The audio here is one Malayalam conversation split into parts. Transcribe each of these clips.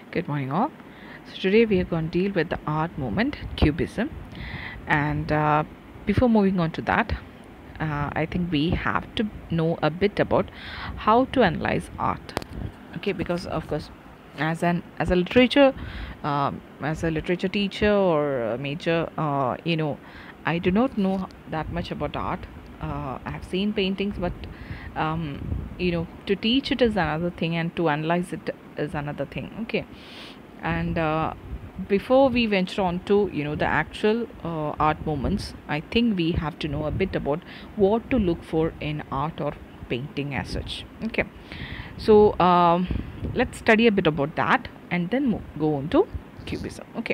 Good morning, all. So, today we are going to deal with the art movement, Cubism. And uh, before moving on to that, uh, I think we have to know a bit about how to analyze art. Okay, because of course, as an as a literature, um, as a literature teacher or a major, uh, you know, I do not know that much about art. Uh, I have seen paintings, but um, you know, to teach it is another thing, and to analyze it is another thing. Okay, and uh, before we venture on to you know the actual uh, art moments, I think we have to know a bit about what to look for in art or painting as such. Okay, so um, let's study a bit about that and then mo- go on to cubism. Okay.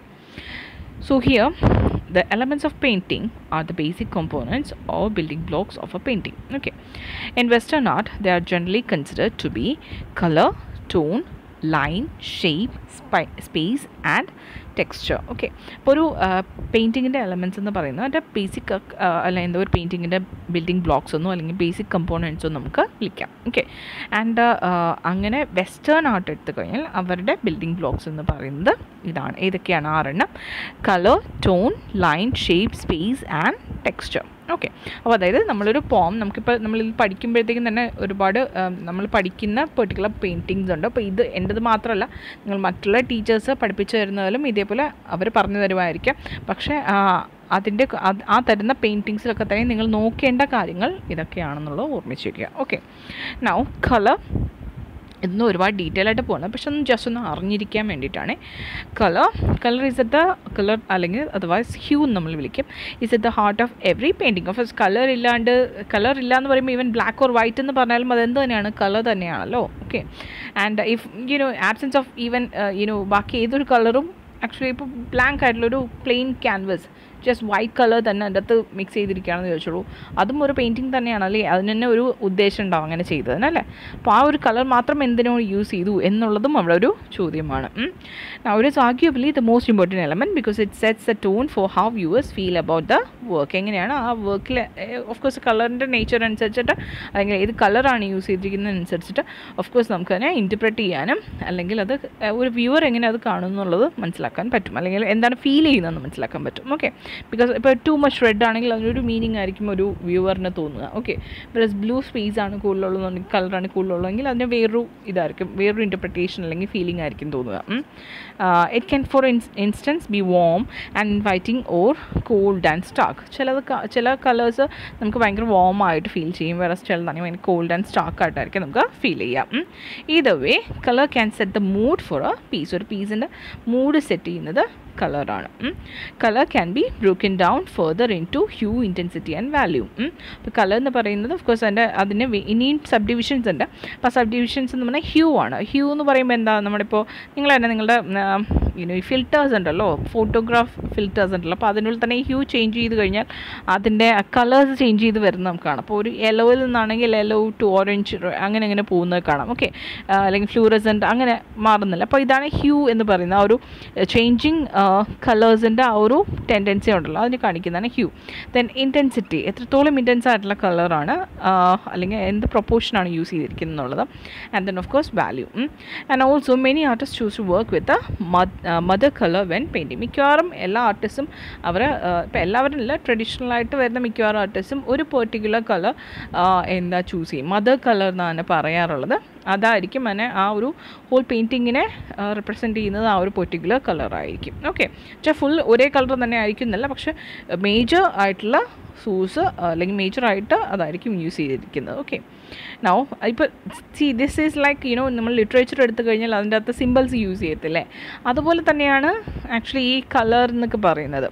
So here, the elements of painting are the basic components or building blocks of a painting. Okay. In Western art, they are generally considered to be color, tone, line, shape, spi- space and texture okay ഇപ്പോൾ ഒരു പെയിൻറ്റിങ്ങിൻ്റെ എലമെൻറ്റ്സ് എന്ന് പറയുന്നത് അതിൻ്റെ ബേസിക് അല്ല എന്താ ഒരു പെയിൻറ്റിങ്ങിൻ്റെ ബിൽഡിംഗ് ബ്ലോക്സ് ഒന്നും അല്ലെങ്കിൽ ബേസിക് കമ്പോണൻസോ നമുക്ക് വിളിക്കാം ഓക്കെ ആൻഡ് അങ്ങനെ വെസ്റ്റേൺ ആർട്ട് എടുത്തു കഴിഞ്ഞാൽ അവരുടെ ബിൽഡിംഗ് ബ്ലോക്സ് എന്ന് പറയുന്നത് ഇതാണ് ഏതൊക്കെയാണ് ആറെണ്ണം colour tone line shape space and texture okay അപ്പോൾ അതായത് നമ്മളൊരു പോം നമുക്കിപ്പോൾ നമ്മളിൽ പഠിക്കുമ്പോഴത്തേക്കും തന്നെ ഒരുപാട് നമ്മൾ പഠിക്കുന്ന പെർട്ടിക്കുലർ പെയിൻറ്റിങ്സ് ഉണ്ട് അപ്പോൾ ഇത് എൻ്റെത് മാത്രമല്ല നിങ്ങൾ മറ്റുള്ള ടീച്ചേഴ്സ് പഠിപ്പിച്ചു തരുന്നതിലും ഇതേപോലെ അവർ പറഞ്ഞു തരുമായിരിക്കാം പക്ഷേ അതിൻ്റെ ആ തരുന്ന പെയിൻറ്റിങ്സിലൊക്കെ തന്നെ നിങ്ങൾ നോക്കേണ്ട കാര്യങ്ങൾ ഇതൊക്കെയാണെന്നുള്ളത് ഓർമ്മിച്ച് വയ്ക്കുക ഓക്കെ നൗ കളർ ഇതൊന്നും ഒരുപാട് ഡീറ്റെയിൽ ആയിട്ട് പോകണം പക്ഷെ ഒന്ന് ജസ്റ്റ് ഒന്ന് അറിഞ്ഞിരിക്കാൻ വേണ്ടിയിട്ടാണ് colour colour is at the colour അല്ലെങ്കിൽ അതർവൈസ് ഹ്യൂ നമ്മൾ വിളിക്കും is at the heart of every painting of colour ഇല്ലാണ്ട് കളർ ഇല്ല എന്ന് പറയുമ്പോൾ ഈവൻ ബ്ലാക്ക് ഓർ വൈറ്റ് എന്ന് പറഞ്ഞാലും അതെന്ത് തന്നെയാണ് കളർ തന്നെയാണല്ലോ okay and if you know absence of even you know ബാക്കി ഏതൊരു കളറും ആക്ച്വലി ഇപ്പോൾ ബ്ലാങ്ക് ആയിട്ടുള്ളൊരു plain canvas just white colour തന്നെ അതിൻ്റെ അകത്ത് മിക്സ് ചെയ്തിരിക്കുകയാണെന്ന് ചോദിച്ചോളൂ അതും ഒരു പെയിൻറ്റിങ് തന്നെയാണ് അല്ലേ അതിന് തന്നെ ഒരു ഉദ്ദേശം ഉണ്ടാവും അങ്ങനെ ചെയ്തതിന് അല്ലേ അപ്പോൾ ആ ഒരു കളർ മാത്രം എന്തിനോ യൂസ് ചെയ്തു എന്നുള്ളതും അവിടെ ഒരു ചോദ്യമാണ് ഒരു arguably the most important element because it sets a tone for how viewers feel about the work എങ്ങനെയാണ് ആ വർക്കിൽ ഓഫ് കോഴ്സ് കളറിൻ്റെ നേച്ചർ അനുസരിച്ചിട്ട് അല്ലെങ്കിൽ ഏത് കളറാണ് യൂസ് ചെയ്തിരിക്കുന്നതനുസരിച്ചിട്ട് ഓഫ് കോഴ്സ് നമുക്ക് അതിനെ ഇൻറ്റർപ്രറ്റ് ചെയ്യാനും അല്ലെങ്കിൽ അത് ഒരു വ്യൂവർ എങ്ങനെ അത് കാണും എന്നുള്ളത് മനസ്സിലാക്കാൻ പറ്റും അല്ലെങ്കിൽ എന്താണ് ഫീൽ ചെയ്യുന്നതെന്ന് മനസ്സിലാക്കാൻ പറ്റും ഓക്കെ ബിക്കോസ് ഇപ്പോൾ ടു മച്ച് റെഡ് ആണെങ്കിൽ അതിനൊരു മീനിങ് ആയിരിക്കും ഒരു വ്യൂവറിന് തോന്നുക ഓക്കെ പ്ലസ് ബ്ലൂ സ്പേസ് ആണ് കൂടുതലുള്ളതെന്നുണ്ടെങ്കിൽ കളറാണ് കൂടുതലുള്ളതെങ്കിൽ അതിന് വേറൊരു ഇതായിരിക്കും വേറൊരു ഇൻ്റർപ്രിട്ടേഷൻ അല്ലെങ്കിൽ ഫീലിംഗ് ആയിരിക്കും തോന്നുക it can for instance be warm and inviting or cold and stark ചിലത് ചില കളേഴ്സ് നമുക്ക് ഭയങ്കര വോം ആയിട്ട് ഫീൽ ചെയ്യും വേറെ ചിലതാണെങ്കിൽ ഭയങ്കര കോൾഡ് ആൻഡ് സ്റ്റാർക്ക് ആയിട്ടായിരിക്കും നമുക്ക് ഫീൽ ചെയ്യാം either way colour can set the mood for a piece ഒരു പീസിൻ്റെ മൂഡ് സെറ്റ് ചെയ്യുന്നത് കളറാണ് colour can be broken down further into hue intensity and value അപ്പോൾ കളർ എന്ന് പറയുന്നത് ഓഫ് കോഴ്സ് അതിൻ്റെ അതിന് ഇനിയും സബ് ഡിവിഷൻസ് ഉണ്ട് അപ്പോൾ സബ് ഡിവിഷൻസ് എന്ന് പറഞ്ഞാൽ ഹ്യൂ ആണ് ഹ്യൂ എന്ന് പറയുമ്പോൾ എന്താ നമ്മളിപ്പോൾ നിങ്ങൾ തന്നെ നിങ്ങളുടെ യുനോ ഈ ഫിൽറ്റേഴ്സ് ഉണ്ടല്ലോ ഫോട്ടോഗ്രാഫ് ഫിൽറ്റേഴ്സ് ഉണ്ടല്ലോ അപ്പോൾ അതിനുള്ളിൽ തന്നെ ഹ്യൂ ചേഞ്ച് ചെയ്ത് കഴിഞ്ഞാൽ അതിൻ്റെ കളേഴ്സ് ചേഞ്ച് ചെയ്ത് വരുന്നത് നമുക്ക് കാണാം അപ്പോൾ ഒരു യെലോയിൽ നിന്നാണെങ്കിൽ യെല്ലോ ടു ഓറഞ്ച് അങ്ങനെ അങ്ങനെ പോകുന്നത് കാണാം ഓക്കെ അല്ലെങ്കിൽ ഫ്ലൂറസെൻ്റ് അങ്ങനെ മാറുന്നില്ല അപ്പോൾ ഇതാണ് ഹ്യൂ എന്ന് പറയുന്ന ആ ഒരു ചേഞ്ചിങ് കളേഴ്സിൻ്റെ ആ ഒരു ടെൻഡൻസി ഉണ്ടല്ലോ അതിന് കാണിക്കുന്നതാണ് ഹ്യൂ ദെൻ ഇൻറ്റൻസിറ്റി എത്രത്തോളം ഇൻറ്റൻസ് ആയിട്ടുള്ള കളറാണ് അല്ലെങ്കിൽ എന്ത് പ്രൊപ്പോർഷനാണ് യൂസ് ചെയ്തിരിക്കുന്നത് എന്നുള്ളത് and then of course value and also many artist choose to work with mother colour when painting മിക്കവാറും എല്ലാ ആർട്ടിസ്റ്റും അവർ ഇപ്പോൾ എല്ലാവരും ഇല്ല ട്രഡീഷണൽ ആയിട്ട് വരുന്ന മിക്കവാറും ആർട്ടിസ്റ്റും ഒരു പെർട്ടിക്കുലർ കളർ എന്താ ചൂസ് ചെയ്യും മദർ കളർ എന്നാണ് പറയാറുള്ളത് അതായിരിക്കും അതിനെ ആ ഒരു ഹോൾ പെയിൻറ്റിങ്ങിനെ റിപ്രസെൻറ്റ് ചെയ്യുന്നത് ആ ഒരു പെർട്ടിക്കുലർ കളറായിരിക്കും ഓക്കെ പക്ഷേ ഫുൾ ഒരേ കളർ തന്നെ ആയിരിക്കും എന്നല്ല പക്ഷേ മേജർ ആയിട്ടുള്ള സൂസ് അല്ലെങ്കിൽ മേജറായിട്ട് അതായിരിക്കും യൂസ് ചെയ്തിരിക്കുന്നത് ഓക്കെ നൗ ഇപ്പോൾ see this is like you know നമ്മൾ ലിറ്ററേച്ചർ എടുത്തു കഴിഞ്ഞാൽ അതിൻ്റെ അകത്ത് സിമ്പിൾസ് യൂസ് ചെയ്യത്തില്ലേ അതുപോലെ തന്നെയാണ് ആക്ച്വലി ഈ കളർ എന്നൊക്കെ പറയുന്നത്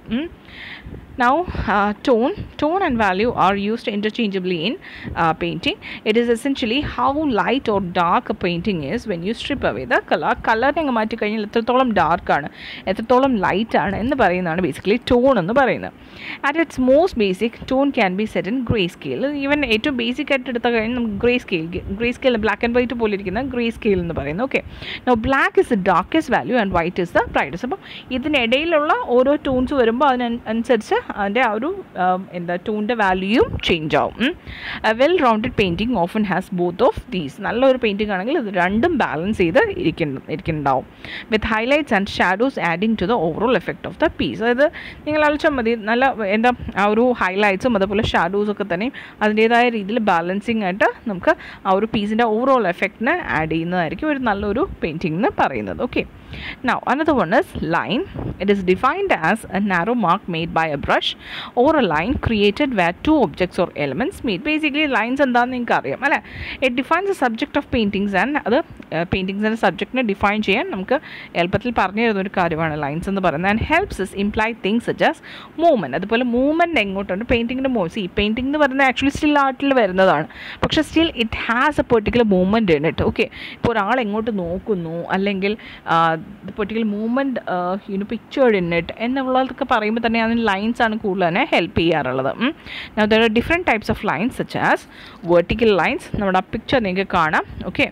Now, uh, tone, tone and value are used interchangeably in uh, painting. It is essentially how light or dark a painting is when you strip away the color. Colour ഞങ്ങൾ മാറ്റി കഴിഞ്ഞാൽ എത്രത്തോളം ഡാർക്കാണ് എത്രത്തോളം ലൈറ്റ് ആണ് എന്ന് പറയുന്നതാണ് ബേസിക്കലി ടോൺ എന്ന് പറയുന്നത് at its most basic tone can be set in grey scale even ഏറ്റവും ബേസിക് ആയിട്ട് എടുത്ത കഴിഞ്ഞാൽ നമുക്ക് grey scale grey scale black and white പോലെ ഇരിക്കുന്ന ഗ്രേ സ്കെയിൽ എന്ന് പറയുന്നത് okay no black is the darkest value and white is the brightest അപ്പം ഇതിനിടയിലുള്ള ഓരോ ടോൺസ് വരുമ്പോൾ അതിനനുസരിച്ച് അതിൻ്റെ ആ ഒരു um, എന്താ ടൂണിൻ്റെ വാല്യൂയും ചേഞ്ച് ആവും well rounded painting often has both of these നല്ലൊരു പെയിൻറ്റിംഗ് ആണെങ്കിൽ ഇത് രണ്ടും ബാലൻസ് ചെയ്ത് ഇരിക്കുന്ന ഇരിക്കുന്നുണ്ടാവും with highlights and shadows adding to the overall effect of the piece അതായത് നിങ്ങൾ ആലോചിച്ചാൽ മതി നല്ല എന്താ ആ ഒരു ഹൈലൈറ്റ്സും അതുപോലെ ഷാഡോസും ഒക്കെ തന്നെയും അതിൻ്റേതായ രീതിയിൽ ബാലൻസിങ് ആയിട്ട് നമുക്ക് ആ ഒരു പീസിൻ്റെ ഓവറോൾ എഫക്റ്റിനെ ആഡ് ചെയ്യുന്നതായിരിക്കും ഒരു നല്ലൊരു പെയിൻറ്റിംഗ് എന്ന് പറയുന്നത് okay Now, another one is line. It is defined as a narrow mark made by a brush or a line created where two objects or elements meet. Basically, lines എന്താണെന്ന് നിങ്ങൾക്ക് അറിയാം അല്ലേ it defines the subject of paintings and അത് പെയിൻറ്റിങ്സിൻ്റെ സബ്ജക്റ്റിനെ ഡിഫൈൻ ചെയ്യാൻ നമുക്ക് എളുപ്പത്തിൽ പറഞ്ഞു തരുന്ന ഒരു കാര്യമാണ് ലൈൻസ് എന്ന് പറയുന്നത് and helps is imply things such as movement അതുപോലെ മൂവ്മെൻറ്റ് എങ്ങോട്ടുണ്ട് പെയിൻറ്റിങ്ങിൻ്റെ മൂവ് ഈ പെയിൻറ്റിംഗ് എന്ന് പറയുന്നത് ആക്ച്വലി സ്റ്റിൽ ആർട്ടിൽ വരുന്നതാണ് പക്ഷേ still it has a particular movement in it okay ഇപ്പോൾ ഒരാൾ എങ്ങോട്ട് നോക്കുന്നു അല്ലെങ്കിൽ particular movement you know pictured in it എന്നുള്ളതൊക്കെ പറയുമ്പോൾ തന്നെ അതിന് ലൈൻസ് ആണ് കൂടുതൽ തന്നെ ഹെൽപ്പ് ചെയ്യാറുള്ളത് there are different types of lines such as vertical lines നമ്മുടെ ആ പിക്ചർ നിങ്ങൾക്ക് കാണാം ഓക്കെ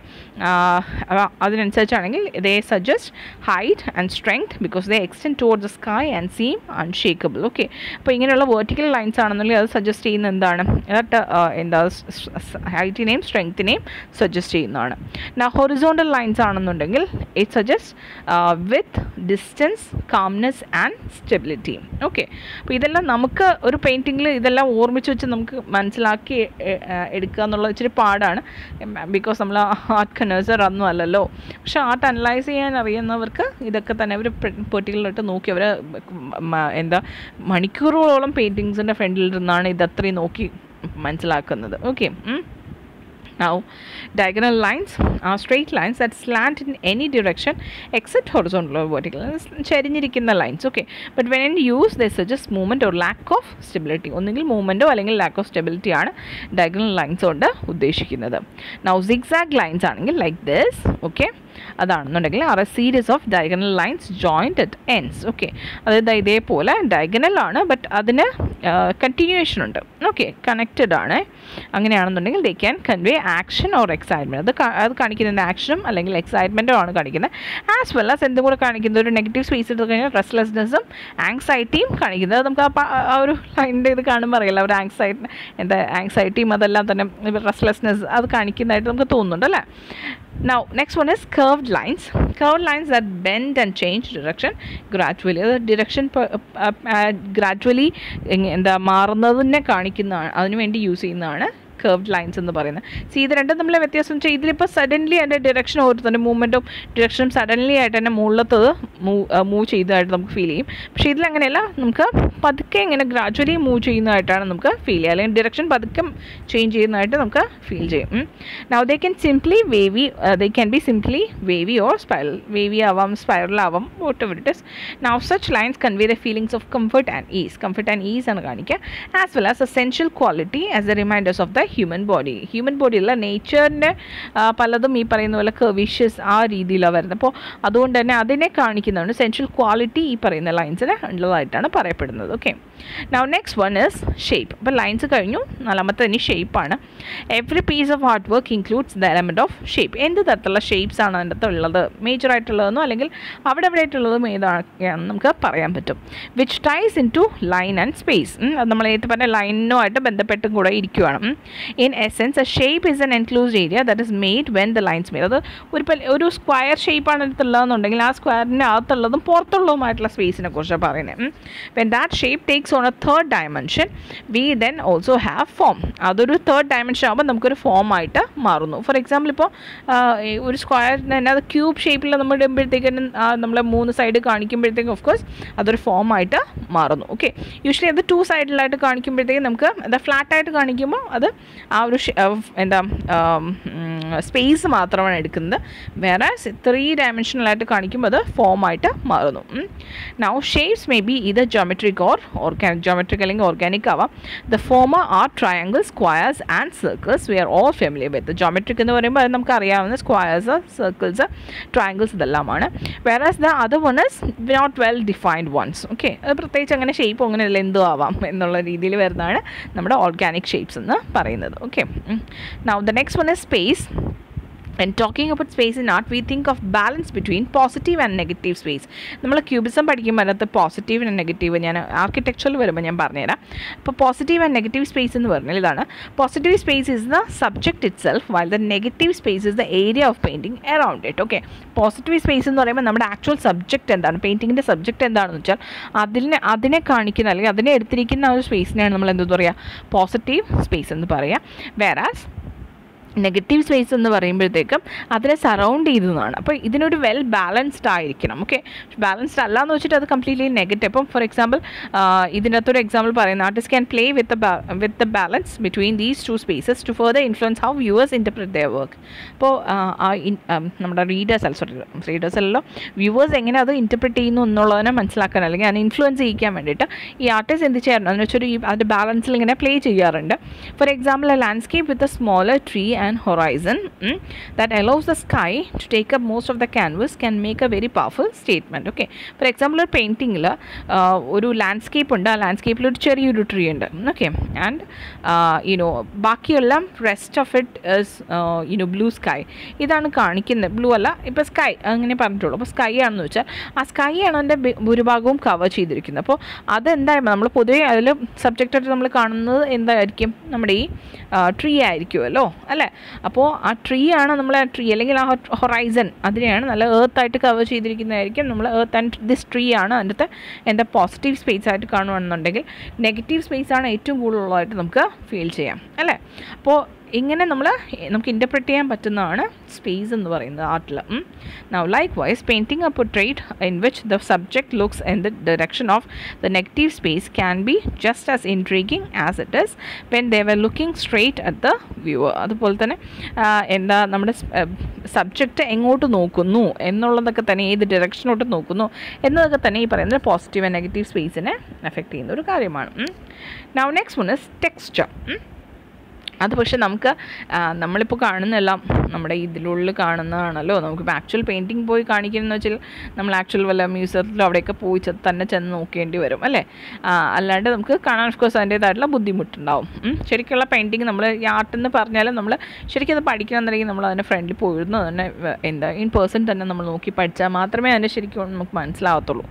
അതിനനുസരിച്ചാണെങ്കിൽ they suggest height and strength because they extend toward the sky and seem unshakable okay അപ്പോൾ ഇങ്ങനെയുള്ള വെർട്ടിക്കൽ ലൈൻസ് ആണെന്നുണ്ടെങ്കിൽ അത് സജസ്റ്റ് ചെയ്യുന്ന എന്താണ് ദാറ്റ് എന്താ ഹൈറ്റിനെയും സ്ട്രെങ്ത്തിനെയും സജസ്റ്റ് ചെയ്യുന്നതാണ് നാ ഹൊറിസോണ്ടൽ ലൈൻസ് ആണെന്നുണ്ടെങ്കിൽ it suggest with distance calmness and stability okay അപ്പോൾ ഇതെല്ലാം നമുക്ക് ഒരു പെയിൻറ്റിങ്ങിൽ ഇതെല്ലാം ഓർമ്മിച്ച് വെച്ച് നമുക്ക് മനസ്സിലാക്കി എടുക്കുക എന്നുള്ളത് ഇച്ചിരി പാടാണ് ബിക്കോസ് നമ്മൾ ആർട്ട് കനേഴ്സർ ഒന്നും അല്ലല്ലോ പക്ഷെ ആർട്ട് അനലൈസ് ചെയ്യാൻ അറിയുന്നവർക്ക് ഇതൊക്കെ തന്നെ അവർ പെർട്ടിക്കുലറായിട്ട് നോക്കി അവർ എന്താ മണിക്കൂറുകളോളം പെയിൻറ്റിങ്സിൻ്റെ ഫ്രണ്ടിൽ ഇരുന്നാണ് ഇതത്രയും നോക്കി മനസ്സിലാക്കുന്നത് okay Now, diagonal lines are straight lines that slant in any direction except horizontal or vertical. ചെരിഞ്ഞിരിക്കുന്ന lines okay but when in use the suggest movement or lack of stability ഒന്നുകിൽ മൂവ്മെൻറ്റോ അല്ലെങ്കിൽ ലാക്ക് ഓഫ് സ്റ്റെബിലിറ്റി ആണ് ഡയഗണൽ ലൈൻസ് കൊണ്ട് ഉദ്ദേശിക്കുന്നത് നൗ സിക്സാഗ് ലൈൻസ് ആണെങ്കിൽ ലൈക്ക് ദിസ് ഓക്കെ അതാണെന്നുണ്ടെങ്കിൽ are a series of diagonal lines joint at ends okay അതായത് ഇതേപോലെ ഡയഗണൽ ആണ് ബട്ട് അതിന് കണ്ടിന്യൂവേഷൻ ഉണ്ട് ഓക്കെ കണക്റ്റഡ് ആണ് അങ്ങനെയാണെന്നുണ്ടെങ്കിൽ they can convey action or excitement അത് അത് കാണിക്കുന്നത് ആക്ഷനും അല്ലെങ്കിൽ എക്സൈറ്റ്മെൻറ്റും ആണ് കാണിക്കുന്നത് ആസ് വെൽ ആസ് എന്തും കൂടെ കാണിക്കുന്നത് ഒരു നെഗറ്റീവ് സ്പേസ് എടുത്ത് കഴിഞ്ഞാൽ റെസ്ലെസ്നെസ്സും ആങ്സൈറ്റിയും കാണിക്കുന്നത് അത് നമുക്ക് ആ ഒരു ലൈനിൻ്റെ ഇത് കാണുമ്പോൾ അറിയില്ല ഒരു ആങ്സൈറ്റി എന്താ ആങ്സൈറ്റിയും അതെല്ലാം തന്നെ റെസ്ലെസ്നെസ് അത് കാണിക്കുന്നതായിട്ട് നമുക്ക് തോന്നുന്നുണ്ട് അല്ലേ Now, next one is curved lines. Curved lines that bend and change direction gradually. അത് direction gradually എന്താ മാറുന്നതിനെ കാണിക്കുന്നതാണ് അതിനു വേണ്ടി യൂസ് ചെയ്യുന്നതാണ് കർവ്ഡ് ലൈൻസ് എന്ന് പറയുന്നത് സി ഇത് രണ്ടും തമ്മിലെ വ്യത്യാസം വെച്ചാൽ ഇതിലിപ്പോൾ സഡൻലി അതിൻ്റെ ഡിറക്ഷൻ ഓരോരുത്തരുടെ മൂവ്മെൻറ്റും ഡിറക്ഷനും സഡൻലി ആയിട്ട് തന്നെ മുകളിലത്തത് മൂവ് മൂവ് ചെയ്തതായിട്ട് നമുക്ക് ഫീൽ ചെയ്യും പക്ഷേ ഇതിലങ്ങനെയല്ല നമുക്ക് പതുക്കെ ഇങ്ങനെ ഗ്രാജുവലി മൂവ് ചെയ്യുന്നതായിട്ടാണ് നമുക്ക് ഫീൽ ചെയ്യുക അല്ലെങ്കിൽ ഡിറക്ഷൻ പതുക്കെ ചേഞ്ച് ചെയ്യുന്നതായിട്ട് നമുക്ക് ഫീൽ ചെയ്യും now they can simply wavy they can be simply wavy or spiral wavy ആവാം സ്പൈറൽ ആവാം whatever it is now such lines convey the feelings of comfort and ease comfort and ease ആണ് കാണിക്കുക as well as essential quality as a reminders of the human body human ബോഡിയല്ല നേച്ചറിൻ്റെ പലതും ഈ പറയുന്ന പോലെ കർവിഷ്യസ് ആ രീതിയിലാണ് വരുന്നത് അപ്പോൾ അതുകൊണ്ട് തന്നെ അതിനെ കാണിക്കുന്നതാണ് സെൻഷ്യൽ ക്വാളിറ്റി ഈ പറയുന്ന ലൈൻസിന് ഉള്ളതായിട്ടാണ് പറയപ്പെടുന്നത് okay now next one is shape അപ്പോൾ ലൈൻസ് കഴിഞ്ഞു നാലാമത്തെ ഇനി ഷേപ്പാണ് every piece of hard work includes the element of shape എന്ത് തരത്തിലുള്ള ഷേപ്സ് ആണ് അതിൻ്റെ അകത്ത് ഉള്ളത് മേജർ ആയിട്ടുള്ളതെന്നോ അല്ലെങ്കിൽ അവിടെ അവിടെ ആയിട്ടുള്ളതും ഏതാണെന്ന് നമുക്ക് പറയാൻ പറ്റും which ties into line and space അത് നമ്മൾ നേരത്തെ പറഞ്ഞ ലൈനുമായിട്ട് ബന്ധപ്പെട്ടും കൂടെ ഇരിക്കുകയാണ് in essence a shape is an enclosed area that is made when the lines made അത് ഒരു ഒരു സ്ക്വയർ ഷേപ്പാണ് അടുത്തുള്ളതെന്നുണ്ടെങ്കിൽ ആ സ്ക്വയറിൻ്റെ അകത്തുള്ളതും പുറത്തുള്ളതുമായിട്ടുള്ള സ്പേസിനെ കുറിച്ചാണ് പറയുന്നത് when that shape takes on a third dimension we then also have form അതൊരു തേർഡ് ഡയമെൻഷൻ ആകുമ്പോൾ നമുക്കൊരു ഫോം ആയിട്ട് മാറുന്നു ഫോർ എക്സാമ്പിൾ ഇപ്പോൾ ഒരു സ്ക്വയറിന് തന്നെ അത് ക്യൂബ് ഷേപ്പിൽ നമ്മൾ ഇടുമ്പോഴത്തേക്കും നമ്മൾ മൂന്ന് സൈഡ് കാണിക്കുമ്പോഴത്തേക്കും ഓഫ് കോഴ്സ് അതൊരു ഫോം ആയിട്ട് മാറുന്നു ഓക്കെ യൂഷ്വലി അത് ടു സൈഡിലായിട്ട് കാണിക്കുമ്പോഴത്തേക്കും നമുക്ക് അത് ഫ്ലാറ്റായിട്ട് കാണിക്കുമ്പോൾ അത് ആ ഒരു എന്താ സ്പേസ് മാത്രമാണ് എടുക്കുന്നത് വേറെ ത്രീ ഡയമെൻഷനലായിട്ട് കാണിക്കുമ്പോൾ അത് ഫോമായിട്ട് മാറുന്നു നൗ ഷേപ്സ് മേ ബി ഇത് ജോമെട്രിക് ഓർ ഓർഗാനിക് ജോമെട്രിക് അല്ലെങ്കിൽ ഓർഗാനിക് ആവാം the former are triangle squares and circles we are all familiar with geometric എന്ന് പറയുമ്പോൾ അത് നമുക്ക് അറിയാവുന്ന സ്ക്വയർസ് സർക്കിൾസ് ട്രയാങ്കിൾസ് ഇതെല്ലാമാണ് വേറെ the other one is not well defined ones okay അത് പ്രത്യേകിച്ച് അങ്ങനെ ഷേപ്പ് അങ്ങനെ എന്തോ ആവാം എന്നുള്ള രീതിയിൽ വരുന്നതാണ് നമ്മുടെ ഓർഗാനിക് ഷേപ്സ് എന്ന് പറയുന്നത് okay now the next one is space when talking about space in art we think of balance between positive and negative space നമ്മൾ ക്യൂബിസം പഠിക്കുമ്പോൾ അതിനകത്ത് പോസിറ്റീവ് ആൻഡ് നെഗറ്റീവ് ഞാൻ ആർക്കിടെക്ചറിൽ വരുമ്പോൾ ഞാൻ പറഞ്ഞുതരാം അപ്പോൾ പോസിറ്റീവ് ആൻഡ് നെഗറ്റീവ് സ്പേസ് എന്ന് പറഞ്ഞാൽ ഇതാണ് positive space is the subject itself while the negative space is the area of painting around it okay positive space എന്ന് പറയുമ്പോൾ നമ്മുടെ ആക്ച്വൽ സബ്ജക്റ്റ് എന്താണ് പെയിൻറ്റിങ്ങിൻ്റെ സബ്ജക്റ്റ് എന്താണെന്ന് വെച്ചാൽ അതിനെ അതിനെ കാണിക്കുന്ന അല്ലെങ്കിൽ അതിനെ എടുത്തിരിക്കുന്ന ആ ഒരു സ്പേസിനെയാണ് നമ്മൾ എന്താ പറയുക പോസിറ്റീവ് സ്പേസ് എന്ന് പറയുക വേറാസ് നെഗറ്റീവ് സ്പേസ് എന്ന് പറയുമ്പോഴത്തേക്കും അതിനെ സറൗണ്ട് ചെയ്തതാണ് അപ്പോൾ ഇതിനൊരു വെൽ ബാലൻസ്ഡ് ആയിരിക്കണം ഓക്കെ ബാലൻസ്ഡ് അല്ല എന്ന് വെച്ചിട്ട് അത് കംപ്ലീറ്റ്ലി നെഗറ്റീവ് ഇപ്പം ഫോർ എക്സാമ്പിൾ ഇതിനകത്തൊരു എക്സാമ്പിൾ പറയുന്ന artist can play with with the balance between these two spaces to further influence how viewers interpret their work അപ്പോൾ നമ്മുടെ റീഡേഴ്സ് അല്ല സോറി റീഡേഴ്സ് അല്ലല്ലോ വ്യൂവേഴ്സ് എങ്ങനെ അത് ഇൻ്റർപ്രറ്റ് ചെയ്യുന്നു എന്നുള്ളതിനെ മനസ്സിലാക്കാൻ അല്ലെങ്കിൽ അതിനെ ഇൻഫ്ലുവൻസ് ചെയ്യിക്കാൻ വേണ്ടിയിട്ട് ഈ ആർട്ടിസ്റ്റ് എന്ത് ചെയ്യാറുണ്ട് എന്ന് വെച്ചാൽ ഈ അതിൻ്റെ ബാലൻസിൽ ഇങ്ങനെ പ്ലേ ചെയ്യാറുണ്ട് for example a landscape with a smaller tree and horizon mm, that allows the sky to take up most of the canvas can make a very powerful statement okay for example ഒരു പെയിൻറ്റിങ്ങിൽ ഒരു ലാൻഡ്സ്കേപ്പ് ഉണ്ട് ആ ലാൻഡ്സ്കേപ്പിൽ ഒരു ചെറിയൊരു ട്രീ ഉണ്ട് ഓക്കെ ആൻഡ് യുനോ ബാക്കിയെല്ലാം rest of it is you know blue sky ഇതാണ് കാണിക്കുന്നത് ബ്ലൂ അല്ല ഇപ്പോൾ സ്കൈ അങ്ങനെ പറഞ്ഞിട്ടുള്ളൂ അപ്പോൾ സ്കൈ ആണെന്ന് വെച്ചാൽ ആ സ്കൈ ആണ് അതിൻ്റെ ഭൂരിഭാഗവും കവർ ചെയ്തിരിക്കുന്നത് അപ്പോൾ അതെന്തായാലും നമ്മൾ പൊതുവേ അതിൽ സബ്ജക്റ്റായിട്ട് നമ്മൾ കാണുന്നത് എന്തായിരിക്കും നമ്മുടെ ഈ ട്രീ ആയിരിക്കുമല്ലോ അല്ലേ അപ്പോൾ ആ ട്രീ ആണ് നമ്മൾ ആ ട്രീ അല്ലെങ്കിൽ ആ ഹൊറൈസൺ അതിനെയാണ് നല്ല ഏർത്തായിട്ട് കവർ ചെയ്തിരിക്കുന്നതായിരിക്കും നമ്മൾ ഏർത്ത് ആൻഡ് ദിസ് ട്രീ ആണ് അതിൻ്റെ എന്താ പോസിറ്റീവ് സ്പേസ് ആയിട്ട് കാണുകയാണെന്നുണ്ടെങ്കിൽ നെഗറ്റീവ് സ്പേസ് ആണ് ഏറ്റവും കൂടുതലുള്ളതായിട്ട് നമുക്ക് ഫീൽ ചെയ്യാം അല്ലേ അപ്പോൾ ഇങ്ങനെ നമ്മൾ നമുക്ക് ഇൻ്റർപ്രറ്റ് ചെയ്യാൻ പറ്റുന്നതാണ് സ്പേസ് എന്ന് പറയുന്നത് ആർട്ടിൽ now likewise painting a portrait in which the subject looks in the direction of the negative space can be just as intriguing as it is when they were looking straight at the viewer അതുപോലെ തന്നെ എന്താ നമ്മുടെ സബ്ജക്റ്റ് എങ്ങോട്ട് നോക്കുന്നു എന്നുള്ളതൊക്കെ തന്നെ ഏത് ഡയറക്ഷനോട്ട് നോക്കുന്നു എന്നതൊക്കെ തന്നെ ഈ പറയുന്നത് പോസിറ്റീവ് ആൻഡ് നെഗറ്റീവ് സ്പേസിനെ എഫക്റ്റ് ചെയ്യുന്ന ഒരു കാര്യമാണ് now next one is texture അത് പക്ഷെ നമുക്ക് നമ്മളിപ്പോൾ കാണുന്നതെല്ലാം നമ്മുടെ ഇതിനുള്ളിൽ കാണുന്നതാണല്ലോ നമുക്കിപ്പോൾ ആക്ച്വൽ പെയിൻറ്റിങ് പോയി കാണിക്കുന്നതെന്ന് വെച്ചാൽ നമ്മൾ ആക്ച്വൽ വല്ല മ്യൂസിയത്തിലോ അവിടെയൊക്കെ പോയി തന്നെ ചെന്ന് നോക്കേണ്ടി വരും അല്ലേ അല്ലാണ്ട് നമുക്ക് കാണാൻ ഓഫ് കോഴ്സ് അതിൻ്റേതായിട്ടുള്ള ബുദ്ധിമുട്ടുണ്ടാവും ശരിക്കുള്ള പെയിൻറ്റിങ് നമ്മൾ ഈ ആർട്ട് എന്ന് പറഞ്ഞാൽ നമ്മൾ ശരിക്കും അത് പഠിക്കണമെന്നുണ്ടെങ്കിൽ നമ്മൾ അതിൻ്റെ ഫ്രണ്ടിൽ പോയിരുന്നു തന്നെ എന്താ ഇൻ പേഴ്സൺ തന്നെ നമ്മൾ നോക്കി പഠിച്ചാൽ മാത്രമേ അതിൻ്റെ ശരിക്കും നമുക്ക് മനസ്സിലാവത്തുള്ളൂ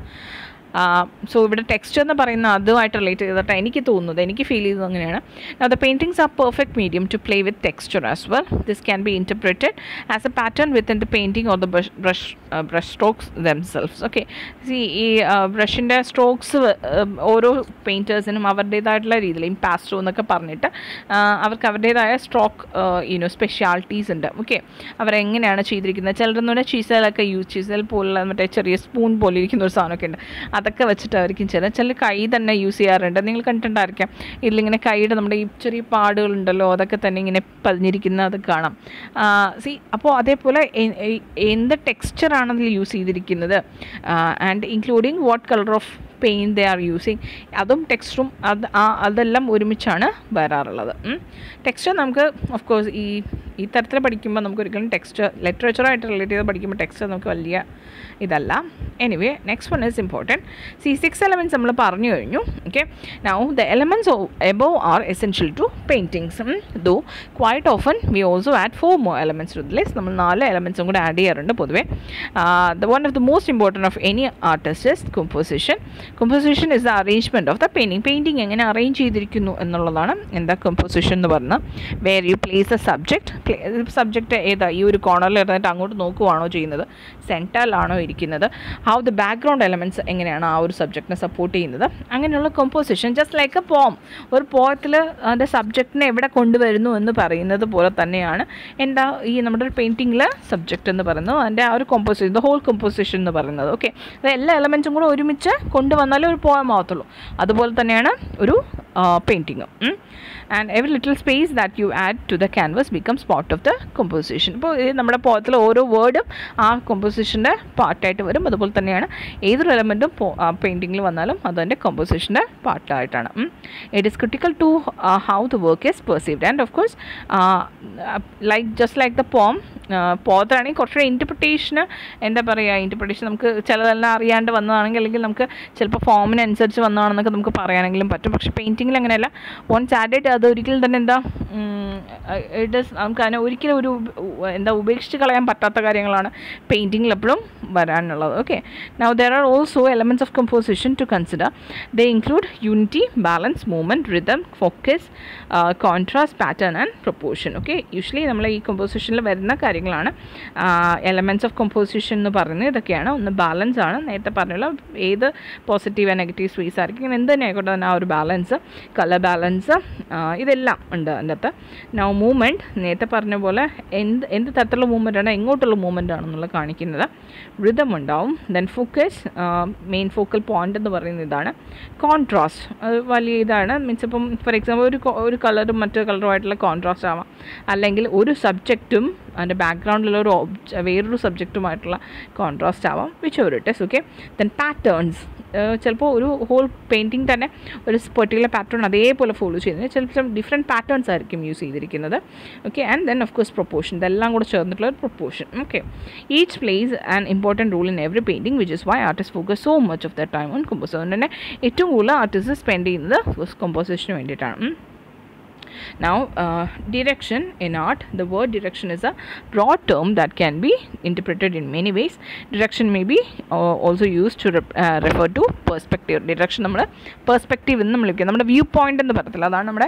സോ ഇവിടെ ടെക്സ്റ്റ് എന്ന് പറയുന്ന അതുമായിട്ട് റിലേറ്റ് ചെയ്തിട്ട് എനിക്ക് തോന്നുന്നത് എനിക്ക് ഫീൽ ചെയ്തത് അങ്ങനെയാണ് the paintings are perfect medium to play with texture as well this can be interpreted as a pattern within the painting or the brush brush strokes themselves okay see ഈ ബ്രഷിൻ്റെ സ്ട്രോക്സ് ഓരോ പെയിൻറ്റേഴ്സിനും അവരുടേതായിട്ടുള്ള രീതിയിൽ ഈ പാസ്റ്റോ എന്നൊക്കെ പറഞ്ഞിട്ട് അവർക്ക് അവരുടേതായ സ്ട്രോക്ക് യുനോ സ്പെഷ്യാലിറ്റീസ് ഉണ്ട് ഓക്കെ അവരെങ്ങനെയാണ് ചെയ്തിരിക്കുന്നത് ചിലരെന്ന് പറഞ്ഞാൽ ചീസലൊക്കെ യൂസ് ചീസൽ പോലുള്ള മറ്റേ ചെറിയ സ്പൂൺ പോലെ ഇരിക്കുന്ന ഒരു സാധനമൊക്കെ ഉണ്ട് അതൊക്കെ വെച്ചിട്ടായിരിക്കും ചില ചില കൈ തന്നെ യൂസ് ചെയ്യാറുണ്ട് നിങ്ങൾ കണ്ടിട്ടുണ്ടായിരിക്കാം ഇതിലിങ്ങനെ കൈയുടെ നമ്മുടെ ഈ ചെറിയ പാടുകളുണ്ടല്ലോ അതൊക്കെ തന്നെ ഇങ്ങനെ പതിഞ്ഞിരിക്കുന്ന അത് കാണാം സി അപ്പോൾ അതേപോലെ എന്ത് ടെക്സ്ചറാണ് അതിൽ യൂസ് ചെയ്തിരിക്കുന്നത് and including what colour of paint they are using അതും ടെക്സ്റ്റും അത് ആ അതെല്ലാം ഒരുമിച്ചാണ് വരാറുള്ളത് ടെക്സ്റ്റ് നമുക്ക് ഓഫ് കോഴ്സ് ഈ ഈ തരത്തിൽ പഠിക്കുമ്പോൾ നമുക്ക് ഒരിക്കലും ടെക്സ്റ്റ് ലിറ്ററേച്ചറായിട്ട് റിലേറ്റ് ചെയ്ത് പഠിക്കുമ്പോൾ ടെക്സ്റ്റ് നമുക്ക് വലിയ ഇതല്ല anyway next one is important see six elements നമ്മൾ പറഞ്ഞു കഴിഞ്ഞു okay now the elements above are essential to paintings though quite often we also add four more elements to the list നമ്മൾ നാല് എലമെൻറ്റ്സും കൂടെ ആഡ് ചെയ്യാറുണ്ട് പൊതുവേ the one of the most important of any artist is composition composition is the arrangement of the painting painting എങ്ങനെ അറേഞ്ച് ചെയ്തിരിക്കുന്നു എന്നുള്ളതാണ് എന്താ കമ്പോസിഷൻ എന്ന് പറഞ്ഞാൽ where you place a subject subject ഏതാ ഈ ഒരു കോർണറിൽ ഇരുന്നിട്ട് അങ്ങോട്ട് നോക്കുവാണോ ചെയ്യുന്നത് സെൻറ്ററിലാണോ ഇരിക്കുന്നത് ഹൗ ദ ബാക്ക്ഗ്രൗണ്ട് എലമെൻറ്റ്സ് എങ്ങനെയാണ് ആ ഒരു സബ്ജക്റ്റിനെ സപ്പോർട്ട് ചെയ്യുന്നത് അങ്ങനെയുള്ള കമ്പോസിഷൻ ജസ്റ്റ് ലൈക്ക് എ പോം ഒരു പോയത്തിൽ അതിൻ്റെ സബ്ജക്റ്റിനെ എവിടെ കൊണ്ടുവരുന്നു എന്ന് പറയുന്നത് പോലെ തന്നെയാണ് എന്താ ഈ നമ്മുടെ ഒരു പെയിൻറ്റിങ്ങിൽ സബ്ജക്റ്റ് എന്ന് പറയുന്നത് അതിൻ്റെ ആ ഒരു കമ്പോസിഷൻ ദ ഹോൾ കമ്പോസിഷൻ എന്ന് പറയുന്നത് ഓക്കെ അത് എല്ലാ എലമെൻറ്റ്സും കൂടെ ഒരുമിച്ച് കൊണ്ടുവന്നാലേ ഒരു പോയം ആവത്തുള്ളൂ അതുപോലെ തന്നെയാണ് ഒരു painting and every little space that you add to the canvas becomes part of the composition ഇപ്പോൾ നമ്മുടെ പോയത്തിലെ ഓരോ വേർഡും ആ കമ്പോസിഷൻ്റെ പാർട്ടായിട്ട് വരും അതുപോലെ തന്നെയാണ് ഏതൊരു എലമെൻറ്റും പെയിൻറ്റിങ്ങിൽ വന്നാലും അതിൻ്റെ കമ്പോസിഷൻ്റെ പാർട്ടായിട്ടാണ് it is critical to how the work is perceived and of course like just like the poem പോത്താണെങ്കിൽ കുറച്ചുകൂടെ ഇൻറ്റർപ്രിട്ടേഷന് എന്താ പറയുക ഇൻറ്റർപ്രിട്ടേഷൻ നമുക്ക് ചിലതെല്ലാം അറിയാണ്ട് വന്നതാണെങ്കിൽ അല്ലെങ്കിൽ നമുക്ക് ചിലപ്പോൾ ഫോമിനനുസരിച്ച് വന്നതാണെന്നൊക്കെ നമുക്ക് പറയാനെങ്കിലും പറ്റും പക്ഷേ പെയിൻറ്റിങ് പെയിൻറ്റിങ്ങിൽ അങ്ങനെയല്ല വൺസ് ആഡഡ് അത് ഒരിക്കലും തന്നെ എന്താ ഇറ്റ് ഇസ് നമുക്ക് അതിനെ ഒരിക്കലും ഒരു ഉ- എന്താ ഉപേക്ഷിച്ച് കളയാൻ പറ്റാത്ത കാര്യങ്ങളാണ് പെയിൻറ്റിങ്ങിൽ എപ്പോഴും വരാനുള്ളത് okay now there are also elements of composition to consider they include unity balance movement rhythm focus contrast pattern and proportion okay usually നമ്മൾ ഈ കമ്പോസിഷനിൽ വരുന്ന കാര്യങ്ങളാണ് എലമെൻറ്റ്സ് ഓഫ് കമ്പോസിഷൻ എന്ന് പറയുന്നത് ഇതൊക്കെയാണ് ഒന്ന് ബാലൻസ് ആണ് നേരത്തെ പറഞ്ഞുള്ള ഏത് പോസിറ്റീവ് ആൻഡ് നെഗറ്റീവ് സ്പേസ് ആയിരിക്കും ഇങ്ങനെ എന്ത് തന്നെ ആയിക്കോട്ടെ തന്നെ ആ ഒരു ബാലൻസ് കളർ ബാലൻസ് ഇതെല്ലാം ഉണ്ട് അതിൻ്റെ അകത്ത് നൗ മൂവ്മെൻറ്റ് നേരത്തെ പറഞ്ഞ പോലെ എന്ത് എന്ത് തരത്തിലുള്ള മൂവ്മെൻ്റ് ആണ് എങ്ങോട്ടുള്ള മൂവ്മെൻ്റ് ആണെന്നുള്ളത് കാണിക്കുന്നത് റിതം ഉണ്ടാവും then focus main focal point എന്ന് പറയുന്നത് ഇതാണ് കോൺട്രാസ്റ്റ് അത് വലിയ ഇതാണ് മീൻസ് ഇപ്പം ഫോർ എക്സാമ്പിൾ ഒരു co- ഒരു കളറും മറ്റു കളറുമായിട്ടുള്ള കോൺട്രാസ്റ്റ് ആവാം അല്ലെങ്കിൽ ഒരു സബ്ജക്റ്റും അതിൻ്റെ ബാക്ക്ഗ്രൗണ്ടിലുള്ള ഒരു ഒബ്ജ വേറൊരു സബ്ജക്റ്റുമായിട്ടുള്ള കോൺട്രാസ്റ്റ് ആവാം whichever it is okay then patterns ചിലപ്പോൾ ഒരു ഹോൾ പെയിൻറ്റിങ് തന്നെ ഒരു പെർട്ടിക്കുലർ പാറ്റേൺ അതേപോലെ ഫോളോ ചെയ്യുന്നത് ചിലപ്പോൾ ഡിഫറെൻറ്റ് പാറ്റേൺസ് ആയിരിക്കും യൂസ് ചെയ്തിരിക്കുന്നത് okay and then of course proportion ഇതെല്ലാം കൂടെ ചേർന്നിട്ടുള്ള ഒരു proportion okay each plays an important role in every painting which is why artist focus so much of the time on compose അതുകൊണ്ട് തന്നെ ഏറ്റവും കൂടുതൽ ആർട്ടിസ്റ്റ് സ്പെൻഡ് ചെയ്യുന്നത് കമ്പോസിഷന് വേണ്ടിയിട്ടാണ് ഉം. Now, uh, direction in art, the word direction is a broad term that can be interpreted in many ways. Direction may be uh, also used to rep- uh, refer to perspective. Direction നമ്മൾ പെർസ്പെക്റ്റീവ് എന്ന് നമ്മൾ വിളിക്കുക നമ്മുടെ വ്യൂ പോയിന്റ് എന്ന് പറയത്തില്ല അതാണ് നമ്മുടെ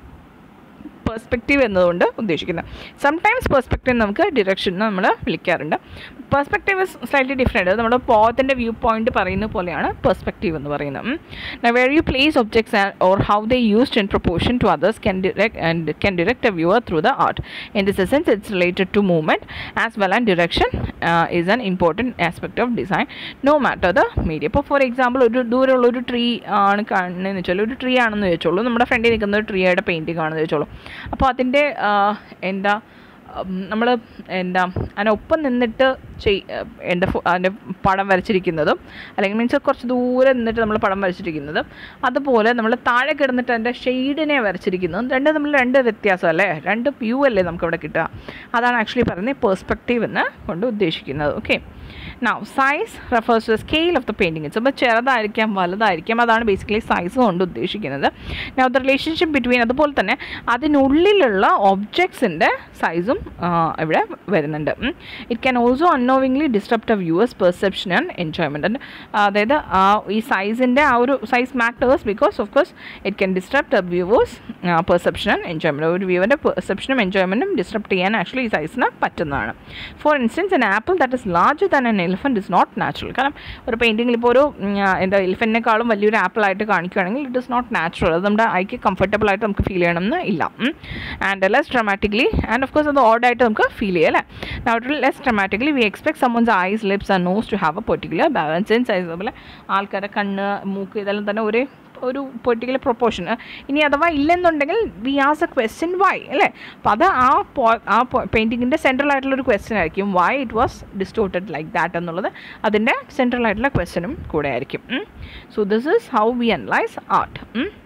പെർസ്പെക്റ്റീവ് എന്നതുകൊണ്ട് ഉദ്ദേശിക്കുന്നത് സംടൈംസ് പെർസ്പെക്റ്റീവ് നമുക്ക് ഡിറക്ഷൻ നമ്മൾ വിളിക്കാറുണ്ട് പെർസ്പെക്റ്റീവ് സ്ലൈറ്റ്ലി ഡിഫറെൻറ്റ് അത് നമ്മുടെ പോത്തിൻ്റെ വ്യൂ പോയിന്റ് പറയുന്ന പോലെയാണ് പെർസ്പെക്റ്റീവ് എന്ന് പറയുന്നത് where you place objects or how they used in proportion to others can direct and can direct a viewer through the art in this essence it's related to movement as well and direction is an important aspect of design no matter the media ഇപ്പോൾ ഫോർ എക്സാമ്പിൾ ഒരു ദൂരമുള്ള ഒരു ട്രീ ആണ് കാണുന്നതെന്ന് വെച്ചാൽ ഒരു ട്രീ ആണെന്ന് വെച്ചോളൂ നമ്മുടെ ഫ്രണ്ടിൽ നിൽക്കുന്ന ഒരു ട്രീയുടെ പെയിൻറ്റിംഗ് ആണെന്ന് വെച്ചോളൂ അപ്പോൾ അതിൻ്റെ എന്താ നമ്മൾ എന്താ അതിനൊപ്പം നിന്നിട്ട് ചെയ് എന്താ ഫോ- അതിൻ്റെ പടം വരച്ചിരിക്കുന്നതും അല്ലെങ്കിൽ മീൻസ് കുറച്ച് ദൂരെ നിന്നിട്ട് നമ്മൾ പടം വരച്ചിരിക്കുന്നതും അതുപോലെ നമ്മൾ താഴെ കിടന്നിട്ട് അതിൻ്റെ ഷെയ്ഡിനെ വരച്ചിരിക്കുന്നതും രണ്ട് തമ്മിൽ രണ്ട് വ്യത്യാസം അല്ലേ രണ്ട് വ്യൂ അല്ലേ നമുക്കവിടെ കിട്ടുക അതാണ് ആക്ച്വലി പറയുന്നത് പേഴ്സ്പെക്റ്റീവ് എന്ന് കൊണ്ട് ഉദ്ദേശിക്കുന്നത് okay now size refers to scale of the painting ചിലപ്പോൾ ചെറുതായിരിക്കാം വലുതായിരിക്കാം അതാണ് ബേസിക്കലി സൈസ് കൊണ്ട് ഉദ്ദേശിക്കുന്നത് നൗ ദ റിലേഷൻഷിപ്പ് ബിറ്റ്വീൻ അതുപോലെ തന്നെ അതിനുള്ളിലുള്ള ഒബ്ജക്ട്സിൻ്റെ സൈസും ഇവിടെ വരുന്നുണ്ട് it can also unknowingly disturb a viewer's perception and enjoyment അതായത് ആ ഈ സൈസിൻ്റെ ആ ഒരു size matters because of course it can disturb the viewer's perception and enjoyment ഒരു വ്യൂവിൻ്റെ പെർസെപ്ഷനും എൻജോയ്മെൻറ്റും ഡിസ്റ്റർബ് ചെയ്യാൻ ആക്ച്വലി ഈ സൈസിന് പറ്റുന്നതാണ് for instance an apple that is larger than an elephant is not natural കാരണം ഒരു പെയിൻറ്റിങ്ങിൽ ഇപ്പോൾ ഒരു ഉം, ആ, എന്താ എലിഫൻറ്റിനേക്കാളും വലിയൊരു ആപ്പിളായിട്ട് കാണിക്കുകയാണെങ്കിൽ ഇറ്റ് ഇസ് നോട്ട് നാച്ചുറൽ അത് നമ്മുടെ ഐക്ക് കംഫർട്ടബിൾ ആയിട്ട് നമുക്ക് ഫീൽ ചെയ്യണമെന്ന് ഇല്ല and less dramatically and of course അത് ഓഡായിട്ട് നമുക്ക് ഫീൽ ചെയ്യാം അല്ലേ not less dramatically we expect someone's eyes lips and nose to have a particular balance in size അതുപോലെ ആൾക്കാരുടെ കണ്ണ് മൂക്ക് ഇതെല്ലാം തന്നെ ഒരേ ഒരു പെർട്ടിക്കുലർ പ്രൊപ്പോർഷൻ ഇനി അഥവാ ഇല്ലെന്നുണ്ടെങ്കിൽ we ask a question why അല്ലേ അപ്പോൾ അത് ആ പോ ആ പെയിൻറ്റിങ്ങിൻ്റെ സെൻട്രൽ ആയിട്ടുള്ള ഒരു ക്വസ്റ്റ്യൻ ആയിരിക്കും why it was distorted like that എന്നുള്ളത് അതിൻ്റെ സെൻട്രൽ ആയിട്ടുള്ള ക്വസ്റ്റ്യനും കൂടെ ആയിരിക്കും so this is how we analyse art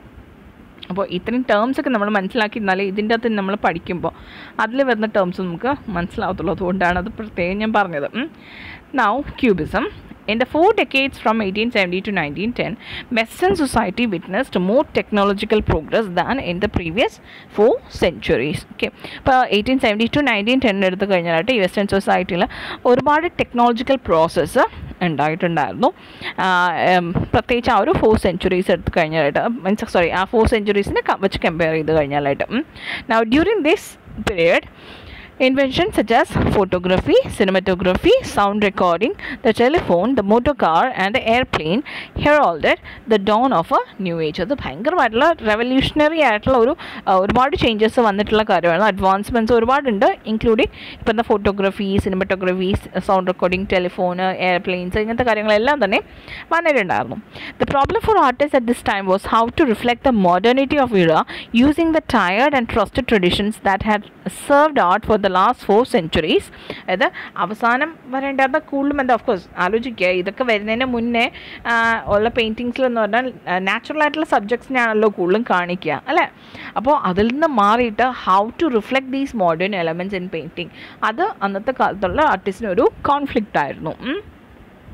അപ്പോൾ ഇത്രയും ടേംസ് ഒക്കെ നമ്മൾ മനസ്സിലാക്കിയിരുന്നാലേ ഇതിൻ്റെ അകത്ത് നമ്മൾ പഠിക്കുമ്പോൾ അതിൽ വരുന്ന ടേംസ് നമുക്ക് മനസ്സിലാവത്തുള്ളൂ അതുകൊണ്ടാണ് അത് പ്രത്യേകം ഞാൻ പറഞ്ഞത് now cubism In the four decades from 1870 to 1910, Western society witnessed more technological progress than in the previous four centuries. Okay. ഇപ്പോൾ eighteen seventy to nineteen ten എടുത്ത് കഴിഞ്ഞാലായിട്ട് ഈ വെസ്റ്റേൺ സൊസൈറ്റിയിൽ ഒരുപാട് ടെക്നോളജിക്കൽ പ്രോസസ്സ് ഉണ്ടായിട്ടുണ്ടായിരുന്നു ആ, ഉം, പ്രത്യേകിച്ച് ആ ഒരു ഫോർ സെഞ്ചുറീസ് എടുത്ത് കഴിഞ്ഞാലായിട്ട് മീൻസ് സോറി ആ ഫോർ സെഞ്ചുറീസിനെ വെച്ച് കമ്പയർ ചെയ്ത് കഴിഞ്ഞാലായിട്ട് now during this period Inventions such as photography, cinematography, sound recording, the telephone, the motor car, and the airplane heralded the dawn of a new age. അത് ഭയങ്കരമായിട്ടുള്ള റെവല്യൂഷണറി ആയിട്ടുള്ള ഒരു ആ, ഒരുപാട് ചേഞ്ചസ് വന്നിട്ടുള്ള കാര്യമാണ് അഡ്വാൻസ്മെൻറ്റ്സ് ഒരുപാടുണ്ട് ഇൻക്ലൂഡിങ് ഇപ്പം എന്താ photography cinematography sound recording telephone airplanes ഇങ്ങനത്തെ കാര്യങ്ങളെല്ലാം തന്നെ വന്നിട്ടുണ്ടായിരുന്നു the problem for artist at this time was how to reflect the modernity of era using the tired and trusted traditions that had served art for the last four centuries അതായത് അവസാനം വരേണ്ടായിരുന്ന കൂടുതലും എന്താ ഓഫ് കോഴ്സ് ആലോചിക്കുക ഇതൊക്കെ വരുന്നതിന് മുന്നേ ആ, ഉള്ള പെയിൻറ്റിങ്സിൽ എന്ന് പറഞ്ഞാൽ നാച്ചുറൽ ആയിട്ടുള്ള സബ്ജക്ട്സിനെയാണല്ലോ കൂടുതലും കാണിക്കുക അല്ലേ അപ്പോൾ അതിൽ നിന്ന് മാറിയിട്ട് how to reflect these modern elements in painting അത് അന്നത്തെ കാലത്തുള്ള ആർട്ടിസ്റ്റിന് ഒരു കോൺഫ്ലിക്റ്റ് ആയിരുന്നു ഉം.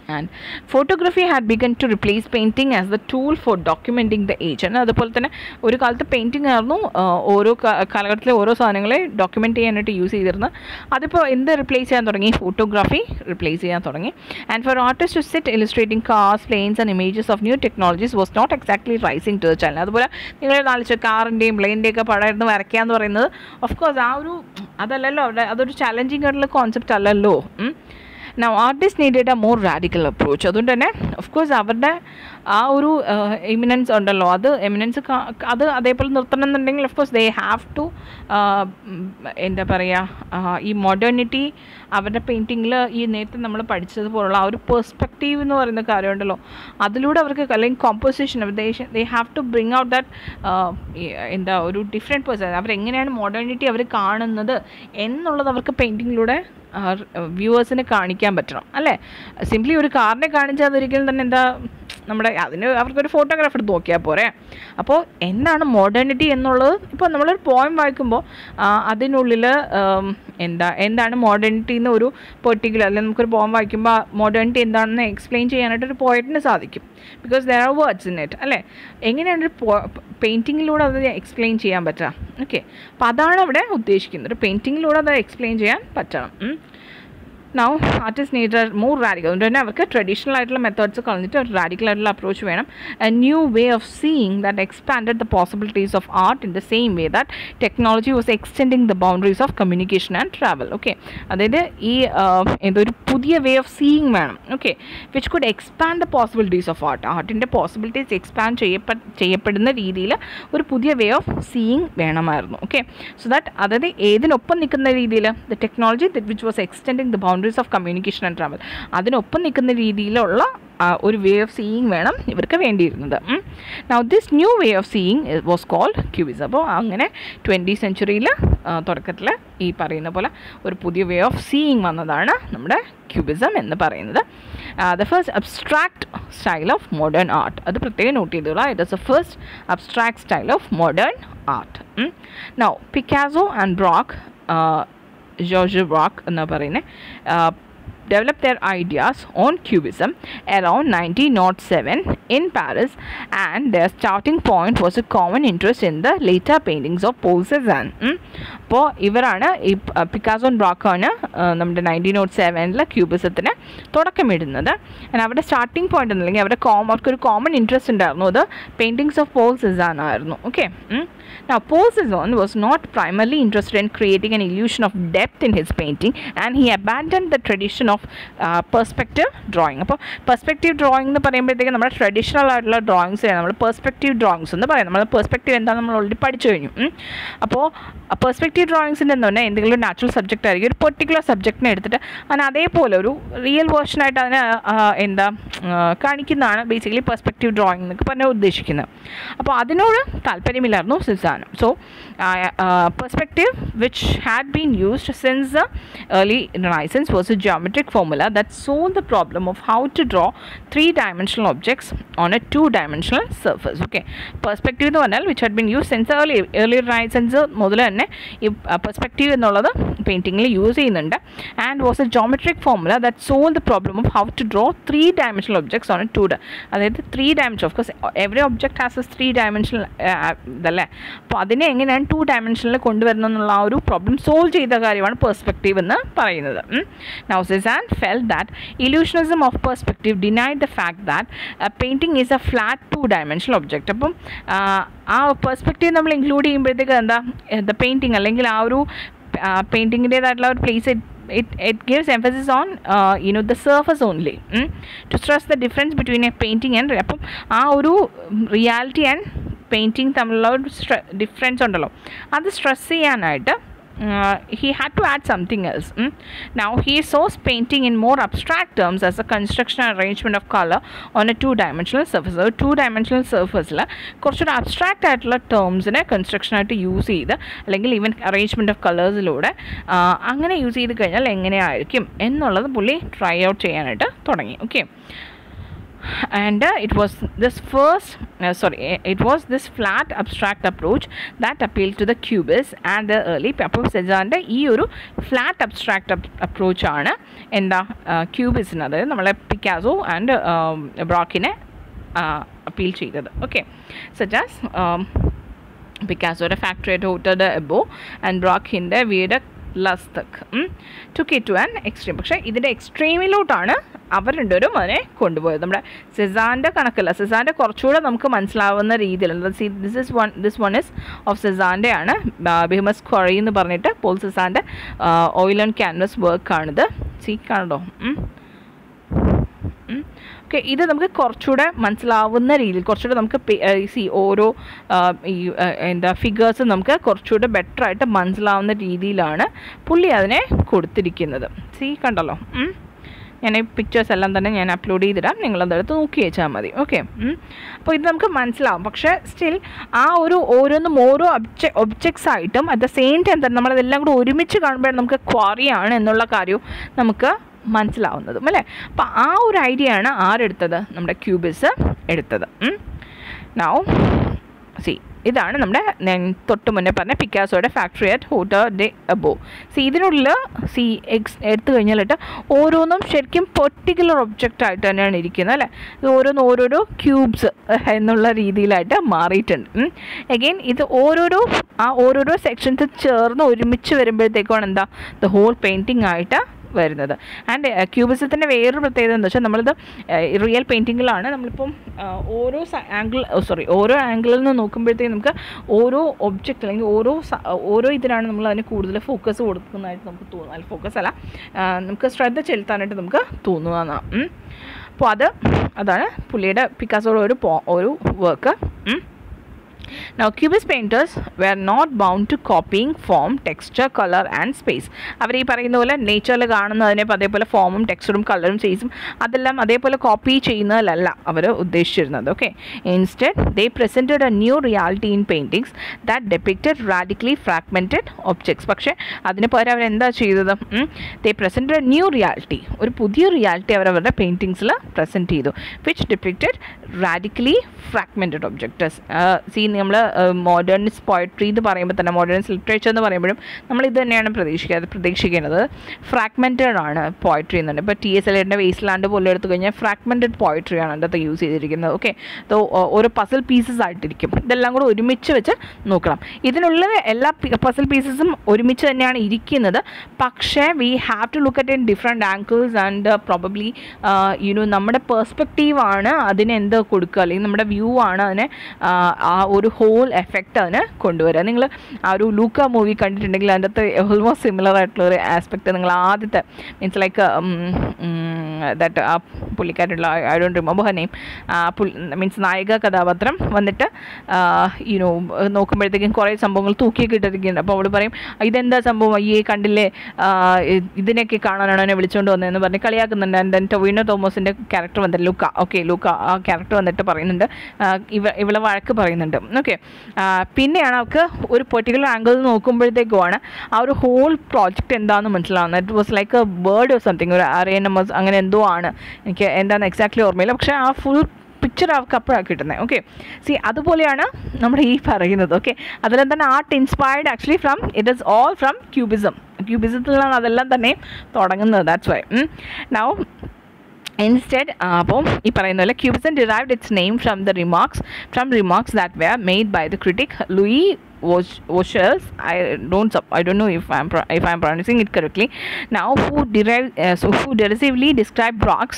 And photography had begun to replace painting as the tool for documenting the age ആണ് അതുപോലെ തന്നെ ഒരു കാലത്ത് പെയിൻറ്റിംഗ് ആയിരുന്നു ആ, ഓരോ കാ- കാലഘട്ടത്തിലെ ഓരോ സാധനങ്ങളെ ഡോക്യുമെൻറ്റ് ചെയ്യാനായിട്ട് യൂസ് ചെയ്തിരുന്നത് അതിപ്പോൾ എന്ത് റിപ്ലേസ് ചെയ്യാൻ തുടങ്ങി ഫോട്ടോഗ്രാഫി റിപ്ലേസ് ചെയ്യാൻ തുടങ്ങി and for artist to sit illustrating cars planes and images of new technologies was not exactly rising to the challenge അതുപോലെ നിങ്ങൾ നാലിച്ച് കാറിൻ്റെയും പ്ലെയിൻ്റെയും ഒക്കെ പടം ഇരുന്ന് വരയ്ക്കുക എന്ന് പറയുന്നത് ഓഫ് കോഴ്സ് ആ ഒരു അതല്ലല്ലോ അവിടെ അതൊരു ചാലഞ്ചിങ് ആയിട്ടുള്ള കോൺസെപ്റ്റ് അല്ലല്ലോ ഉം. Now artist needed a more radical approach അതുകൊണ്ട് തന്നെ ഓഫ് കോഴ്സ് അവരുടെ ആ ഒരു എമിനൻസ് ഉണ്ടല്ലോ അത് എമിനൻസ് അത് അതേപോലെ നിർത്തണം എന്നുണ്ടെങ്കിൽ of course they have to എന്താ പറയുക ഈ മോഡേണിറ്റി അവരുടെ പെയിൻറ്റിങ്ങിൽ ഈ നേരത്തെ നമ്മൾ പഠിച്ചതുപോലുള്ള ആ ഒരു പെർസ്പെക്റ്റീവ് എന്ന് പറയുന്ന കാര്യമുണ്ടല്ലോ അതിലൂടെ അവർക്ക് അല്ലെങ്കിൽ composition they have to bring out that എന്താ ഒരു ഡിഫറെൻറ്റ് പേഴ്സൺ അവരെങ്ങനെയാണ് മോഡേണിറ്റി അവർ കാണുന്നത് എന്നുള്ളത് അവർക്ക് പെയിൻറ്റിങ്ങിലൂടെ വ്യൂവേഴ്സിന് കാണിക്കാൻ പറ്റണം അല്ലേ സിംപ്ലി ഒരു കാറിനെ കാണിച്ചാൽ അതൊരിക്കലും തന്നെ എന്താ നമ്മുടെ അതിന് അവർക്കൊരു ഫോട്ടോഗ്രാഫ് എടുത്ത് നോക്കിയാൽ പോരെ അപ്പോൾ എന്താണ് മോഡേണിറ്റി എന്നുള്ളത് ഇപ്പോൾ നമ്മളൊരു പോയം വായിക്കുമ്പോൾ ആ, അതിനുള്ളിൽ ഉം, എന്താ എന്താണ് മോഡേണിറ്റി എന്ന് ഒരു പെർട്ടിക്കുലർ അല്ലെങ്കിൽ നമുക്കൊരു പോയം വായിക്കുമ്പോൾ മോഡേണിറ്റി എന്താണെന്ന് എക്സ്പ്ലെയിൻ ചെയ്യാനായിട്ട് ഒരു പോയറ്റിന് സാധിക്കും because there are words in it അല്ലേ എങ്ങനെയാണ് ഒരു പെയിൻറ്റിങ്ങിലൂടെ അത് എക്സ്പ്ലെയിൻ ചെയ്യാൻ പറ്റുക ഓക്കെ അപ്പോൾ അതാണ് അവിടെ ഉദ്ദേശിക്കുന്നത് ഒരു പെയിൻറ്റിങ്ങിലൂടെ അത് എക്സ്പ്ലെയിൻ ചെയ്യാൻ പറ്റണം ഉം. Now artist need more radical അതുകൊണ്ട് തന്നെ അവർക്ക് ട്രഡീഷണൽ ആയിട്ടുള്ള മെത്തേഡ്സ് കളഞ്ഞിട്ട് ഒരു റാഡിക്കൽ ആയിട്ടുള്ള അപ്രോച്ച് വേണം a new way of seeing that expanded the possibilities of art in the same way that technology was extending the boundaries of communication and travel okay അതായത് ഈ എന്തൊരു പുതിയ വേ ഓഫ് സീയിങ് വേണം okay which could expand the possibilities of art ആർട്ടിൻ്റെ പോസിബിലിറ്റീസ് എക്സ്പാൻഡ് ചെയ്യപ്പെ ചെയ്യപ്പെടുന്ന രീതിയിൽ ഒരു പുതിയ വേ ഓഫ് സീയിങ് വേണമായിരുന്നു ഓക്കെ സോ ദാറ്റ് അതായത് ഏതിനൊപ്പം നിൽക്കുന്ന രീതിയിൽ the technology that which was extending the boundaries of communication and travel അതിനൊപ്പം നിൽക്കുന്ന രീതിയിലുള്ള ആ, ഒരു വേ ഓഫ് സീയിങ് വേണം ഇവർക്ക് വേണ്ടിയിരുന്നത് now this new way of seeing was called cubism അപ്പോൾ അങ്ങനെ ട്വൻറ്റി സെഞ്ചുറിയിൽ തുടക്കത്തിൽ ഈ പറയുന്ന പോലെ ഒരു പുതിയ വേ ഓഫ് സീയിങ് വന്നതാണ് നമ്മുടെ ക്യൂബിസം എന്ന് പറയുന്നത് the first abstract style of modern art അത് പ്രത്യേകം നോട്ട് ചെയ്തോളാം it is a first abstract style of modern art now Picasso and Braque George Braque എന്ന് പറയുന്നത് developed their ideas on cubism around 1907 in Paris and their starting point was a common interest in the later paintings of Paul Cézanne. അപ്പോൾ ഇവരാണ് ഈ പിക്കാസോൺ ബ്രോക്കാണ് നമ്മുടെ നയൻറ്റീൻ നോട്ട് സെവനിൽ ക്യൂബിസത്തിന് തുടക്കമിടുന്നത് And അവരുടെ സ്റ്റാർട്ടിംഗ് പോയിന്റ് അല്ലെങ്കിൽ അവരുടെ കോം അവർക്കൊരു കോമൺ ഇൻട്രസ്റ്റ് ഉണ്ടായിരുന്നു അത് പെയിൻറ്റിങ്സ് ഓഫ് പോൾ സിസാൻ ആയിരുന്നു okay Now, Paul Cézanne was not primarily interested in creating an illusion of depth in his painting and he abandoned the tradition of uh, perspective drawing. അപ്പോൾ പെർസ്പെക്റ്റീവ് ഡ്രോയിങ് എന്ന് പറയുമ്പോഴത്തേക്ക് നമ്മുടെ ട്രഡീഷണൽ ആയിട്ടുള്ള ഡ്രോയിങ്സ് നമ്മൾ പെർസ്പെക്റ്റീവ് ഡ്രോയിങ്സ് എന്ന് പറയും നമ്മൾ പെർസ്പെക്റ്റീവ് എന്താണെന്ന് നമ്മൾ ഓൾറെഡി പഠിച്ചു കഴിഞ്ഞു ഉം. അപ്പോൾ പെർസ്പെക്റ്റീവ് ഡ്രോയിങ്സിൻ്റെ എന്ന് പറഞ്ഞാൽ എന്തെങ്കിലും നാച്ചുറൽ സബ്ജക്റ്റ് ആയിരിക്കും ഒരു പെർട്ടിക്കുലർ സബ്ജക്റ്റിനെ എടുത്തിട്ട് അതിന് അതേപോലെ ഒരു റിയൽ വേർഷനായിട്ട് അതിനെ ആ, എന്താ ആ, കാണിക്കുന്നതാണ് ബേസിക്കലി പെർസ്പെക്റ്റീവ് ഡ്രോയിങ് എന്നൊക്കെ പറഞ്ഞാൽ ഉദ്ദേശിക്കുന്നത് അപ്പോൾ അതിനോട് താല്പര്യമില്ലായിരുന്നു സിസാനം so perspective which had been used since the early renaissance was a geometric formula that solved the problem of how to draw three dimensional objects on a two dimensional surface okay perspective എന്ന് പറഞ്ഞാൽ which had been used since early early renaissance മുതൽ തന്നെ ഈ പെർസ്പെക്റ്റീവ് എന്നുള്ളത് പെയിൻറ്റിങ്ങിൽ യൂസ് ചെയ്യുന്നുണ്ട് and was a geometric formula that solve the problem of how to draw three dimensional objects on a two അതായത് three dimension of course every object has a three dimensional ഇതല്ലേ അപ്പോൾ അതിനെ എങ്ങനെയാണ് ടു ഡയമെൻഷനിൽ കൊണ്ടുവരണം എന്നുള്ള ആ ഒരു പ്രോബ്ലം സോൾവ് ചെയ്ത കാര്യമാണ് പെർസ്പെക്റ്റീവ് എന്ന് പറയുന്നത് Now, Cézanne felt that illusionism of perspective denied the fact that a painting is a flat two-dimensional object. അപ്പം ആ, ആ പെർസ്പെക്റ്റീവ് നമ്മൾ ഇൻക്ലൂഡ് ചെയ്യുമ്പോഴത്തേക്ക് എന്താ ദ പെയിൻറ്റിങ് അല്ലെങ്കിൽ ആ ഒരു പെയിൻറ്റിങ്ങിൻ്റേതായിട്ടുള്ള ഒരു place it, it gives emphasis on uh, you know the surface only mm? to stress the difference between a painting and അപ്പം ആ ഒരു റിയാലിറ്റി ആൻഡ് പെയിൻറ്റിങ് തമ്മിലുള്ള ഒരു ഡിഫറൻസ് ഉണ്ടല്ലോ അത് സ്ട്രെസ് ചെയ്യാനായിട്ട് uh, he had to add something else. mm. Now he saws painting in more abstract terms as a construction and arrangement of color on a two-dimensional surface. ഒരു ടു ഡയമെൻഷണൽ സർഫസിൽ കുറച്ചൊരു അബ്സ്ട്രാക്റ്റ് ആയിട്ടുള്ള ടേംസിനെ കൺസ്ട്രക്ഷൻ ആയിട്ട് യൂസ് ചെയ്ത് അല്ലെങ്കിൽ ഈവൻ അറേഞ്ച്മെൻറ്റ് ഓഫ് കളേഴ്സിലൂടെ അങ്ങനെ യൂസ് ചെയ്ത് കഴിഞ്ഞാൽ എങ്ങനെയായിരിക്കും എന്നുള്ളത് പുള്ളി ട്രൈ ഔട്ട് ചെയ്യാനായിട്ട് തുടങ്ങി okay and uh, it was this first uh, sorry eh, it was this flat abstract approach that appealed to the cubists and the early അപ്പോൾ സെജാൻ്റെ ഈ ഒരു ഫ്ലാറ്റ് അബ്സ്ട്രാക്ട് അപ്രോച്ച് ആണ് എന്താ ക്യൂബിസിന് അതായത് നമ്മളെ പിക്കാസോ ആൻഡ് ബ്രോക്കിനെ അപ്പീൽ ചെയ്തത് ഓക്കെ സജാസ് പിക്കാസോയുടെ ഫാക്ടറിയായിട്ട് ഹോട്ടയുടെ എബോ ആൻഡ് ബ്രോക്കിൻ്റെ വീട് ലസ്തക് took it to an extreme പക്ഷേ ഇതിൻ്റെ എക്സ്ട്രീമിലോട്ടാണ് അവർ രണ്ടുപേരും അതിനെ കൊണ്ടുപോയത് നമ്മുടെ സെസാൻ്റെ കണക്കല്ല സെസാൻ്റെ കുറച്ചുകൂടെ നമുക്ക് മനസ്സിലാവുന്ന രീതിയിലുള്ള see this is one this one is of സെസാൻ്റെ ആണ് ബിഹമസ് ക്വറി എന്ന് പറഞ്ഞിട്ട് പോൾ സെസാൻ്റെ ഓയിൽ ആൻഡ് ക്യാൻവസ് വർക്കാണിത് സി കാണോ ഓക്കെ ഇത് നമുക്ക് കുറച്ചുകൂടെ മനസ്സിലാവുന്ന രീതിയിൽ കുറച്ചുകൂടെ നമുക്ക് സി ഓരോ ആ, ഈ ആ, എന്താ ഫിഗേഴ്സ് നമുക്ക് കുറച്ചുകൂടെ ബെറ്റർ ആയിട്ട് മനസ്സിലാവുന്ന രീതിയിലാണ് പുള്ളി അതിനെ കൊടുത്തിരിക്കുന്നത് സി കണ്ടല്ലോ ഉം. ഞാൻ ഈ പിക്ചേഴ്സ് എല്ലാം തന്നെ ഞാൻ അപ്ലോഡ് ചെയ്തിടാം നിങ്ങളതെടുത്ത് നോക്കി വെച്ചാൽ മതി ഓക്കെ അപ്പോൾ ഇത് നമുക്ക് മനസ്സിലാവും പക്ഷേ സ്റ്റിൽ ആ ഒരു ഓരോന്നും ഓരോ ഒബ്ജെ ഒബ്ജക്ട്സ് ആയിട്ടും അറ്റ് ദ സെയിം ടൈം തന്നെ നമ്മളതെല്ലാം കൂടെ ഒരുമിച്ച് കാണുമ്പോഴാണ് നമുക്ക് ക്വാറിയാണ് എന്നുള്ള കാര്യവും നമുക്ക് മനസ്സിലാവുന്നതും അല്ലേ അപ്പോൾ ആ ഒരു ഐഡിയ ആണ് ആരെടുത്തത് നമ്മുടെ ക്യൂബിസ് എടുത്തത് നൗ സി ഇതാണ് നമ്മുടെ ഞാൻ തൊട്ട് മുന്നേ പറഞ്ഞ പിക്കാസോയുടെ ഫാക്ടറി അറ്റ് ഹോട്ടർ ഡെ അബോ സി ഇതിനുള്ളിൽ സി എക്സ് എടുത്തു കഴിഞ്ഞാലിട്ട് ഓരോന്നും ശരിക്കും പെർട്ടിക്കുലർ ഒബ്ജക്റ്റ് ആയിട്ട് തന്നെയാണ് ഇരിക്കുന്നത് അല്ലേ ഇത് ഓരോന്ന് ഓരോരോ ക്യൂബ്സ് എന്നുള്ള രീതിയിലായിട്ട് മാറിയിട്ടുണ്ട് അഗെയിൻ ഇത് ഓരോരോ ആ ഓരോരോ സെക്ഷൻസ് ചേർന്ന് ഒരുമിച്ച് വരുമ്പോഴത്തേക്കാണ് എന്താ ദ ഹോൾ പെയിൻറ്റിംഗ് ആയിട്ട് വരുന്നത് ആൻഡ് ക്യൂബിസത്തിൻ്റെ വേറൊരു പ്രത്യേകത എന്താ വെച്ചാൽ നമ്മളിത് റിയൽ പെയിൻറ്റിങ്ങിലാണ് നമ്മളിപ്പം ആ, ഓരോ ആംഗിൾ സോറി ഓരോ ആംഗിളിൽ നിന്ന് നോക്കുമ്പോഴത്തേക്കും നമുക്ക് ഓരോ ഒബ്ജക്റ്റ് അല്ലെങ്കിൽ ഓരോ സ- ഓരോ ഇതിലാണ് നമ്മൾ അതിന് കൂടുതൽ ഫോക്കസ് കൊടുക്കുന്നതായിട്ട് നമുക്ക് തോന്നുക അല്ല ഫോക്കസ് അല്ല ആ, നമുക്ക് ശ്രദ്ധ ചെലുത്താനായിട്ട് നമുക്ക് തോന്നുന്നതാണ് അപ്പോൾ അത് അതാണ് പുള്ളിയുടെ പിക്കാസോയുടെ ഒരു പോ ഒരു work Now, Cubist painters were not bound to copying form, texture, color and space. അവർ ഈ പറയുന്ന പോലെ നേച്ചറിൽ കാണുന്നതിനെ അതേപോലെ ഫോമും ടെക്സ്ചറും കളറും സൈസും അതെല്ലാം അതേപോലെ കോപ്പി ചെയ്യുന്നതിലല്ല അവർ ഉദ്ദേശിച്ചിരുന്നത് okay instead they presented a new reality in paintings that depicted radically fragmented objects പക്ഷേ അതിന് പകരം അവർ എന്താ ചെയ്തത് they presented a new reality ഒരു പുതിയ റിയാലിറ്റി അവർ അവരുടെ പെയിൻറ്റിങ്സിൽ പ്രസൻറ്റ് ചെയ്തു which depicted radically fragmented objects see നമ്മൾ മോഡേൺസ് പോയട്രി എന്ന് പറയുമ്പോൾ തന്നെ മോഡേൺസ് ലിറ്ററേച്ചർ എന്ന് പറയുമ്പോഴും നമ്മൾ ഇത് തന്നെയാണ് പ്രതീക്ഷിക്കുക പ്രതീക്ഷിക്കുന്നത് ഫ്രാഗ്മെൻറ്റഡ് ആണ് പോയട്രി എന്നുണ്ട് ഇപ്പോൾ ടി എസ് എല്ലിൻ്റെ വേസ്റ്റ്ലാൻഡ് പോലെ എടുത്തു കഴിഞ്ഞാൽ ഫ്രാഗ്മെൻറ്റഡ് പോയട്രി ആണ് അതിനകത്ത് യൂസ് ചെയ്തിരിക്കുന്നത് ഓക്കെ സോ ഓരോ പസിൽ പീസസ് ആയിട്ടിരിക്കും ഇതെല്ലാം കൂടെ ഒരുമിച്ച് വെച്ച് നോക്കണം ഇതിനുള്ള എല്ലാ പസിൽ പീസസും ഒരുമിച്ച് തന്നെയാണ് ഇരിക്കുന്നത് പക്ഷേ we have to look at in different angles and probably you know നമ്മുടെ പെർസ്പെക്റ്റീവ് ആണ് അതിന് എന്ത് കൊടുക്കുക അല്ലെങ്കിൽ നമ്മുടെ വ്യൂ ആണ് അതിനെ ആ, ആ ഒരു ഹോൾ എഫക്റ്റ് അതിന് കൊണ്ടുവരിക നിങ്ങൾ ആ ഒരു ലൂക്ക മൂവി കണ്ടിട്ടുണ്ടെങ്കിൽ അതിൻ്റെ അകത്ത് ഓൾമോസ്റ്റ് സിമിലർ ആയിട്ടുള്ള ഒരു ആസ്പെക്റ്റ് നിങ്ങൾ ആദ്യത്തെ മീൻസ് ലൈക്ക് ദാറ്റ് ആ പുള്ളിക്കാരുള്ള I don't remember her name means നായിക കഥാപാത്രം വന്നിട്ട് യുനോ നോക്കുമ്പോഴത്തേക്കും കുറേ സംഭവങ്ങൾ തൂക്കിയൊക്കെ ഇട്ടിരിക്കുന്നുണ്ട് അപ്പോൾ അവൾ പറയും ഇതെന്താ സംഭവം അയ്യേ കണ്ടില്ലേ ആ, ഇ- ഇതിനൊക്കെ കാണാനാണ് എന്നെ വിളിച്ചുകൊണ്ട് വന്നതെന്ന് പറഞ്ഞ് കളിയാക്കുന്നുണ്ട് ആൻഡ് ദെൻ ടൊവിനോ തോമസിൻ്റെ ക്യാരക്ടർ വന്നിട്ട് ലൂക്ക ഓക്കെ ലൂക്ക ആ ക്യാരക്ടർ വന്നിട്ട് പറയുന്നുണ്ട് ആ, ഇവ ഇവളെ വഴക്ക് പറയുന്നുണ്ട് ഓക്കെ പിന്നെയാണ് അവൾക്ക് ഒരു പെർട്ടിക്കുലർ ആംഗിൾ നോക്കുമ്പോഴത്തേക്കുമാണ് ആ ഒരു ഹോൾ പ്രോജക്റ്റ് എന്താണെന്ന് മനസ്സിലാവുന്നത് it was like a bird or something ഒരു അറേനമസ് അങ്ങനെ എന്തോ ആണ് എനിക്ക് എന്താണെന്ന് എക്സാക്ട്ലി ഓർമ്മയില്ല പക്ഷേ ആ ഫുൾ പിക്ചർ അവർക്ക് അപ്പോഴാണ് കിട്ടുന്നത് ഓക്കെ സി അതുപോലെയാണ് നമ്മുടെ ഈ പറയുന്നത് ഓക്കെ അതിൽ തന്നെ art inspired actually from it is all from cubism ക്യൂബിസത്തിലാണ് അതെല്ലാം തന്നെ തുടങ്ങുന്നത് ദാറ്റ്സ് വൈ നൗ ഇൻസ്റ്റെഡ് അപ്പം ഈ പറയുന്ന പോലെ cubism derived its name from the remarks from remarks that were made by the critic Louis Woschels, I don't sup- I don't know if I'm pro- if I'm pronouncing it correctly. Now, who derive uh, so who derisively described Brock's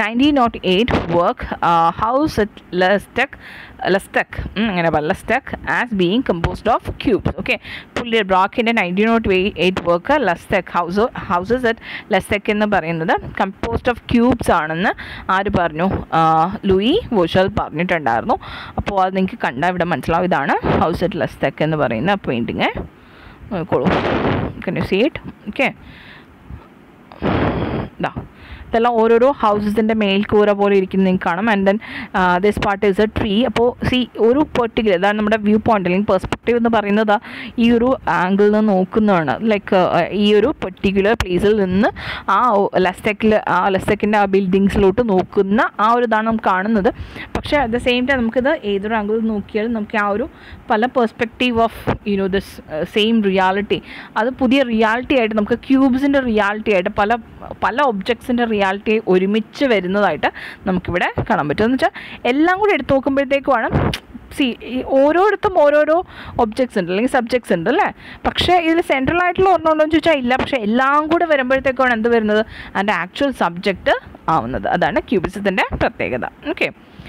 1908 work uh, House at Lustek Lustek അങ്ങനെ പറയാം Lustek as being composed of cubes. Okay, പുള്ളി ബ്രോക്കിൻ്റെ nineteen nought eight work L'Estaque house houses at L'Estaque എന്ന് പറയുന്നത് കമ്പോസ്റ്റ് ഓഫ് ക്യൂബ്സ് ആണെന്ന് ആര് പറഞ്ഞു ആ, ലൂയി വോഷൽ പറഞ്ഞിട്ടുണ്ടായിരുന്നു അപ്പോൾ അത് നിങ്ങൾക്ക് കണ്ടാൽ ഇവിടെ മനസ്സിലാവും ഇതാണ് ഹൗസ് അറ്റ് ലസ്തെക് എന്ന് പറയുന്ന പെയിൻറ്റിങ് നോക്കോളൂ can you see it okay ഇതാ ഇതെല്ലാം ഓരോരോ ഹൗസസിൻ്റെ മേൽക്കൂര പോലെ ഇരിക്കുന്ന നിങ്ങൾക്ക് കാണാം and then this part is a tree അപ്പോൾ സി ഒരു പെർട്ടിക്കുലർ ഇതാണ് നമ്മുടെ വ്യൂ പോയിന്റ് അല്ലെങ്കിൽ പെർസ്പെക്റ്റീവ് എന്ന് പറയുന്നത് ഈ ഒരു ആംഗിളിൽ നിന്ന് നോക്കുന്നതാണ് ലൈക്ക് ഈ ഒരു പെർട്ടിക്കുലർ പ്ലേസിൽ നിന്ന് ആ ലെസ്റ്റക്കിൽ ആ ലെസ്റ്റക്കിൻ്റെ ആ ബിൽഡിങ്സിലോട്ട് നോക്കുന്ന ആ ഒരു ഇതാണ് നമുക്ക് കാണുന്നത് പക്ഷേ അറ്റ് ദ സെയിം ടൈം നമുക്കിത് ഏതൊരു ആംഗിളിൽ നോക്കിയാലും നമുക്ക് ആ ഒരു പല perspective of you know this same reality അത് പുതിയ റിയാലിറ്റി ആയിട്ട് നമുക്ക് ക്യൂബ്സിൻ്റെ റിയാലിറ്റി ആയിട്ട് പല പല ഒബ്ജക്ട്സിൻ്റെ റിയാലിറ്റി ഒരുമിച്ച് വരുന്നതായിട്ട് നമുക്കിവിടെ കാണാൻ പറ്റും എന്ന് വെച്ചാൽ എല്ലാം കൂടി എടുത്ത് നോക്കുമ്പോഴത്തേക്കുമാണ് സി ഈ ഓരോരുത്തും ഓരോരോ ഒബ്ജക്ട്സ് ഉണ്ട് അല്ലെങ്കിൽ സബ്ജക്ട്സ് ഉണ്ട് അല്ലേ പക്ഷേ ഇതിൽ സെൻട്രൽ ആയിട്ടുള്ള ഒരെണ്ണം ഉണ്ടോ എന്ന് ചോദിച്ചാൽ ഇല്ല പക്ഷേ എല്ലാം കൂടെ വരുമ്പോഴത്തേക്കാണ് എന്ത് വരുന്നത് അതിൻ്റെ ആക്ച്വൽ സബ്ജക്റ്റ് ആവുന്നത് അതാണ് ക്യൂബിസത്തിൻ്റെ പ്രത്യേകത okay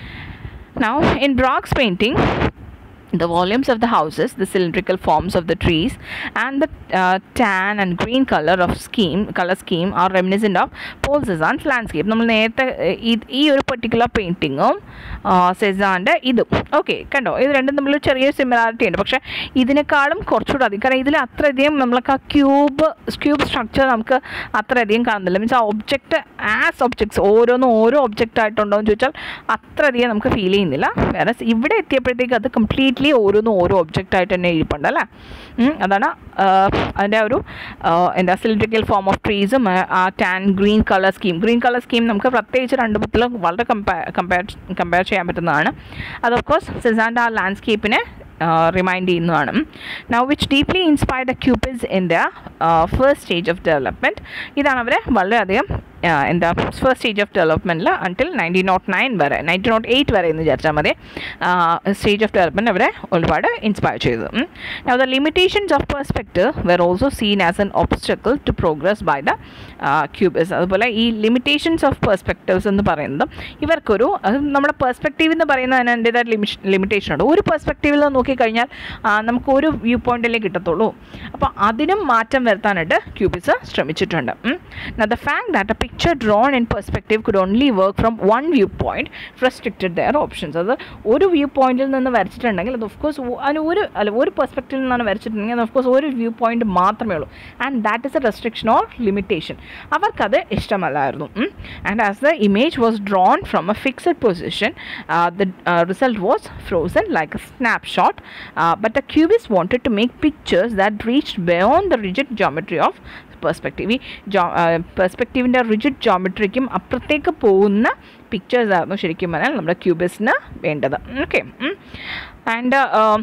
now in Braque's painting the volumes of the houses, the cylindrical forms of the trees, and the uh, tan and green color of scheme color scheme are reminiscent of Paul Cézanne's landscape. നമ്മൾ നേരത്തെ ഏഹ്, ഇത് ഈ ഒരു പെർട്ടിക്കുലർ പെയിൻറ്റിങ്ങും സെസാൻ്റെ ഇതും ഓക്കെ കണ്ടോ ഇത് രണ്ടും തമ്മിൽ ചെറിയ സിമിലാരിറ്റി ഉണ്ട് പക്ഷേ ഇതിനേക്കാളും കുറച്ചുകൂടെ അധികം കാരണം ഇതിൽ അത്രയധികം നമ്മൾക്ക് ആ ക്യൂബ് ക്യൂബ് സ്ട്രക്ചർ നമുക്ക് അത്രയധികം കാണുന്നില്ല മീൻസ് ആ ഒബ്ജക്റ്റ് ആസ് ഒബ്ജക്ട്സ് ഓരോന്നും ഓരോ ഒബ്ജക്റ്റ് ആയിട്ടുണ്ടോ എന്ന് ചോദിച്ചാൽ അത്രയധികം നമുക്ക് ഫീൽ ചെയ്യുന്നില്ല വേറെ ഇവിടെ എത്തിയപ്പോഴത്തേക്ക് അത് കംപ്ലീറ്റ്ലി ഓരോന്നും ഓരോ ഒബ്ജക്റ്റ് ആയിട്ട് തന്നെ ഇരിപ്പുണ്ട് അല്ലേ ഉം, അതാണ് ആ, അതിൻ്റെ ആ ഒരു ആ, എന്താ സിലിട്രിക്കൽ ഫോം ഓഫ് ട്രീസും ആ tan green colour scheme green colour scheme നമുക്ക് പ്രത്യേകിച്ച് രണ്ട് ബുക്കിലും വളരെ കമ്പയർ കമ്പയർ കമ്പയർ ചെയ്യാൻ പറ്റുന്നതാണ് അത് ഓഫ് കോഴ്സ് സിസാൻ്റെ ആ ലാൻഡ്സ്കേപ്പിനെ റിമൈൻഡ് ചെയ്യുന്നതാണ് now which deeply inspired the cubists in the first stage of development ഇതാണ് അവരെ വളരെയധികം ആ, എന്താ ഫസ്റ്റ് സ്റ്റേജ് ഓഫ് ഡെവലപ്മെൻറ്റിൽ അൺടിൽ നയൻറ്റീൻ നോട്ട് നയൻ വരെ നയൻറ്റീൻ നോട്ട് എയ്റ്റ് വരെ എന്ന് വിചാരിച്ചാൽ മതി സ്റ്റേജ് ഓഫ് ഡെവലപ്മെൻറ്റ് അവരെ ഒരുപാട് ഇൻസ്പയർ ചെയ്തു now the limitations of perspective were also seen as an obstacle to progress by the cubists അതുപോലെ ഈ ലിമിറ്റേഷൻസ് ഓഫ് പെർസ്പെക്റ്റീവ്സ് എന്ന് പറയുന്നത് ഇവർക്കൊരു അത് നമ്മുടെ പെർസ്പെക്റ്റീവ് എന്ന് പറയുന്നതിന് അതിൻ്റെതായ ലിമിറ്റേഷൻ ഉണ്ട് ഒരു പെർസ്പെക്റ്റീവിൽ നോക്കിക്കഴിഞ്ഞാൽ ആ, നമുക്ക് ഒരു വ്യൂ പോയിന്റിലേ കിട്ടത്തുള്ളൂ അപ്പോൾ അതിനും മാറ്റം വരുത്താനായിട്ട് ക്യൂബിസ് ശ്രമിച്ചിട്ടുണ്ട് the fact that a picture drawn in perspective could only work from one view point restricted their options അത് ഒരു വ്യൂ പോയിന്റിൽ നിന്ന് വരച്ചിട്ടുണ്ടെങ്കിൽ അത് ഓഫ് കോഴ്സ് അതിന് ഒരു അല്ല ഒരു പെർസ്പെക്റ്റീവിൽ നിന്നാണ് വരച്ചിട്ടുണ്ടെങ്കിൽ അത് ഓഫ് കോഴ്സ് ഒരു വ്യൂ പോയിന്റ് മാത്രമേ ഉള്ളൂ and that is a restriction or limitation അവർക്കത് ഇഷ്ടമല്ലായിരുന്നു and as the image was drawn from a fixed position the result was frozen like a snapshot but the cubists wanted to make pictures that reached beyond the rigid geometry of perspective ഈ ജോ പെർസ്പെക്റ്റീവിൻ്റെ റിജിഡ് ജോമെട്രിക്കും അപ്പുറത്തേക്ക് പോകുന്ന പിക്ചേഴ്സ് ആയിരുന്നു ശരിക്കും പറഞ്ഞാൽ നമ്മുടെ ക്യൂബിസിന് വേണ്ടത് okay and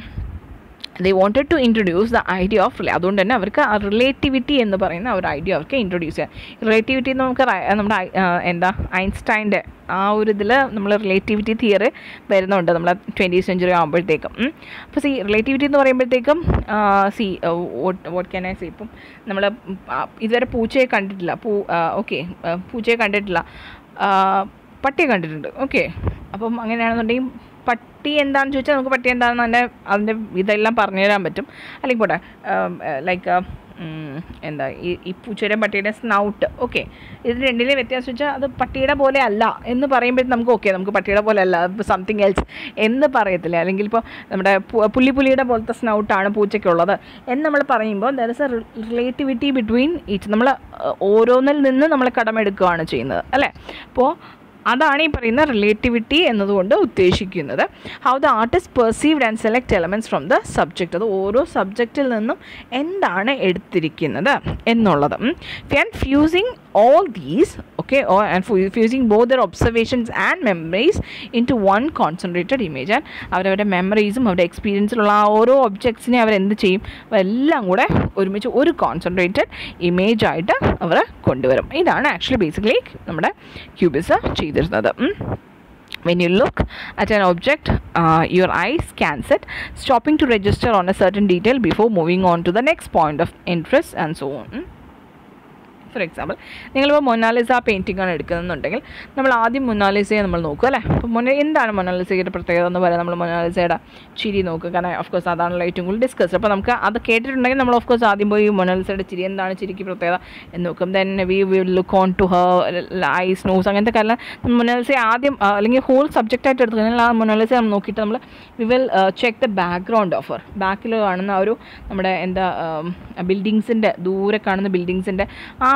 they wanted to introduce the idea of അതുകൊണ്ട് തന്നെ അവർക്ക് ആ റിലേറ്റിവിറ്റി എന്ന് പറയുന്ന ഒരു ഐഡിയ അവർക്ക് ഇൻട്രൊഡ്യൂസ് ചെയ്യാം റിലേറ്റിവിറ്റി നമുക്ക് റൈ- നമ്മുടെ ഐ- ആ, എന്താ ഐൻസ്റ്റൈൻ്റെ ആ ഒരു ഇതിൽ നമ്മൾ റിലേറ്റിവിറ്റി തിയറി വരുന്നുണ്ട് നമ്മൾ ട്വൻറ്റി സെഞ്ചുറി ആകുമ്പോഴത്തേക്കും അപ്പോൾ സി റിലേറ്റിവിറ്റി എന്ന് പറയുമ്പോഴത്തേക്കും see what can I see ഇപ്പം നമ്മൾ ഇതുവരെ പൂച്ചയെ കണ്ടിട്ടില്ല പൂ ഓക്കെ പൂച്ചയെ കണ്ടിട്ടില്ല ആ, പട്ടിയെ കണ്ടിട്ടുണ്ട് ഓക്കെ അപ്പം അങ്ങനെയാണെന്നുണ്ടെങ്കിൽ പട്ടി എന്താണെന്ന് ചോദിച്ചാൽ നമുക്ക് പട്ടി എന്താണെന്ന് അതിൻ്റെ അതിൻ്റെ ഇതെല്ലാം പറഞ്ഞു തരാൻ പറ്റും അല്ലെങ്കിൽ പോട്ടെ ലൈക്ക് എന്താ ഈ ഈ പൂച്ചയുടെയും പട്ടിയുടെയും സ്നൗട്ട് ഓക്കെ ഇത് രണ്ടിലെയും വ്യത്യാസം വെച്ചാൽ അത് പട്ടിയുടെ പോലെ അല്ല എന്ന് പറയുമ്പോഴത്തേക്ക് നമുക്ക് ഓക്കെ നമുക്ക് പട്ടിയുടെ പോലെ അല്ല സംതിങ് എൽസ് എന്ന് പറയത്തില്ല അല്ലെങ്കിൽ ഇപ്പോൾ നമ്മുടെ പു- പുള്ളിപ്പുലിയുടെ പോലത്തെ സ്നൗട്ടാണ് പൂച്ചയ്ക്കുള്ളത് എന്ന് നമ്മൾ പറയുമ്പോൾ there is a relativity between each നമ്മൾ ഓരോന്നിൽ നിന്ന് നമ്മൾ കടമെടുക്കുകയാണ് ചെയ്യുന്നത് അല്ലേ അപ്പോൾ അതാണ് ഈ പറയുന്ന റിലേറ്റിവിറ്റി എന്നതുകൊണ്ട് ഉദ്ദേശിക്കുന്നത് how the artist perceived and select elements from the subject അത് ഓരോ സബ്ജക്റ്റിൽ നിന്നും എന്താണ് എടുത്തിരിക്കുന്നത് എന്നുള്ളത് and fusing all these okay or and fu- fusing both their observations and memories into one concentrated image and അവരവരുടെ മെമ്മറീസും അവരുടെ എക്സ്പീരിയൻസിലുള്ള ആ ഓരോ ഒബ്ജക്ട്സിനെ അവർ എന്ത് ചെയ്യും എല്ലാം കൂടെ ഒരുമിച്ച് ഒരു കോൺസെൻട്രേറ്റഡ് ഇമേജ് ആയിട്ട് അവർ കൊണ്ടുവരും ഇതാണ് ആക്ച്വലി ബേസിക്കലി നമ്മുടെ ക്യൂബിസ് ചെയ്തിരുന്നത് ഉം. When you look at an object, uh, your eye scans it, stopping to register on a certain detail before moving on to the next point of interest and so on. Um. For example നിങ്ങളിപ്പോൾ മൊനാലിസ പെയിൻറ്റിംഗ് ആണ് എടുക്കുന്നുണ്ടെങ്കിൽ നമ്മൾ ആദ്യം മൊനാലിസയെ നമ്മൾ നോക്കുക അല്ലേ അപ്പോൾ മൊന എന്താണ് മൊനാലിസയുടെ പ്രത്യേകത എന്ന് പറയാം നമ്മൾ മൊനാലിസയുടെ ചിരി നോക്കുക കാരണം ഓഫ് കോഴ്സ് അതാണല്ലോ ഏറ്റവും കൂടുതൽ ഡിസ്കസ് അപ്പോൾ നമുക്ക് അത് കേട്ടിട്ടുണ്ടെങ്കിൽ നമ്മൾ ഓഫ് കോഴ്സ് ആദ്യം പോയി മൊനാലിസയുടെ ചിരി എന്താണ് ചിരിക്ക് പ്രത്യേകത എന്ന് നോക്കും then we will look on to her eyes nose അങ്ങനത്തെ കാര്യം മൊനാലിസയെ ആദ്യം ആ, അല്ലെങ്കിൽ ഹോൾ സബ്ജക്റ്റായിട്ട് എടുത്തു കഴിഞ്ഞാൽ ആ മൊനാലിസയെ നമ്മൾ നോക്കിയിട്ട് നമ്മൾ we will check the background of her ബാക്കിൽ കാണുന്ന ആ ഒരു നമ്മുടെ എന്താ ബിൽഡിങ്സിൻ്റെ ദൂരെ കാണുന്ന ബിൽഡിങ്സിൻ്റെ ആ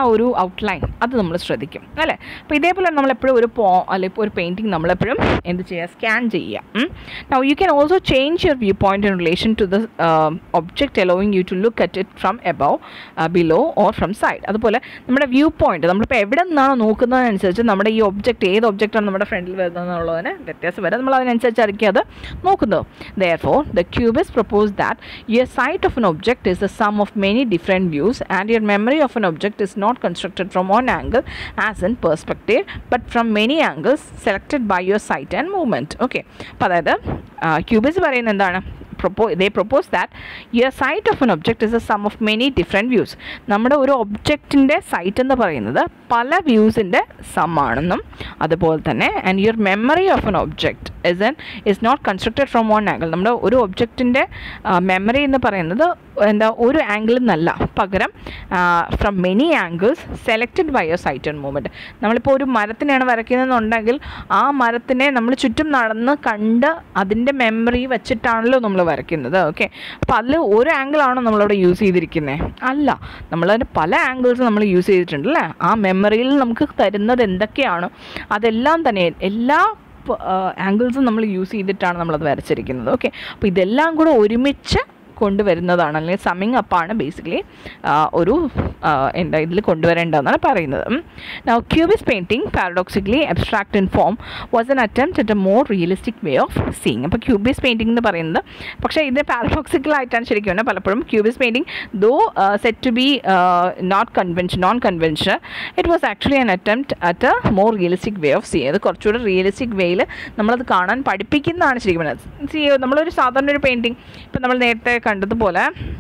ഒരു ഔട്ട്ലൈൻ അത് നമ്മൾ ശ്രദ്ധിക്കും അല്ലേ അപ്പോൾ ഇതേപോലെ നമ്മളെപ്പോഴും ഒരു പോ അല്ലെങ്കിൽ ഇപ്പോൾ ഒരു പെയിൻറ്റിങ് നമ്മളെപ്പോഴും എന്ത് ചെയ്യുക സ്കാൻ ചെയ്യുക now you can also change your view point in relation to the object allowing you to look at it from above below or from side അതുപോലെ നമ്മുടെ വ്യൂ പോയിന്റ് നമ്മളിപ്പോൾ എവിടെ നിന്നാണ് നോക്കുന്നതിനനുസരിച്ച് നമ്മുടെ ഈ ഒബ്ജക്റ്റ് ഏത് ഒബ്ജക്റ്റാണ് നമ്മുടെ ഫ്രണ്ടിൽ വരുന്നത് എന്നുള്ളതിന് വ്യത്യാസം വരെ നമ്മൾ അതിനനുസരിച്ചായിരിക്കും അത് നോക്കുന്നത് therefore the cubists propose that your sight of an object is the sum of many different views and your memory of an object is not constructed from one angle as an perspective but from many angles selected by your sight and movement okay അപ്പോൾ അതായത് ക്യൂബിസ് പറയുന്നത് എന്താണ് propose they propose that your sight of an object is a sum of many different views നമ്മുടെ ഒരു ഒബ്ജക്റ്റിൻ്റെ സൈറ്റ് എന്ന് പറയുന്നത് പല വ്യൂസിൻ്റെ സം ആണെന്നും അതുപോലെ തന്നെ and your memory of an object is an is not constructed from one angle നമ്മുടെ ഒരു ഒബ്ജക്റ്റിൻ്റെ മെമ്മറി എന്ന് പറയുന്നത് എന്താ ഒരു ആംഗിളിൽ നിന്നല്ല പകരം from many angles selected by your sight and movement നമ്മളിപ്പോൾ ഒരു മരത്തിനെയാണ് വരയ്ക്കുന്നതെന്നുണ്ടെങ്കിൽ ആ മരത്തിനെ നമ്മൾ ചുറ്റും നടന്ന് കണ്ട് അതിൻ്റെ മെമ്മറി വെച്ചിട്ടാണല്ലോ നമ്മൾ വരയ്ക്കുന്നത് ഓക്കെ അപ്പോൾ അതിൽ ഒരു ആംഗിളാണോ നമ്മളവിടെ യൂസ് ചെയ്തിരിക്കുന്നത് അല്ല നമ്മളതിന് പല ആംഗിൾസ് നമ്മൾ യൂസ് ചെയ്തിട്ടുണ്ട് അല്ലേ ആ മെമ്മറിയിൽ നമുക്ക് തരുന്നത് എന്തൊക്കെയാണ് അതെല്ലാം തന്നെ എല്ലാ ആംഗിൾസും നമ്മൾ യൂസ് ചെയ്തിട്ടാണ് നമ്മളത് വരച്ചിരിക്കുന്നത് ഓക്കെ അപ്പോൾ ഇതെല്ലാം കൂടെ ഒരുമിച്ച് കൊണ്ടുവരുന്നതാണ് അല്ലെങ്കിൽ സമ്മിങ് അപ്പാണ് ബേസിക്കലി ഒരു എന്താ ഇതിൽ കൊണ്ടുവരേണ്ടതെന്നാണ് പറയുന്നത് now cubists painting paradoxically abstract in form was an attempt at a more realistic way of seeing അപ്പോൾ ക്യൂബിസ് പെയിൻറ്റിംഗ് എന്ന് പറയുന്നത് പക്ഷേ ഇത് പാരഡോക്സിക്കൽ ആയിട്ടാണ് ശരിക്കും പറഞ്ഞാൽ പലപ്പോഴും cubists painting though set to be not convention non convention it was actually an attempt at a more realistic way of seeing അത് കുറച്ചുകൂടെ റിയലിസ്റ്റിക് വേയിൽ നമ്മളത് കാണാൻ പഠിപ്പിക്കുന്നതാണ് ശരിക്കും പറഞ്ഞത് സി നമ്മളൊരു സാധാരണ ഒരു പെയിൻറ്റിംഗ് ഇപ്പം നമ്മൾ നേരത്തെ കണ്ടതുപോലെ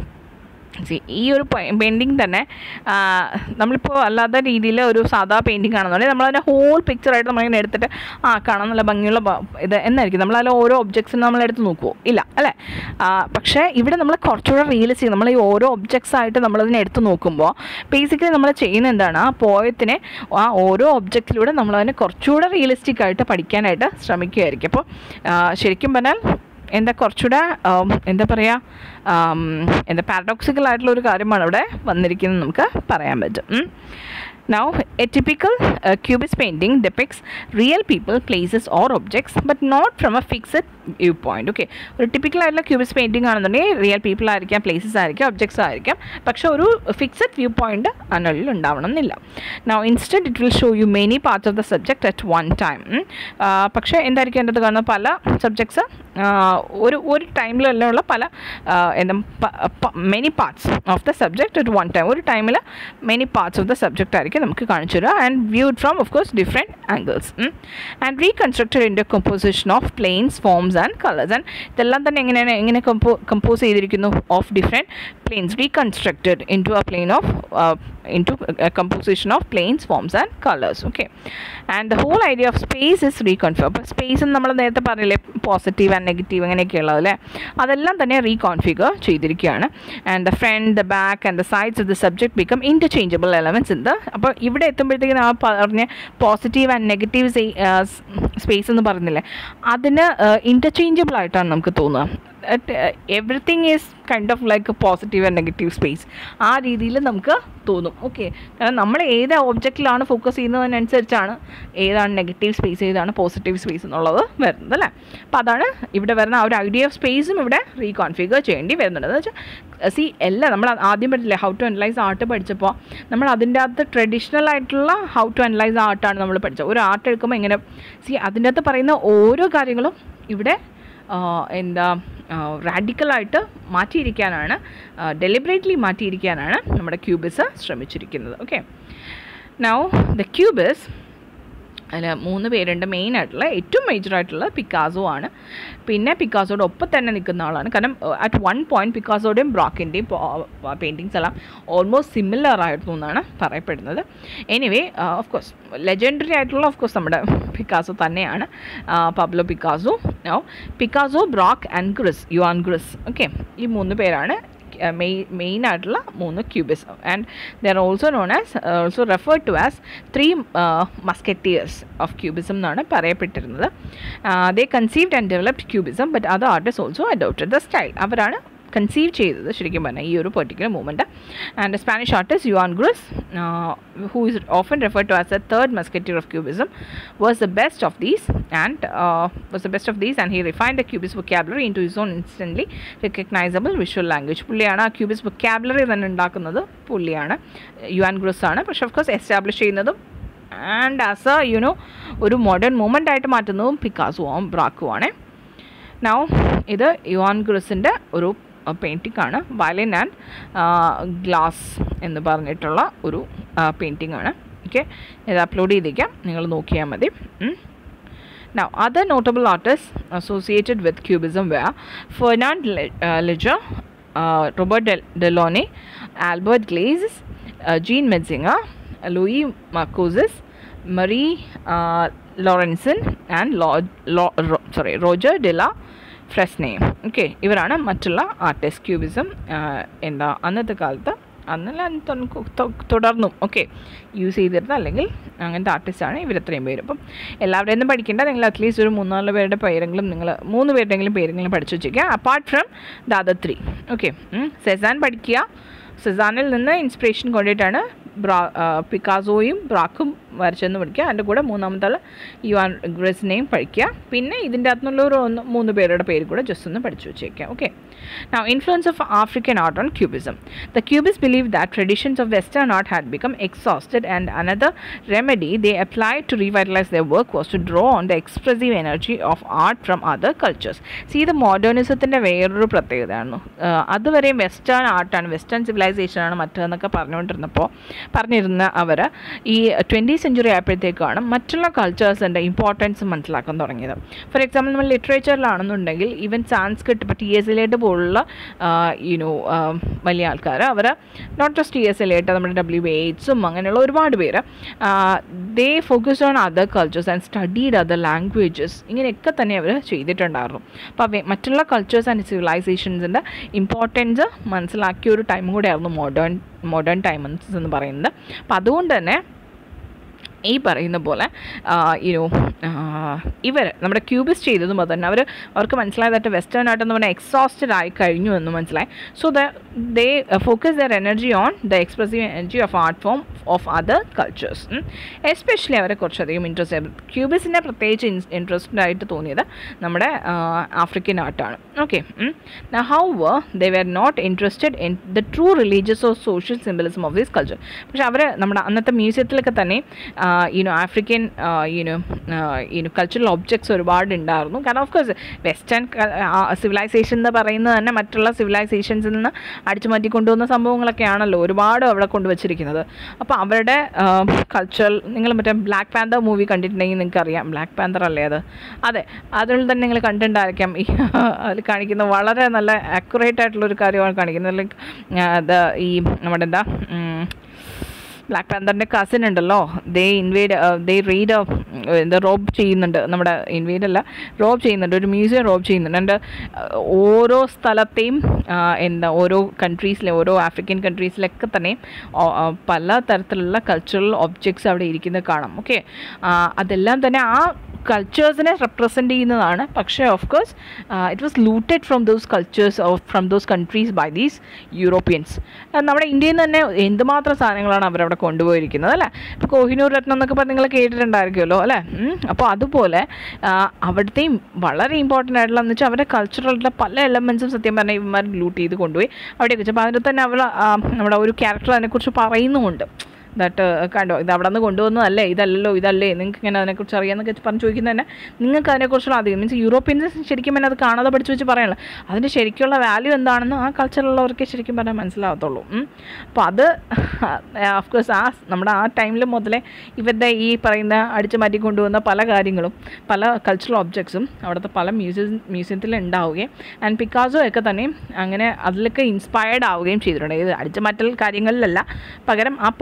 സി ഈ ഒരു പെയിൻറ്റിങ് തന്നെ നമ്മളിപ്പോൾ അല്ലാത്ത രീതിയിൽ ഒരു സാധാ പെയിൻറ്റിങ് ആണെന്നുണ്ടെങ്കിൽ നമ്മളതിനെ ഹോൾ പിക്ചറായിട്ട് നമ്മളിങ്ങനെ എടുത്തിട്ട് ആ കാണാൻ നല്ല ഭംഗിയുള്ള ഇത് എന്നായിരിക്കും നമ്മളതിൽ ഓരോ ഒബ്ജക്ട്സിനും നമ്മൾ എടുത്ത് നോക്കുമോ ഇല്ല അല്ലേ പക്ഷേ ഇവിടെ നമ്മൾ കുറച്ചുകൂടെ റിയലിസ്റ്റിക് നമ്മൾ ഈ ഓരോ ഒബ്ജക്ട്സ് ആയിട്ട് നമ്മളതിനെ എടുത്ത് നോക്കുമ്പോൾ ബേസിക്കലി നമ്മൾ ചെയ്യുന്ന എന്താണ് ആ പോയത്തിനെ ആ ഓരോ ഒബ്ജക്റ്റിലൂടെ നമ്മളതിനെ കുറച്ചുകൂടെ റിയലിസ്റ്റിക് ആയിട്ട് പഠിക്കാനായിട്ട് ശ്രമിക്കുകയായിരിക്കും അപ്പോൾ ശരിക്കും പറഞ്ഞാൽ എന്താ കുറച്ചുകൂടെ എന്താ പറയുക എന്താ പാരഡോക്സിക്കൽ ആയിട്ടുള്ള ഒരു കാര്യമാണ് ഇവിടെ വന്നിരിക്കുന്നത് നമുക്ക് പറയാൻ പറ്റും Now, a typical uh, cubist painting depicts real people, places, or objects, but not from a fixed viewpoint. Okay, ഒരു ടിപ്പിക്കൽ ആയിട്ടുള്ള ക്യൂബിസ്റ്റ് പെയിൻറ്റിംഗ് ആണെന്നുണ്ടെങ്കിൽ റിയൽ പീപ്പിൾ ആയിരിക്കാം പ്ലേസസ് ആയിരിക്കാം ഒബ്ജക്ട്സ് ആയിരിക്കാം പക്ഷേ ഒരു ഫിക്സഡ് വ്യൂ പോയിന്റ് അതിനുള്ളിൽ ഉണ്ടാവണം എന്നില്ല now instant it will show you many parts of the subject at one time പക്ഷേ എന്തായിരിക്കും എൻ്റെ കാണുന്ന പല സബ്ജക്ട്സ് ഒരു ഒരു ടൈമിലെല്ലാം ഉള്ള പല എന്താ many parts of the subject at one time ഒരു ടൈമിൽ many parts of the subject ആയിരിക്കും നമുക്ക് കാണിച്ചു തരിക and viewed from of course different angles and reconstructed in composition of planes forms and colours and ഇതെല്ലാം തന്നെ എങ്ങനെയാണ് എങ്ങനെ കമ്പോ കമ്പോസ് ചെയ്തിരിക്കുന്നു of different planes reconstructed into a plane of into composition of planes forms and colours okay and the whole idea of space is reconfigure അപ്പോൾ സ്പേസ് നമ്മൾ നേരത്തെ പറഞ്ഞില്ലേ പോസിറ്റീവ് ആൻഡ് നെഗറ്റീവ് അങ്ങനെയൊക്കെയുള്ളത് അല്ലേ അതെല്ലാം തന്നെ റീകോൺഫിഗർ ചെയ്തിരിക്കുകയാണ് and the front the back and the sides of the subject become interchangeable elements in the അപ്പോൾ ഇവിടെ എത്തുമ്പോഴത്തേക്കും ആ പറഞ്ഞ പോസിറ്റീവ് ആൻഡ് നെഗറ്റീവ് സ്പേസ് എന്ന് പറയുന്നില്ലേ അതിന് ഇൻ്റർചേഞ്ചബിൾ ആയിട്ടാണ് നമുക്ക് തോന്നുക everything is kind of like positive and negative space ആ രീതിയിൽ നമുക്ക് തോന്നും ഓക്കെ കാരണം നമ്മൾ ഏത് ഒബ്ജക്റ്റിലാണ് ഫോക്കസ് ചെയ്യുന്നതിനനുസരിച്ചാണ് ഏതാണ് നെഗറ്റീവ് സ്പേസ് ഏതാണ് പോസിറ്റീവ് സ്പേസ് എന്നുള്ളത് വരുന്നത് അല്ലേ അപ്പോൾ അതാണ് ഇവിടെ വരുന്ന ആ ഒരു ഐഡിയ ഓഫ് സ്പേസും ഇവിടെ റീകോൺഫിഗർ ചെയ്യേണ്ടി വരുന്നുണ്ട് എന്ന് വെച്ചാൽ സി എല്ലാം നമ്മൾ ആദ്യം പഠിച്ചില്ലേ ഹൗ ടു അനലൈസ് ആർട്ട് പഠിച്ചപ്പോൾ നമ്മൾ അതിൻ്റെ അകത്ത് ട്രഡീഷണൽ ആയിട്ടുള്ള ഹൗ ടു അനലൈസ് ആർട്ടാണ് നമ്മൾ പഠിച്ചത് ഒരു ആർട്ട് എടുക്കുമ്പോൾ ഇങ്ങനെ സി അതിൻ്റെ അകത്ത് പറയുന്ന ഓരോ കാര്യങ്ങളും ഇവിടെ എന്താ റാഡിക്കലായിട്ട് മാറ്റിയിരിക്കാനാണ് ഡെലിബറേറ്റ്ലി മാറ്റിയിരിക്കാനാണ് നമ്മുടെ ക്യൂബിസ് ശ്രമിച്ചിരിക്കുന്നത് ഓക്കെ നൗ ദ ക്യൂബിസ് അതിൽ മൂന്ന് പേരുണ്ട് മെയിൻ ആയിട്ടുള്ള ഏറ്റവും മേജർ ആയിട്ടുള്ള പിക്കാസോ ആണ് പിന്നെ പിക്കാസോയുടെ ഒപ്പം തന്നെ നിൽക്കുന്ന ആളാണ് കാരണം അറ്റ് വൺ പോയിന്റ് പിക്കാസോയുടെയും ബ്രോക്കിൻ്റെയും പെയിൻറ്റിങ്സ് എല്ലാം ഓൾമോസ്റ്റ് സിമിലർ ആയിരുന്നു എന്നാണ് പറയപ്പെടുന്നത് എനിവേ ഓഫ് കോഴ്സ് ലെജൻഡറി ആയിട്ടുള്ള ഓഫ് കോഴ്സ് നമ്മുടെ പിക്കാസോ തന്നെയാണ് Pablo Picasso no Picasso Braque and Gris Juan Gris okay ഈ മൂന്ന് പേരാണ് മെയിൻ മെയിൻ ആയിട്ടുള്ള മൂന്ന് cubists and there are also known as also referred to as three musketeers of cubism എന്നാണ് പറയപ്പെട്ടിരുന്നത് they conceived and developed cubism but other artist also adopted the style അവരാണ് കൺസീവ് ചെയ്തത് ശരിക്കും പറഞ്ഞാൽ ഈ ഒരു particular movement and Spanish artist Juan Gris who is often refer to as a third musketeer of cubism was the best of these and was the best of these and he refine the cubist vocabulary into his own instantly recognisable visual language പുള്ളിയാണ് ആ ക്യൂബിസ് വൊക്കാബുലറി തന്നെ ഉണ്ടാക്കുന്നത് പുള്ളിയാണ് യുവാൻ ഗ്രൂസ് ആണ് പക്ഷേ ഓഫ് കോഴ്സ് എസ്റ്റാബ്ലിഷ് ചെയ്യുന്നതും ആൻഡ് ആസ് എ യുനോ ഒരു മോഡേൺ മൂവ്മെൻ്റ് ആയിട്ട് മാറ്റുന്നതും പിക്കാസുവും ബ്രാക്കുമാണ് നൗ ഇത് യുവാൻ ഗ്രൂസിൻ്റെ ഒരു പെയിൻറ്റിംഗ് ആണ് വയലിൻ ആൻഡ് ഗ്ലാസ് എന്ന് പറഞ്ഞിട്ടുള്ള ഒരു പെയിൻറ്റിംഗ് ആണ് ഓക്കെ ഇത് അപ്ലോഡ് ചെയ്തേക്കാം നിങ്ങൾ നോക്കിയാൽ മതി Now, other notable artists associated with Cubism were Fernand Le- uh, Leger, uh, Robert Del- Delaunay, Albert Glaze, uh, Jean Metzinger, Louis Marcosis, Marie uh, Lorenzen, and Lo- Lo- Ro- sorry, Roger de la Fresnaye okay ഇവരാണ് മറ്റുള്ള ആർട്ടിസ്റ്റ് ക്യൂബിസം എന്താ അന്നത്തെ കാലത്ത് അന്നല്ല തുടർന്നും ഓക്കെ യൂസ് ചെയ്തിരുന്ന അല്ലെങ്കിൽ അങ്ങനത്തെ ആർട്ടിസ്റ്റാണ് ഇവരത്രയും പേര് അപ്പം എല്ലാവരുടെയും ഒന്നും പഠിക്കേണ്ട നിങ്ങൾ അറ്റ്ലീസ്റ്റ് ഒരു മൂന്നാല് പേരുടെ പേരെങ്കിലും നിങ്ങൾ മൂന്ന് പേരുടെങ്കിലും പേരെങ്കിലും പഠിച്ചു വെച്ചേക്കുക apart from the other three okay Cezanne പഠിക്കുക സെസാനിൽ നിന്ന് ഇൻസ്പിറേഷൻ കൊണ്ടിട്ടാണ് ബ്രാ പിക്കാസോയും ബ്രാക്കും വരച്ചെന്ന് പഠിക്കുക അതിൻ്റെ കൂടെ മൂന്നാമത്തെ ആൾ യുവാൻ ഗ്രസിനെയും പഠിക്കുക പിന്നെ ഇതിൻ്റെ അകത്തുനിന്നുള്ള ഒരു ഒന്ന് മൂന്ന് പേരുടെ പേര് കൂടെ ജസ്റ്റ് ഒന്ന് പഠിച്ചു വെച്ചേക്കാം okay Now, influence of African art on Cubism. The Cubists believed that traditions of Western art had become exhausted, and another remedy they applied to revitalize their work was to draw on the expressive energy of art from other cultures. See, the modernismത്തിൻ്റെ വേറൊരു പ്രത്യേകതയാണ് അതുവരെയും വെസ്റ്റേൺ ആർട്ടാണ് വെസ്റ്റേൺ സിവിലൈസേഷനാണ് മറ്റേന്നൊക്കെ പറഞ്ഞുകൊണ്ടിരുന്നപ്പോൾ പറഞ്ഞിരുന്ന അവർ ഈ ട്വൻറ്റി സെഞ്ചുറി ആയപ്പോഴത്തേക്കാണ് മറ്റുള്ള കൾച്ചേഴ്സിൻ്റെ ഇമ്പോർട്ടൻസ് മനസ്സിലാക്കാൻ തുടങ്ങിയത് ഫോർ എക്സാമ്പിൾ നമ്മൾ ലിറ്ററേച്ചറിലാണെന്നുണ്ടെങ്കിൽ ഈവൻ സാൻസ്ക്രിറ്റ് ഇപ്പോൾ ടി എസ് എല്ലേട്ട് പോലുള്ള യുനോ വലിയ ആൾക്കാർ അവർ not just T S Eliot ആയിട്ട് നമ്മുടെ ഡബ്ല്യു എയ്റ്റ്സും അങ്ങനെയുള്ള ഒരുപാട് പേര് they focus on other cultures and studied other languages ഇങ്ങനെയൊക്കെ തന്നെ അവർ ചെയ്തിട്ടുണ്ടായിരുന്നു അപ്പോൾ അവ മറ്റുള്ള കൾച്ചേഴ്സ് ആൻഡ് സിവിലൈസേഷൻസിൻ്റെ ഇമ്പോർട്ടൻസ് മനസ്സിലാക്കിയ ഒരു ടൈം കൂടെയായിരുന്നു മോഡേൺ മോഡേൺ ടൈംസ് എന്ന് പറയുന്നത് അപ്പോൾ അതുകൊണ്ട് തന്നെ ഈ പറയുന്ന പോലെ യുനോ ഇവർ നമ്മുടെ ക്യൂബിസ് ചെയ്തതും അത് തന്നെ അവർ അവർക്ക് മനസ്സിലായതായിട്ട് വെസ്റ്റേൺ ആയിട്ട് എന്ന് പറഞ്ഞാൽ എക്സോസ്റ്റഡ് ആയി കഴിഞ്ഞു എന്ന് മനസ്സിലായി so the they focus their energy on the expressive energy of art form of other cultures especially അവരെ കുറച്ചധികം ഇൻട്രസ്റ്റ് ക്യൂബിസിനെ പ്രത്യേകിച്ച് ഇൻട്രസ്റ്റഡ് ആയിട്ട് തോന്നിയത് നമ്മുടെ ആഫ്രിക്കൻ ആർട്ടാണ് okay how were they were not interested in the true religious or social symbolism of this culture പക്ഷെ അവർ നമ്മുടെ അന്നത്തെ മ്യൂസിയത്തിലൊക്കെ തന്നെ you know African you know you know cultural objects ഒരുപാട് ഉണ്ടായിരുന്നു കാരണം ഓഫ് കോഴ്സ് വെസ്റ്റേൺ സിവിലൈസേഷൻ എന്ന് പറയുന്നത് തന്നെ മറ്റുള്ള സിവിലൈസേഷൻസിൽ നിന്ന് അടിച്ചു മാറ്റി കൊണ്ടുവന്ന സംഭവങ്ങളൊക്കെയാണല്ലോ ഒരുപാട് അവിടെ കൊണ്ടുവച്ചിരിക്കുന്നത് അപ്പോൾ അവരുടെ കൾച്ചറൽ നിങ്ങൾ മറ്റേ ബ്ലാക്ക് പാന്തർ മൂവി കണ്ടിട്ടുണ്ടെങ്കിൽ നിങ്ങൾക്ക് അറിയാം ബ്ലാക്ക് പാന്തർ അല്ലേ അത് അതെ അതിൽ തന്നെ നിങ്ങൾ കണ്ടിട്ടുണ്ടായിരിക്കാം ഈ അതിൽ കാണിക്കുന്ന വളരെ നല്ല ആക്യുറേറ്റ് ആയിട്ടുള്ള ഒരു കാര്യമാണ് കാണിക്കുന്നത് ലൈക്ക് ഈ നമ്മുടെ എന്താ ബ്ലാക്ക് പാന്തറിൻ്റെ കസിൻ ഉണ്ടല്ലോ ദേ ഇൻവേഡ് ദേ റീഡ് എന്താ റോബ് ചെയ്യുന്നുണ്ട് നമ്മുടെ ഇൻവേഡ് അല്ല റോബ് ചെയ്യുന്നുണ്ട് ഒരു മ്യൂസിയം റോബ് ചെയ്യുന്നുണ്ട് എൻ്റെ ഓരോ സ്ഥലത്തെയും എന്താ ഓരോ കൺട്രീസിലെ ഓരോ ആഫ്രിക്കൻ കൺട്രീസിലൊക്കെ തന്നെ പല തരത്തിലുള്ള കൾച്ചറൽ ഒബ്ജക്ട്സ് അവിടെ ഇരിക്കുന്നത് കാണാം ഓക്കെ അതെല്ലാം തന്നെ ആ കൾച്ചേഴ്സിനെ റെപ്രസെൻ്റ് ചെയ്യുന്നതാണ് പക്ഷേ of course it was looted from those cultures of from those countries by these Europeans നമ്മുടെ ഇന്ത്യയിൽ നിന്ന് തന്നെ എന്തുമാത്രം സാധനങ്ങളാണ് അവരവിടെ കൊണ്ടുപോയിരിക്കുന്നത് അല്ലേ ഇപ്പോൾ കോഹിനൂർ രത്നം എന്നൊക്കെ പറഞ്ഞ് നിങ്ങൾ കേട്ടിട്ടുണ്ടായിരിക്കുമല്ലോ അല്ലേ അപ്പോൾ അതുപോലെ അവിടുത്തെയും വളരെ ഇമ്പോർട്ടൻ്റ് ആയിട്ടുള്ള എന്ന് വെച്ചാൽ അവരുടെ കൾച്ചറലുള്ള പല എലമെൻസും സത്യം പറഞ്ഞാൽ ഇവന്മാർ ലൂട്ട് ചെയ്ത് കൊണ്ടുപോയി അവിടേക്ക് വെച്ചപ്പോൾ അതിൽ തന്നെ അവർ നമ്മുടെ ഒരു ക്യാരക്ടർ അതിനെക്കുറിച്ച് പറയുന്നുമുണ്ട് ദാറ്റ് കണ്ടോ ഇത് അവിടെ നിന്ന് കൊണ്ടുവന്നതല്ലേ ഇതല്ലല്ലോ ഇതല്ലേ നിങ്ങൾക്ക് ഇങ്ങനെ അതിനെക്കുറിച്ച് അറിയാമെന്നൊക്കെ പറഞ്ഞ് ചോദിക്കുന്നത് തന്നെ നിങ്ങൾക്ക് അതിനെക്കുറിച്ചുള്ള അധികം മീൻസ് യൂറോപ്യൻസ് ശരിക്കും തന്നെ അത് കാണാതെ പഠിച്ച് വെച്ച് പറയാനുള്ള അതിൻ്റെ ശരിക്കുള്ള വാല്യൂ എന്താണെന്ന് ആ കൾച്ചറുള്ളവർക്ക് ശരിക്കും പറഞ്ഞാൽ മനസ്സിലാവത്തുള്ളൂ അപ്പോൾ അത് ഓഫ്കോഴ്സ് ആ നമ്മുടെ ആ ടൈമിൽ മുതലേ ഇവരുടെ ഈ പറയുന്ന അടിച്ചു മാറ്റി കൊണ്ടുവന്ന പല കാര്യങ്ങളും പല കൾച്ചറൽ ഒബ്ജക്ട്സും അവിടുത്തെ പല മ്യൂസിയം മ്യൂസിയത്തിൽ ഉണ്ടാവുകയും ആൻഡ് പിക്കാസോ ഒക്കെ തന്നെ അങ്ങനെ അതിലൊക്കെ ഇൻസ്പയർഡ് ആവുകയും ചെയ്തിട്ടുണ്ട് ഇത് അടിച്ചു മാറ്റൽ കാര്യങ്ങളിലല്ല പകരം ആ പെർട്ടിക്കുലർ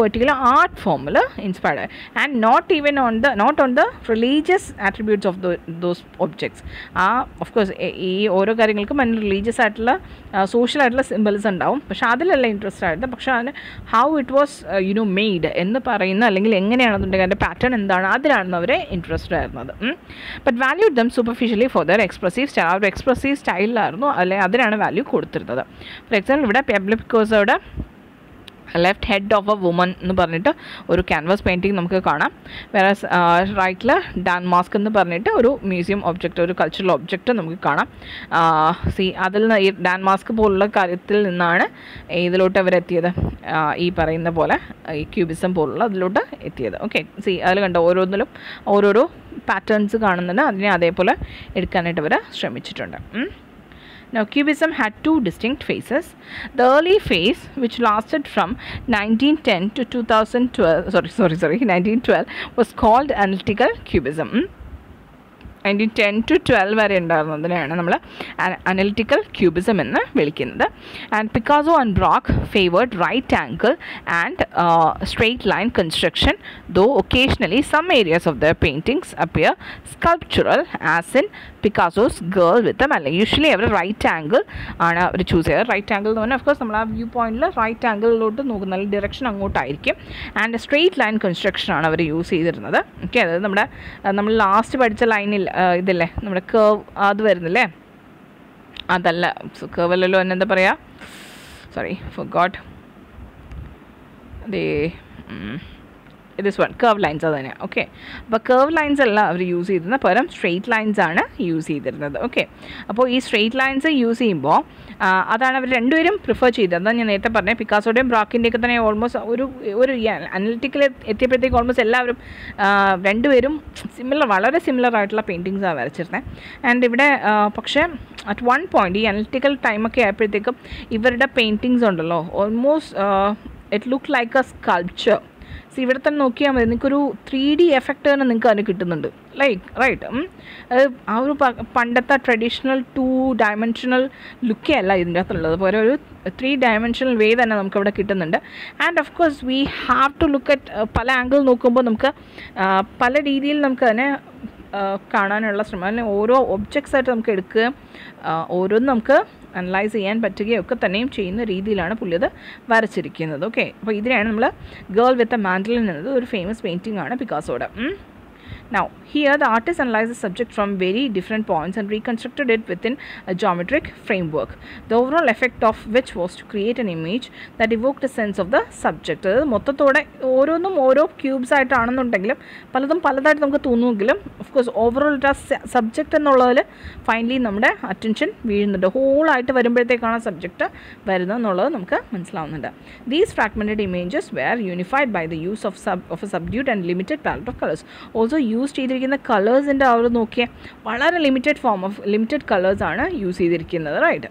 ആർട്ട് ഫോമിൽ inspired and not even on the not on the religious attributes of those objects ആ ഓഫ് കോഴ്സ് ഈ ഓരോ കാര്യങ്ങൾക്കും അതിന് റിലീജിയസ് ആയിട്ടുള്ള സോഷ്യൽ ആയിട്ടുള്ള സിമ്പിൾസ് ഉണ്ടാവും പക്ഷേ അതിലല്ല ഇൻട്രസ്റ്റ് ആയിരുന്നു പക്ഷേ അതിന് how it was you know made എന്ന് പറയുന്ന അല്ലെങ്കിൽ എങ്ങനെയാണെന്നുണ്ടെങ്കിൽ അതിൻ്റെ പാറ്റേൺ എന്താണ് അതിലാണ് അവരെ ഇൻട്രസ്റ്റ് ആയിരുന്നത് but value them superficially for their expressive style ആ ഒരു എക്സ്പ്രസീവ് സ്റ്റൈലിലായിരുന്നു അല്ലെ അതിനാണ് വാല്യൂ കൊടുത്തിരുന്നത് ഫോർ എക്സാമ്പിൾ ഇവിടെ പെബ്ലിക് പിക്കോസോയുടെ left head of a woman എന്ന് പറഞ്ഞിട്ട് ഒരു ക്യാൻവാസ് പെയിൻറ്റിങ് നമുക്ക് കാണാം വേറെ റൈറ്റിൽ ഡാൻ മാസ്ക് എന്ന് പറഞ്ഞിട്ട് ഒരു മ്യൂസിയം ഒബ്ജക്റ്റ് ഒരു കൾച്ചറൽ ഒബ്ജക്റ്റ് നമുക്ക് കാണാം സി അതിൽ നിന്ന് ഈ ഡാൻ മാസ്ക് പോലുള്ള കാര്യത്തിൽ നിന്നാണ് ഇതിലോട്ട് അവരെത്തിയത് ഈ പറയുന്ന പോലെ ഈ ക്യൂബിസം പോലുള്ള അതിലോട്ട് എത്തിയത് ഓക്കെ സി അതിൽ കണ്ടോ ഓരോന്നിലും ഓരോരോ പാറ്റേൺസ് കാണുന്നുണ്ട് അതിനെ അതേപോലെ എടുക്കാനായിട്ട് അവർ ശ്രമിച്ചിട്ടുണ്ട് Now, Cubism had two distinct phases. The early phase, which lasted from 1910 to 2012, sorry, sorry, sorry, 1912, was called Analytical Cubism. Nineteen ten to twelve വരെ ഉണ്ടായിരുന്നതിനെയാണ് നമ്മൾ അനലിറ്റിക്കൽ ക്യൂബിസം എന്ന് വിളിക്കുന്നത് and Picasso and Braque favoured right angle and straight line construction though occasionally some areas of the paintings appear sculptural as in Picasso's girl with അല്ല യൂഷ്വലി അവർ റൈറ്റ് ആംഗിൾ ആണ് അവർ ചൂസ് ചെയ്യുക റൈറ്റ് ആംഗിൾ എന്ന് പറഞ്ഞാൽ ഓഫ് കോഴ്സ് നമ്മൾ ആ വ്യൂ പോയിന്റിൽ റൈറ്റ് ആംഗിളിലോട്ട് നോക്കുന്ന ഡിറക്ഷൻ അങ്ങോട്ടായിരിക്കും ആൻഡ് സ്ട്രെയിറ്റ് ലൈൻ കൺസ്ട്രക്ഷൻ ആണ് അവർ യൂസ് ചെയ്തിരുന്നത് ഓക്കെ അതായത് നമ്മുടെ നമ്മൾ ലാസ്റ്റ് പഠിച്ച ലൈനിൽ ഇതില്ലേ നമ്മുടെ കേവ് അത് വരുന്നില്ലേ അതല്ല കേവല്ലല്ലോ എന്നെന്താ പറയുക സോറി ഫോർ ഗോഡ് അതേ ദിസ് വൺ കർവ് ലൈൻസ് അത് തന്നെയാണ് ഓക്കെ അപ്പോൾ കർവ് ലൈൻസ് അല്ല അവർ യൂസ് ചെയ്തിരുന്നത് പകരം സ്ട്രെയിറ്റ് ലൈൻസ് ആണ് യൂസ് ചെയ്തിരുന്നത് ഓക്കെ അപ്പോൾ ഈ സ്ട്രെയിറ്റ് ലൈൻസ് യൂസ് ചെയ്യുമ്പോൾ അതാണ് അവർ രണ്ടുപേരും പ്രിഫർ ചെയ്തത് അതാണ് ഞാൻ നേരത്തെ പറഞ്ഞത് പിക്കാസോടെയും ബ്രാക്കിൻ്റെയൊക്കെ തന്നെ ഓൾമോസ്റ്റ് ഒരു ഒരു അനലിറ്റിക്കൽ എത്തിയപ്പോഴത്തേക്ക് ഓൾമോസ്റ്റ് എല്ലാവരും രണ്ടുപേരും സിമിലർ വളരെ സിമിലർ ആയിട്ടുള്ള പെയിൻറ്റിങ്സാണ് വരച്ചിരുന്നത് ആൻഡ് ഇവിടെ പക്ഷേ അറ്റ് വൺ പോയിന്റ് ഈ അനലിറ്റിക്കൽ ടൈമൊക്കെ ആയപ്പോഴത്തേക്കും ഇവരുടെ പെയിൻറ്റിങ്സ് ഉണ്ടല്ലോ almost it look like a sculpture so ഇവിടെ തന്നെ നോക്കിയാൽ മതി നിങ്ങൾക്കൊരു ത്രീ ഡി എഫക്റ്റ് തന്നെ നിങ്ങൾക്ക് അതിന് കിട്ടുന്നുണ്ട് ലൈക്ക് റൈറ്റ് ആ ഒരു പണ്ടത്തെ ട്രഡീഷണൽ ടു ഡയമെൻഷണൽ ലുക്കേ അല്ല ഇതിൻ്റെ അകത്തുള്ളത് പോലെ ഒരു ത്രീ ഡയമെൻഷണൽ വേ തന്നെ നമുക്ക് ഇവിടെ കിട്ടുന്നുണ്ട് and of course we have to look at പല ആംഗിൾ നോക്കുമ്പോൾ നമുക്ക് പല രീതിയിൽ നമുക്ക് അതിനെ കാണാനുള്ള ശ്രമം അല്ലെങ്കിൽ ഓരോ ഒബ്ജക്ട്സ് ആയിട്ട് നമുക്ക് എടുക്കുകയും ഓരോന്നും നമുക്ക് അനലൈസ് ചെയ്യാൻ പറ്റുകയും ഒക്കെ തന്നെയും ചെയ്യുന്ന രീതിയിലാണ് പുള്ളി അത് വരച്ചിരിക്കുന്നത് ഓക്കെ അപ്പോൾ ഇതിനെയാണ് നമ്മൾ ഗേൾ വിത്ത് എ മാൻഡലിൻ എന്നത് ഒരു ഫേമസ് പെയിൻറ്റിംഗ് ആണ് പിക്കാസോടെ Now, here the artist analyzed the subject from very different points and reconstructed it within a geometric framework. The overall effect of which was to create an image that evoked a sense of the subject. അതായത് മൊത്തത്തോടെ ഓരോന്നും ഓരോ ക്യൂബ്സ് ആയിട്ടാണെന്നുണ്ടെങ്കിലും പലതും പലതായിട്ട് നമുക്ക് തോന്നുമെങ്കിലും ഓഫ് കോഴ്സ് ഓവറോൾ സബ്ജക്റ്റ് എന്നുള്ളതിൽ ഫൈനലി നമ്മുടെ അറ്റൻഷൻ വീഴുന്നുണ്ട് ഹോളായിട്ട് വരുമ്പോഴത്തേക്കാണ് സബ്ജക്റ്റ് വരുന്നത് എന്നുള്ളത് നമുക്ക് മനസ്സിലാവുന്നുണ്ട് these fragmented images where unified by the use of sub of a subdued and limited palette of colours also use ചെയ്തിരിക്കുന്ന കളേഴ്സിൻ്റെ ആ ഒരു നോക്കിയാൽ വളരെ ലിമിറ്റഡ് ഫോം ഓഫ് ലിമിറ്റഡ് കളേഴ്സാണ് യൂസ് ചെയ്തിരിക്കുന്നത് right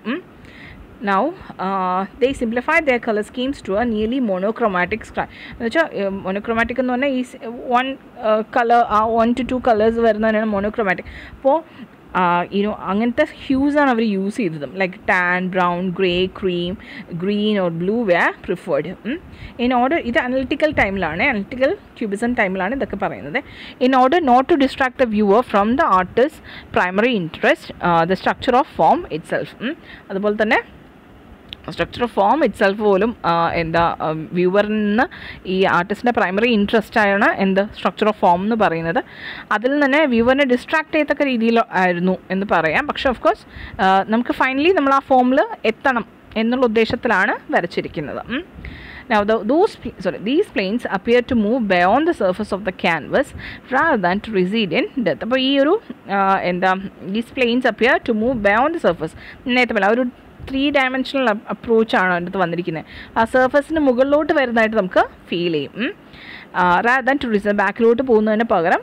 now they simplified their colour schemes to a nearly monochromatic സ്ക്രൈ എന്ന് വെച്ചാൽ മോണോക്രോമാറ്റിക് എന്ന് പറഞ്ഞാൽ ഈ വൺ കളർ ആ വൺ ടു ടു കളേഴ്സ് വരുന്നതിനാണ് മോണോക്രോമാറ്റിക് അപ്പോൾ യുനോ അങ്ങനത്തെ ഹ്യൂസാണ് അവർ യൂസ് ചെയ്തതും like tan brown grey cream green or blue were preferred in order ഇത് അനലിറ്റിക്കൽ ടൈമിലാണ് അനലിറ്റിക്കൽ ക്യൂബിസം ടൈമിലാണ് ഇതൊക്കെ പറയുന്നത് in order not to distract the viewer from the artist primary interest the structure of form itself അതുപോലെ തന്നെ structure of form itself പോലും എന്താ വ്യൂവറിൽ നിന്ന് ഈ ആർട്ടിസ്റ്റിൻ്റെ പ്രൈമറി ഇൻട്രസ്റ്റ് ആണ് എന്ത് സ്ട്രക്ചർ ഓഫ് ഫോം എന്ന് പറയുന്നത് അതിൽ നിന്ന് തന്നെ വ്യൂവറിനെ ഡിസ്ട്രാക്ട് ചെയ്യത്തക്ക രീതിയിൽ ആയിരുന്നു എന്ന് പറയാം പക്ഷേ ഓഫ് കോഴ്സ് നമുക്ക് ഫൈനലി നമ്മൾ ആ ഫോമിൽ എത്തണം എന്നുള്ള ഉദ്ദേശത്തിലാണ് വരച്ചിരിക്കുന്നത് Now, the, those sorry, these planes appear to move beyond the surface of the canvas rather than to reside in depth. അപ്പോൾ ഈ ഒരു എന്താ these planes appear to move beyond the surface നേരത്തെ പോലെ ഒരു ത്രീ ഡയമെൻഷണൽ അപ്രോച്ചാണ് അതിൻ്റെ അടുത്ത് വന്നിരിക്കുന്നത് ആ സർഫസിന് മുകളിലോട്ട് വരുന്നതായിട്ട് നമുക്ക് ഫീൽ ചെയ്യും റാദർ ദാൻ ടു റിസ ബാക്കിലോട്ട് പോകുന്നതിന് പകരം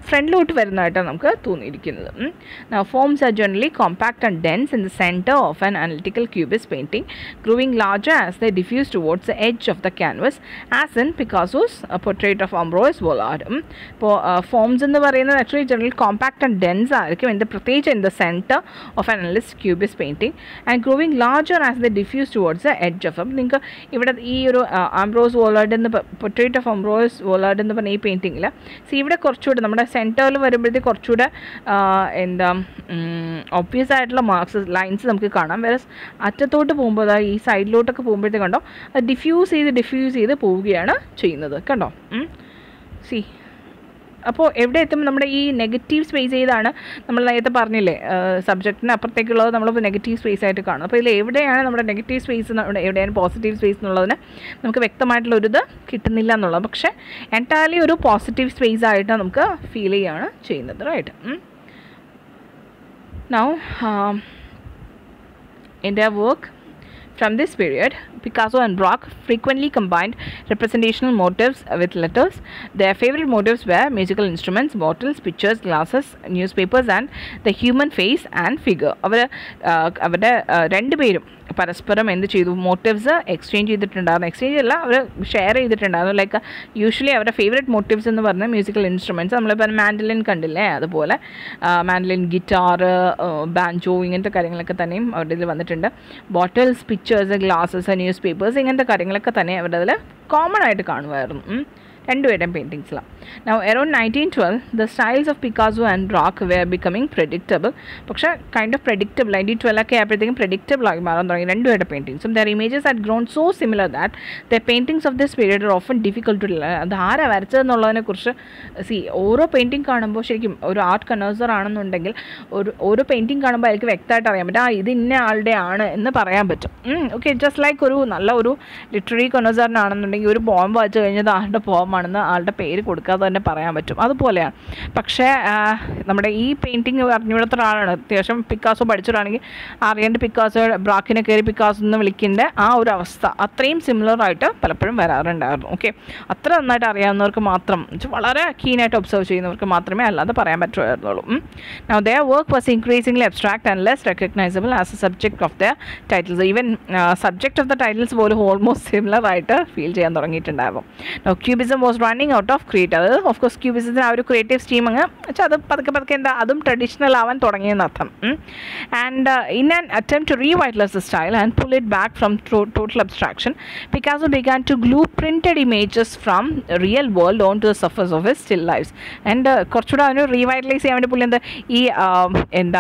ഫ്രണ്ടിലോട്ട് വരുന്നതായിട്ടാണ് നമുക്ക് തോന്നിയിരിക്കുന്നത് forms are generally compact and dense in the centre of an analytical cubist painting growing larger as the diffuse towards the edge of the canvas as in Picasso's portrait of Ambroise Vollard ഇപ്പോൾ ഫോംസ് എന്ന് പറയുന്നത് actually general compact and dense ആയിരിക്കും ഇൻ ദ പ്രത്യേകിച്ച് in the centre of an analyst cubist painting and growing larger as the diffuse towards the edge of അപ്പം നിങ്ങൾക്ക് ഇവിടെ ഈ ഒരു ആംബ്രോസ് വോളാർഡ് എന്ന് പൊർട്രേറ്റ് ഓഫ് അംബ്രോസ് വോളാർഡ് എന്ന് പറഞ്ഞ ഈ പെയിൻറ്റിങ്ങിൽ സി ഇവിടെ കുറച്ചുകൂടെ നമ്മുടെ സെൻറ്ററിൽ വരുമ്പോഴത്തേക്ക് കുറച്ചുകൂടെ ആ, എന്താ ഒബ്വിയസ് ആയിട്ടുള്ള മാർക്സ് ലൈൻസ് നമുക്ക് കാണാം വേറെ അറ്റത്തോട്ട് പോകുമ്പോൾ അതായത് ഈ സൈഡിലോട്ടൊക്കെ പോകുമ്പോഴത്തേക്ക് കണ്ടോ അത് ഡിഫ്യൂസ് ചെയ്ത് ഡിഫ്യൂസ് ചെയ്ത് പോവുകയാണ് ചെയ്യുന്നത് കണ്ടോ സി അപ്പോൾ എവിടെ എത്തുമ്പോൾ നമ്മുടെ ഈ നെഗറ്റീവ് സ്പേസ് ചെയ്താണ് നമ്മൾ നേരത്തെ പറഞ്ഞില്ലേ സബ്ജക്റ്റിന് അപ്പുറത്തേക്കുള്ളത് നമ്മൾ നെഗറ്റീവ് സ്പേസ് ആയിട്ട് കാണും അപ്പോൾ ഇതിൽ എവിടെയാണ് നമ്മുടെ നെഗറ്റീവ് സ്പേസ് എവിടെയാണ് പോസിറ്റീവ് സ്പേസ് എന്നുള്ളതിന് നമുക്ക് വ്യക്തമായിട്ടുള്ള ഒരു ഇത് കിട്ടുന്നില്ല എന്നുള്ളത് പക്ഷേ എൻറ്റയർലി ഒരു പോസിറ്റീവ് സ്പേസ് ആയിട്ട് നമുക്ക് ഫീൽ ചെയ്യുകയാണ് ചെയ്യുന്നത് right now in their work from this period, Picasso and Braque frequently combined representational motives with letters. Their favorite motives were musical instruments, bottles, pictures, glasses, newspapers, and the human face and figure. അവർ അവരുടെ രണ്ടുപേരും പരസ്പരം എന്ത് ചെയ്തു മോട്ടീവ്സ് എക്സ്ചേഞ്ച് ചെയ്തിട്ടുണ്ടായിരുന്നു എക്സ്ചേഞ്ച് അല്ല അവർ ഷെയർ ചെയ്തിട്ടുണ്ടായിരുന്നു ലൈക്ക് യൂഷ്വലി അവരുടെ ഫേവറേറ്റ് മോട്ടീവ്സ് എന്ന് പറഞ്ഞാൽ മ്യൂസിക്കൽ ഇൻസ്ട്രുമെൻറ്റ്സ് നമ്മളിപ്പോൾ മാൻഡലിൻ കണ്ടില്ലേ അതുപോലെ മാൻഡലിൻ ഗിറ്റാർ ബാൻജോ ഇങ്ങനത്തെ കാര്യങ്ങളൊക്കെ തന്നെയും അവരുടെ ഇതിൽ വന്നിട്ടുണ്ട് bottles pictures glasses newspapers ഇങ്ങനത്തെ കാര്യങ്ങളൊക്കെ തന്നെ അവരുടെ അതിൽ കോമൺ ആയിട്ട് കാണുമായിരുന്നു ഉം. രണ്ടുപേരുടെയും പെയിൻറ്റിങ്സിലാണ് now around nineteen twelve the styles of Picasso and Braque were becoming predictable പക്ഷേ kind of predictable nineteen twelve ഒക്കെ ആയപ്പോഴത്തേക്കും പ്രഡിക്റ്റബിൾ ആയി മാറാൻ തുടങ്ങി രണ്ടുപേരുടെ പെയിൻറ്റിങ്സും their images had grown so similar that the paintings of this period are often difficult to അത് ആരാ വരച്ചതെന്നുള്ളതിനെ കുറിച്ച് സി ഓരോ പെയിൻറ്റിങ് കാണുമ്പോൾ ശരിക്കും ഒരു ആർട്ട് കണേഴ്സർ ആണെന്നുണ്ടെങ്കിൽ ഒരു ഓരോ പെയിൻറ്റിങ് കാണുമ്പോൾ അയാൾക്ക് വ്യക്തമായിട്ട് അറിയാൻ പറ്റും ആ ഇത് ഇന്ന ആളുടെ ആണ് എന്ന് പറയാൻ പറ്റും ഓക്കെ ജസ്റ്റ് ലൈക്ക് ഒരു നല്ല ഒരു ലിറ്റററി കൊണേഴ്സറിനാണെന്നുണ്ടെങ്കിൽ ഒരു പോം വായിച്ചു കഴിഞ്ഞത് ആളുടെ പോമാണെന്ന് ആളുടെ പേര് കൊടുക്കാതെ തന്നെ പറയാൻ പറ്റും അതുപോലെയാണ് പക്ഷേ ആ, നമ്മുടെ ഈ പെയിൻറ്റിങ് അറിഞ്ഞുകൂടാത്ത ഒരാളാണ് അത്യാവശ്യം പിക്കാസോ പഠിച്ചൊരാണെങ്കിൽ അറിയേണ്ട പിക്കാസോ ബ്രാക്കിനെ കയറി പിക്കാസോ എന്ന് വിളിക്കേണ്ട ആ ഒരു അവസ്ഥ അത്രയും സിമിലർ ആയിട്ട് പലപ്പോഴും വരാറുണ്ടായിരുന്നു ഓക്കെ അത്ര നന്നായിട്ട് അറിയാവുന്നവർക്ക് മാത്രം എന്നുവെച്ചാൽ വളരെ കീനായിട്ട് ഒബ്സർവ് ചെയ്യുന്നവർക്ക് മാത്രമേ അല്ലാതെ പറയാൻ പറ്റുമായിരുന്നുള്ളൂ Now their work was increasingly abstract and less recognizable as a subject of their titles. Even uh, subject of the titles പോലും ഓൾമോസ്റ്റ് സിമിലർ ആയിട്ട് ഫീൽ ചെയ്യാൻ തുടങ്ങിയിട്ടുണ്ടായിരുന്നു Now cubism was running out of create അത് ഓഫ് കോഴ്സ് ക്യൂബിസത്തിന് ആ ഒരു ക്രിയേറ്റീവ് സ്റ്റീം അങ്ങ് വെച്ചാൽ അത് പതുക്കെ പതുക്കെ എന്താ അതും ട്രഡീഷണൽ ആവാൻ തുടങ്ങിയെന്ന് അർത്ഥം and in an attempt to revitalise the style and pull it back from total abstraction Picasso began to glue printed images from real world on to the surface of his still lifes and കുറച്ചുകൂടെ അതിന് റീവൈറ്റലൈസ് ചെയ്യാൻ വേണ്ടി പുള്ളി എന്താ ഈ ആ, എന്താ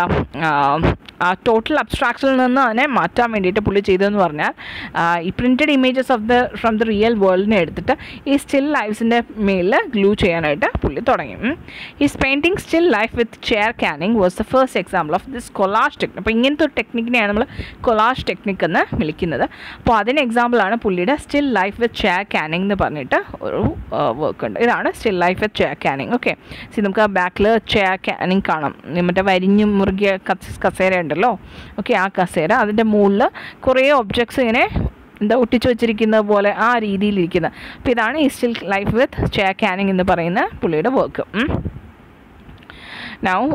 ആ ടോട്ടൽ അബ്സ്ട്രാക്ഷനിൽ നിന്ന് അതിനെ മാറ്റാൻ വേണ്ടിയിട്ട് പുള്ളി ചെയ്തതെന്ന് പറഞ്ഞാൽ ആ, ഈ printed images of the from the real വേൾഡിനെ എടുത്തിട്ട് ഈ സ്റ്റിൽ ലൈഫ്സിൻ്റെ മേലിൽ ഗ്ലൂ ചെയ്യാനായിട്ട് പുള്ളി തുടങ്ങി his painting still life with chair caning was the first example of this collage technique അപ്പോൾ ഇങ്ങനത്തെ ഒരു ടെക്നിക്കിനെയാണ് നമ്മൾ കൊലാഷ് ടെക്നിക് എന്ന് വിളിക്കുന്നത് അപ്പോൾ അതിന് എക്സാമ്പിളാണ് പുള്ളിയുടെ still life with chair caning എന്ന് പറഞ്ഞിട്ട് ഒരു വർക്ക് ഉണ്ട് ഇതാണ് still life with chair caning okay see നമുക്ക് ആ ബാക്കിൽ ചെയർ ക്യാനിങ് കാണാം മറ്റേ വരിഞ്ഞു മുറുകിയ കസ് കസേര ഉണ്ടല്ലോ ഓക്കെ ആ കസേര അതിൻ്റെ മുകളിൽ കുറേ ഒബ്ജക്ട്സ് ഇങ്ങനെ എന്താ ഒട്ടിച്ചു വെച്ചിരിക്കുന്നത് പോലെ ആ രീതിയിലിരിക്കുന്നത് അപ്പോൾ ഇതാണ് ഈ still life with chair caning എന്ന് പറയുന്ന പുള്ളിയുടെ work now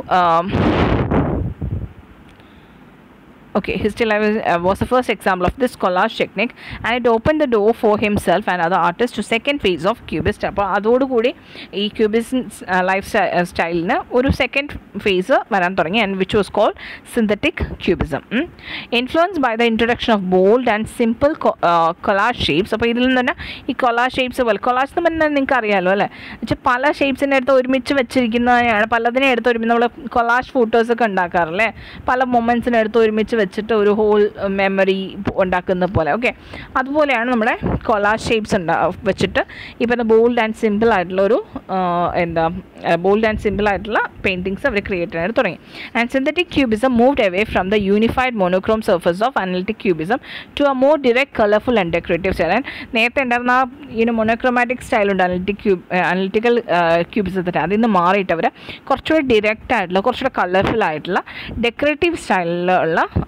Okay, his still life was, uh, was the first example of this collage technique and it opened the door for himself and other artists to second phase of cubist അപ്പോൾ അതോടുകൂടി ഈ ക്യൂബിസ്റ്റ് ലൈഫ് സ്റ്റൈലിന് ഒരു സെക്കൻഡ് ഫേസ് വരാൻ തുടങ്ങി and which was called synthetic cubism influence by the introduction of bold and simple collage shapes അപ്പോൾ ഇതിൽ നിന്ന് തന്നെ ഈ കൊലാഷ് ഷേപ്സ് പോലെ കൊലാഷ് എന്ന് പറഞ്ഞാൽ നിങ്ങൾക്ക് അറിയാമല്ലോ അല്ലേ വെച്ചാൽ പല ഷേപ്സിൻ്റെ അടുത്ത് ഒരുമിച്ച് വെച്ചിരിക്കുന്നതിനെയാണ് പലതിനെ എടുത്ത് ഒരുമിച്ച് നമ്മൾ കൊലാഷ് ഫോട്ടോസൊക്കെ ഉണ്ടാക്കാറില്ലേ പല മൊമെൻറ്റ്സിനെ എടുത്ത് ഒരുമിച്ച് വെച്ചിട്ട് ഒരു ഹോൾ മെമ്മറി ഉണ്ടാക്കുന്ന പോലെ ഓക്കെ അതുപോലെയാണ് നമ്മുടെ കൊലാഷ് ഷേപ്സ് ഉണ്ടാ വെച്ചിട്ട് ഇപ്പം ബോൾഡ് ആൻഡ് സിമ്പിൾ ആയിട്ടുള്ള ഒരു ആ, എന്താ ബോൾഡ് ആൻഡ് സിമ്പിൾ ആയിട്ടുള്ള പെയിൻറ്റിങ്സ് അവർ ക്രിയേറ്റ് ചെയ്യാനായിട്ട് തുടങ്ങി and synthetic cubism moved away from the unified monochrome surface of analytic cubism to a more direct colourful and decorative style and നേരത്തെ ഉണ്ടായിരുന്ന ആ ഈ മൊണോക്രോമാറ്റിക് സ്റ്റൈലുണ്ട് അനലിറ്റിക് ക്യൂബ് അനലിറ്റിക്കൽ ക്യൂബിസത്തിൻ്റെ അതിൽ നിന്ന് മാറിയിട്ട് അവർ കുറച്ചുകൂടി ഡിറക്റ്റ് ആയിട്ടുള്ള കുറച്ചുകൂടെ കളർഫുൾ ആയിട്ടുള്ള ഡെക്കറേറ്റീവ് സ്റ്റൈലിലുള്ള